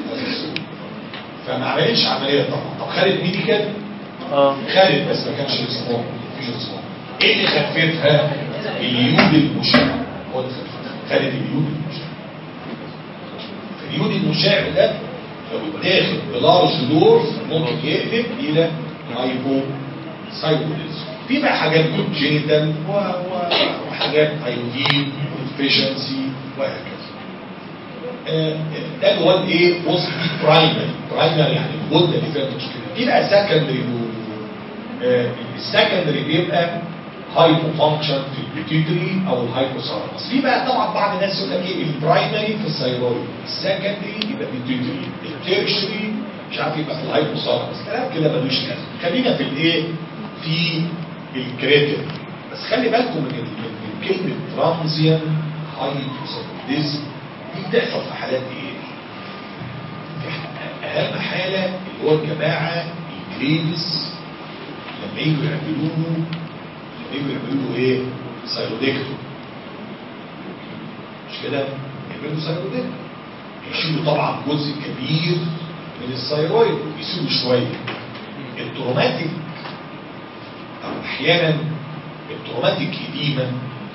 فما عملتش عمليه طبعا طب خدت ميديكال اه خدت بس ما كانش اسمه مفيش اسمه ايه اللي خففها اليود المشع هو اللي خففها خدت اليود المشع اليود المشع ده لو داخل بلارج دورز ممكن يقلب الى هايبو سايكوليزم في بقى حاجات كونجينيتال وحاجات ايودين انفيشنسي وهكذا آه، ده اللي هو الايه بص دي برايمري برايمري يعني الغده اللي فيها مشكله في بقى سكندري السكندري بيبقى هايبو فانكشن في البيتيوتري او الهايبوثالاموس في بقى طبعا بعض الناس يقول لك ايه البرايمري في الثايرويد السكندري يبقى بيتيوتري التيرشري مش عارف يبقى في الهايبوثالاموس كلام كده ملوش لازمه خلينا في الايه في الكريتين بس خلي بالكم من من- من كلمه ترانزيان هايبوثالاموس دي بتحصل في حالات ايه؟ في ح- اهم حاله اللي هو الجماعه الجريفز لما يجوا يعملوا له لما يجوا يعملوا له ايه؟ سايرودكتوم مش كده؟ يعملوا سايرودكتوم بيشيلوا طبعا جزء كبير من الثيرويد ويسيبوا شويه التروماتيك او احيانا التروماتيك ايديما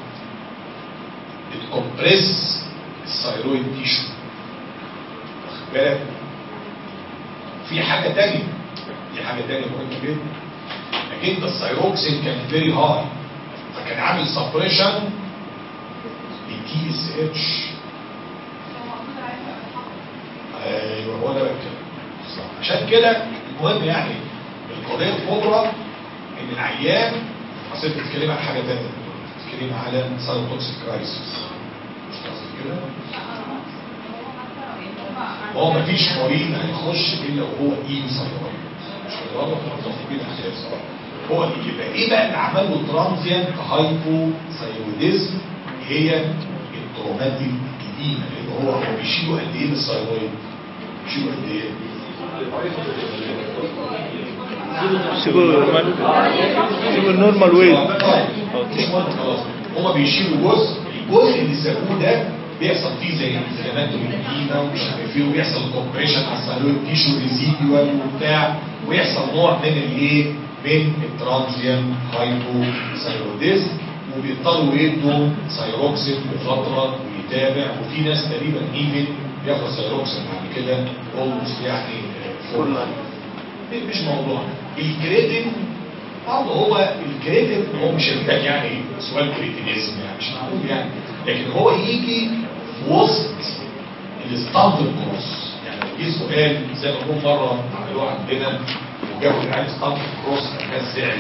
بتكمبرس الثيرويد تيشو واخد بالك في حاجه تانية دي حاجه تانية مهمه جدا انك انت الثيروكسين كان فيري هاي فكان عامل سبريشن للتي اس اتش ايوه هو ده بقى الكلام صح. عشان كده المهم يعني القضيه الكبرى ان العيان اصل انت بتتكلم عن حاجه ثانيه بتتكلم على سايتوكسيك كرايسيس مش قصدي كده هو مفيش مريض هيخش الا وهو ايه ثيرويد مش هيضرب متفقين اساس هو اللي يبقى ايه بقى اللي عمل له ترانزيانت هايبو ثيرويدزم هي التروماتيك القديمه لان هو هو بيشيلوا قد ايه من الثيرويد بيشيلوا قد ايه سيبوا سيبوا النورمال ويت مش مهم خلاص هما بيشيلوا جزء الجزء اللي سابوه ده بيحصل فيه زي انفلامات القديمه ومش عارف ايه وبيحصل كومبريشن على الثيرويد تيشو ريزيديوال وبتاع ويحصل نوع من الايه من الترانزيان هايبو ثيرويديزم وبيضطروا يدوا ثيروكسين بفتره ويتابع وفي ناس تقريبا ايفن بياخد ثيروكسين بعد كده اولموست يعني فول مش موضوع الكريتين برضه هو الكريتين هو مش هيبقى يعني سؤال كريتينيزم يعني مش معقول يعني لكن هو يجي في وسط الستاند كروس يعني لو جه سؤال زي ما كل مره عملوه عندنا وجابوا العيال ستاند كروس الناس زعلت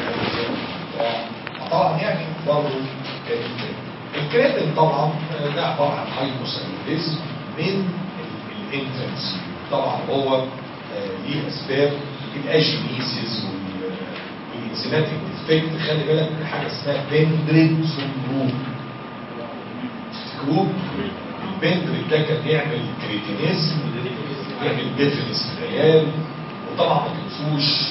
طبعا يعني برضه كانت كده. الكريتين طبعا ده عباره عن هايبوثايرويدزم من الانفنسي طبعا هو آه، ليه اسباب الاجينيسيس والانسيماتيك ديفكت خلي بالك من حاجه اسمها بندريد سندروم تفتكروه البندريد ده كان يعمل كريتينيزم يعمل ديفنس في العيال وطبعا ما تنسوش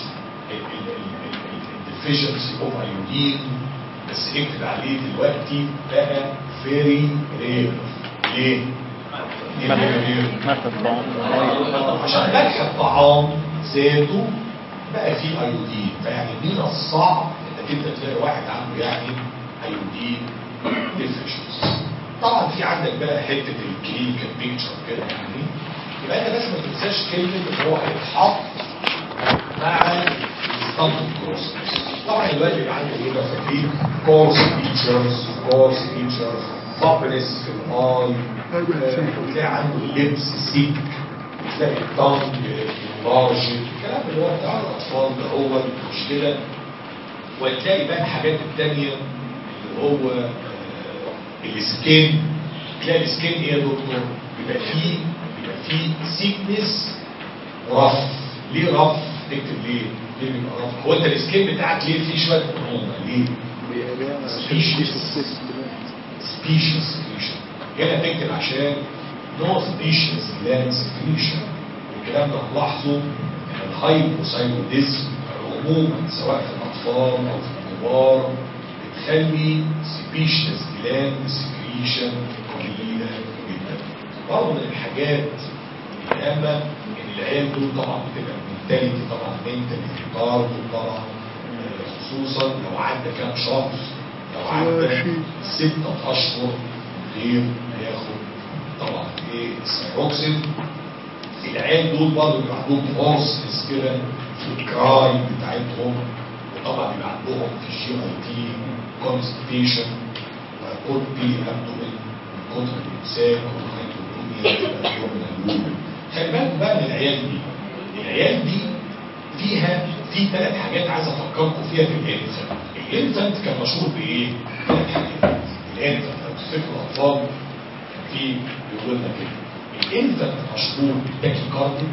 الديفيشنسي اوف ايودين بس اكتب عليه دلوقتي بقى فيري رير ليه؟ ليه very rare؟ مات الطعام عشان ملح الطعام ذاته بقى فيه ايودين فيعني من الصعب انك انت تلاقي واحد عنده يعني ايودين ديفيشنسي طبعا في عندك بقى حته الكلينيكال بيكتشر كده يعني يبقى انت بس ما تنساش كلمه ان هو هيتحط مع الستاند كروس طبعا دلوقتي بيبقى عندك ايه بقى فاكرين كورس فيتشرز كورس فيتشرز فابنس في الاي وتلاقي عنده اللبس سيك تلاقي الطنج لارج الكلام اللي هو بتاع الاطفال ده هو مش كده وتلاقي بقى الحاجات التانية اللي هو آه، السكين تلاقي السكين ايه يا دكتور بيبقى فيه بيبقى فيه سيكنس ورف ليه رف تكتب ليه ليه بيبقى رف هو انت السكين بتاعك ليه فيه شويه هرمون ليه سبيشيز سبيشيز سكريشن هنا تكتب عشان نو سبيشيز جلاند سكريشن الكلام ده هتلاحظه ان الهايبوثايروديزم عموما سواء في الاطفال او في الكبار بتخلي سبيشيز جلاند سكريشن قليله جدا برضه من الحاجات الهامه ان العيال دول طبعا بتبقى منتاليتي طبعا منتاليتي طارد طبعا آه، خصوصا لو عدى كام شهر لو عدى ستة اشهر غير هياخد طبعا ايه السيروكسين العيال دول برضه بيبقى عندهم هورسنس كده في الكراي بتاعتهم وطبعا بيبقى عندهم في الجي اي تي كونستيبيشن وكود بي ابدومين من كتر الامساك والهايدروبونيا بتبقى نوع من اللوب خلي بالكم بقى من العيال دي العيال دي فيها في ثلاث حاجات عايز افكركم فيها في الانفانت الانفانت كان مشهور بايه؟ ثلاث حاجات الانفانت لو تفتكروا الاطفال كان في بيقول لنا كده الانفانت مشهور بالتاكي كاردي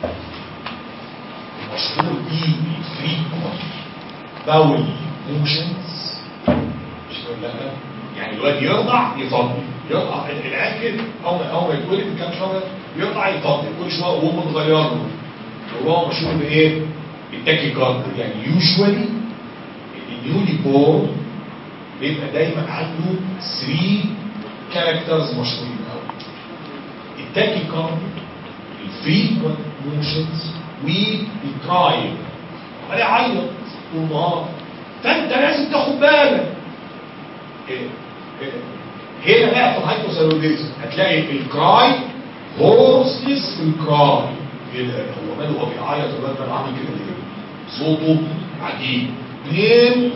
مشهور بيه بالفريكوانت باول موشنز مش كده لا يعني الواد يرضع يفضل يرضع العيال كده اول ما اول ما يتولد بكام شهر يرضع يفضل كل شويه وهو متغير له وهو مشهور بايه؟ بالتاكي كاردي يعني يوجوالي النيولي بورن بيبقى دايما عنده 3 كاركترز مشهورين قوي التاكي كارد الفريكوينت موشنز والكرايم عمال يعيط طول النهار فانت لازم تاخد بالك إيه؟ إيه؟ هنا بقى في الهايبوثايروديزم هتلاقي الكراي هورسلس الكراي ايه ده هو ماله هو بيعيط الواد ده عامل كده ليه؟ صوته عجيب اثنين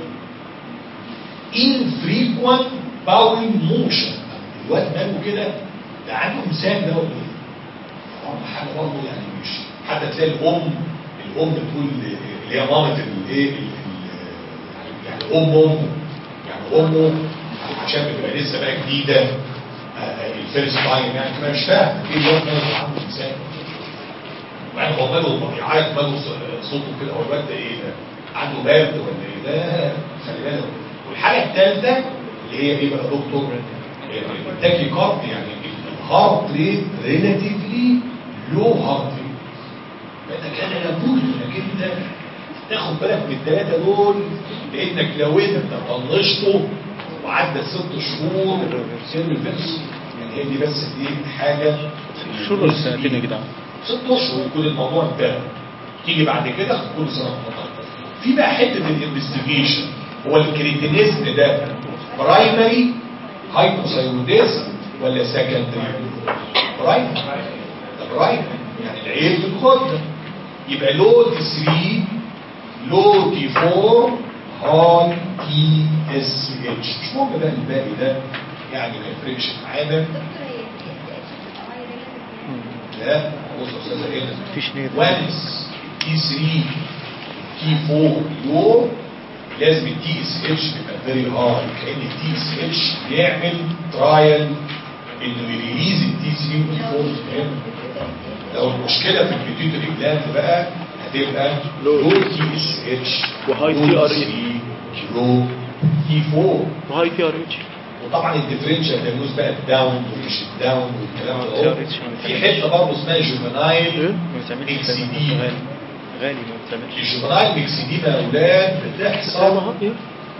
infrequent bowel motion الواد ماله كده ده عنده مثال ده ولا ايه؟ طبعا حاجه برضه يعني مش حتى تلاقي الام الام تقول اللي هي مامة الايه ال- ال- يعني ام امه يعني امه عشان بتبقى لسه بقى جديده آه، آه، الفيرست تايم يعني تبقى مش فاهم ايه الواد ماله عنده مثال وبعدين هو ماله بيعيط ماله ص- صوته كده هو الواد ده ايه ده؟ عنده برد ولا ايه ده؟ خلي بالك والحاله الثالثه اللي هي ايه بقى يا دكتور؟ التاكي كارد يعني الهارت ريت ريلاتيفلي لو هارت ريت فانت كان لابد انك انت تاخد بالك من الثلاثه دول لانك لو انت طنشته وعدى ست شهور سن الفيكس يعني هي دي بس دي حاجه شهور ولا سنتين يا جدعان؟ ست اشهر يكون الموضوع انتهى تيجي بعد كده كل سنه وانت طيب. في بقى حته الانفستيجيشن هو الكريتينيزم ده برايمري هايبوثايروديزم ولا سكندري برايمري ده برايمري يعني العيب في الخدة يبقى لو تي 3 لو تي 4 هاي تي اس اتش مش مهم بقى الباقي ده يعني ما يفرقش معانا دكتور هي دي اس اتش بتبقى هاي ريلاتيف لا بص يا استاذه هنا مفيش نية. وانس تي 3 تي 4 لو لازم التي اس اتش تبقى فيري هاي كان التي اس اتش بيعمل ترايل انه يريليز التي 3 والتي 4 فاهم لو المشكله في البيتيوتري جلاند بقى هتبقى لو تي اس اتش وهاي TRE. لو تي 4 وهاي تي ار اتش وطبعا الديفرنشال دايجنوز بقى الداون ومش الداون والكلام ده يا اهو. ريتش ما في بتعملش. حته برضه اسمها ايه؟ جوفنايل ما بتعملش اكس كده. دي غالي غالي ما بتعملش الجوفنايل ميكسيديما يا اولاد بتحصل ايه؟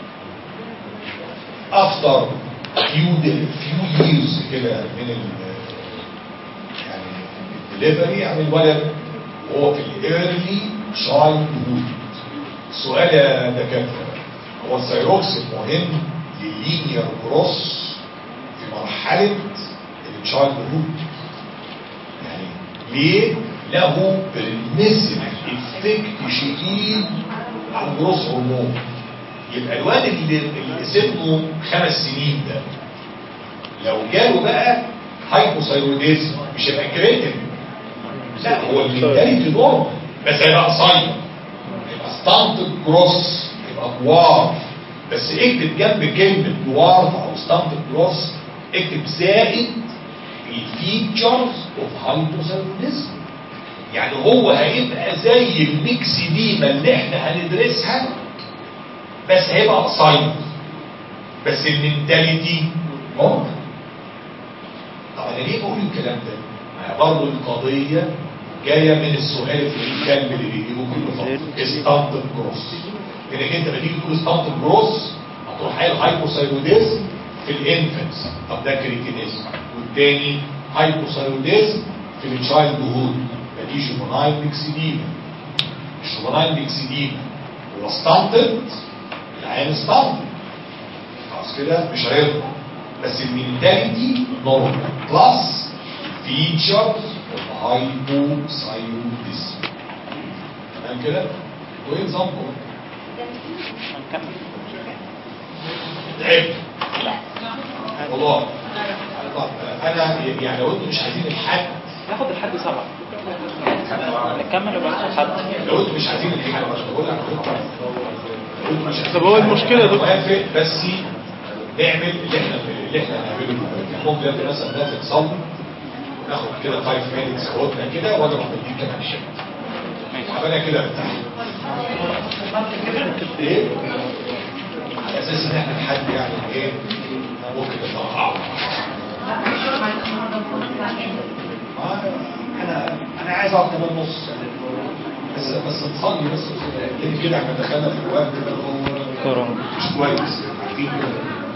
افتر فيو فيو ييرز كده من ال يعني الدليفري يعني الولد وهو في الايرلي تشايلد هود السؤال يا دكاتره هو الثيروكسين مهم لللينير كروس في مرحله التشايلد هود يعني ليه له بريميسيف افكت شديد على الجروس هرمون يبقى الواد اللي, اللي سنه خمس سنين ده لو جاله بقى هايبوثايروديزم مش هيبقى كريتين لا هو المنتاليتي نورمال بس هيبقى قصير يبقى ستانت كروس يبقى دوار بس اكتب جنب كلمه دوار او ستانت كروس اكتب زائد الفيتشرز اوف هايبوثايروديزم يعني هو هيبقى زي الميكس ديما اللي احنا هندرسها بس هيبقى قصير بس المنتاليتي ممكن طب انا ليه بقول الكلام ده؟ ما هي برضه القضيه جايه من السؤال اللي الكلب اللي بيجيبه كل فتره ستانت جروس انك انت لما تيجي تقول ستانت جروس هتروح قايل هايبوثايروديزم في الانفنتس طب ده كريتينيزم والتاني هايبوثايروديزم في التشايلد هود فدي جوفنايل ميكسيديما الجوفنايل ميكسيديما هو ستانتد العين ستانتد خلاص كده مش هيرضى بس المينتاليتي نورمال بلس فيتشرز اوف هايبوثايروديزم تمام كده؟ وايه نظامكم؟ هنكمل تعبت والله طب انا يعني لو انتم مش عايزين الحد ناخد لحد سبعة نكمل وبعد حد لو انتم مش عايزين الحد مش بقول لك لو انتم مش عايزين طب هو المشكلة يا دكتور؟ موافق بس نعمل اللي احنا اللي احنا هنعمله دلوقتي ممكن انت مثلا نازل تصلي ناخد كده 5 مينتس اخدنا كده وانا اروح مديك كمان شيء عملنا كده ارتاح ايه على اساس ان احنا الحد يعني ايه ممكن نتوقعه آه، انا انا عايز اقعد كمان نص بس بس نصلي بس كده لان كده احنا دخلنا في الوقت اللي هو كورونا مش كويس عارفين كده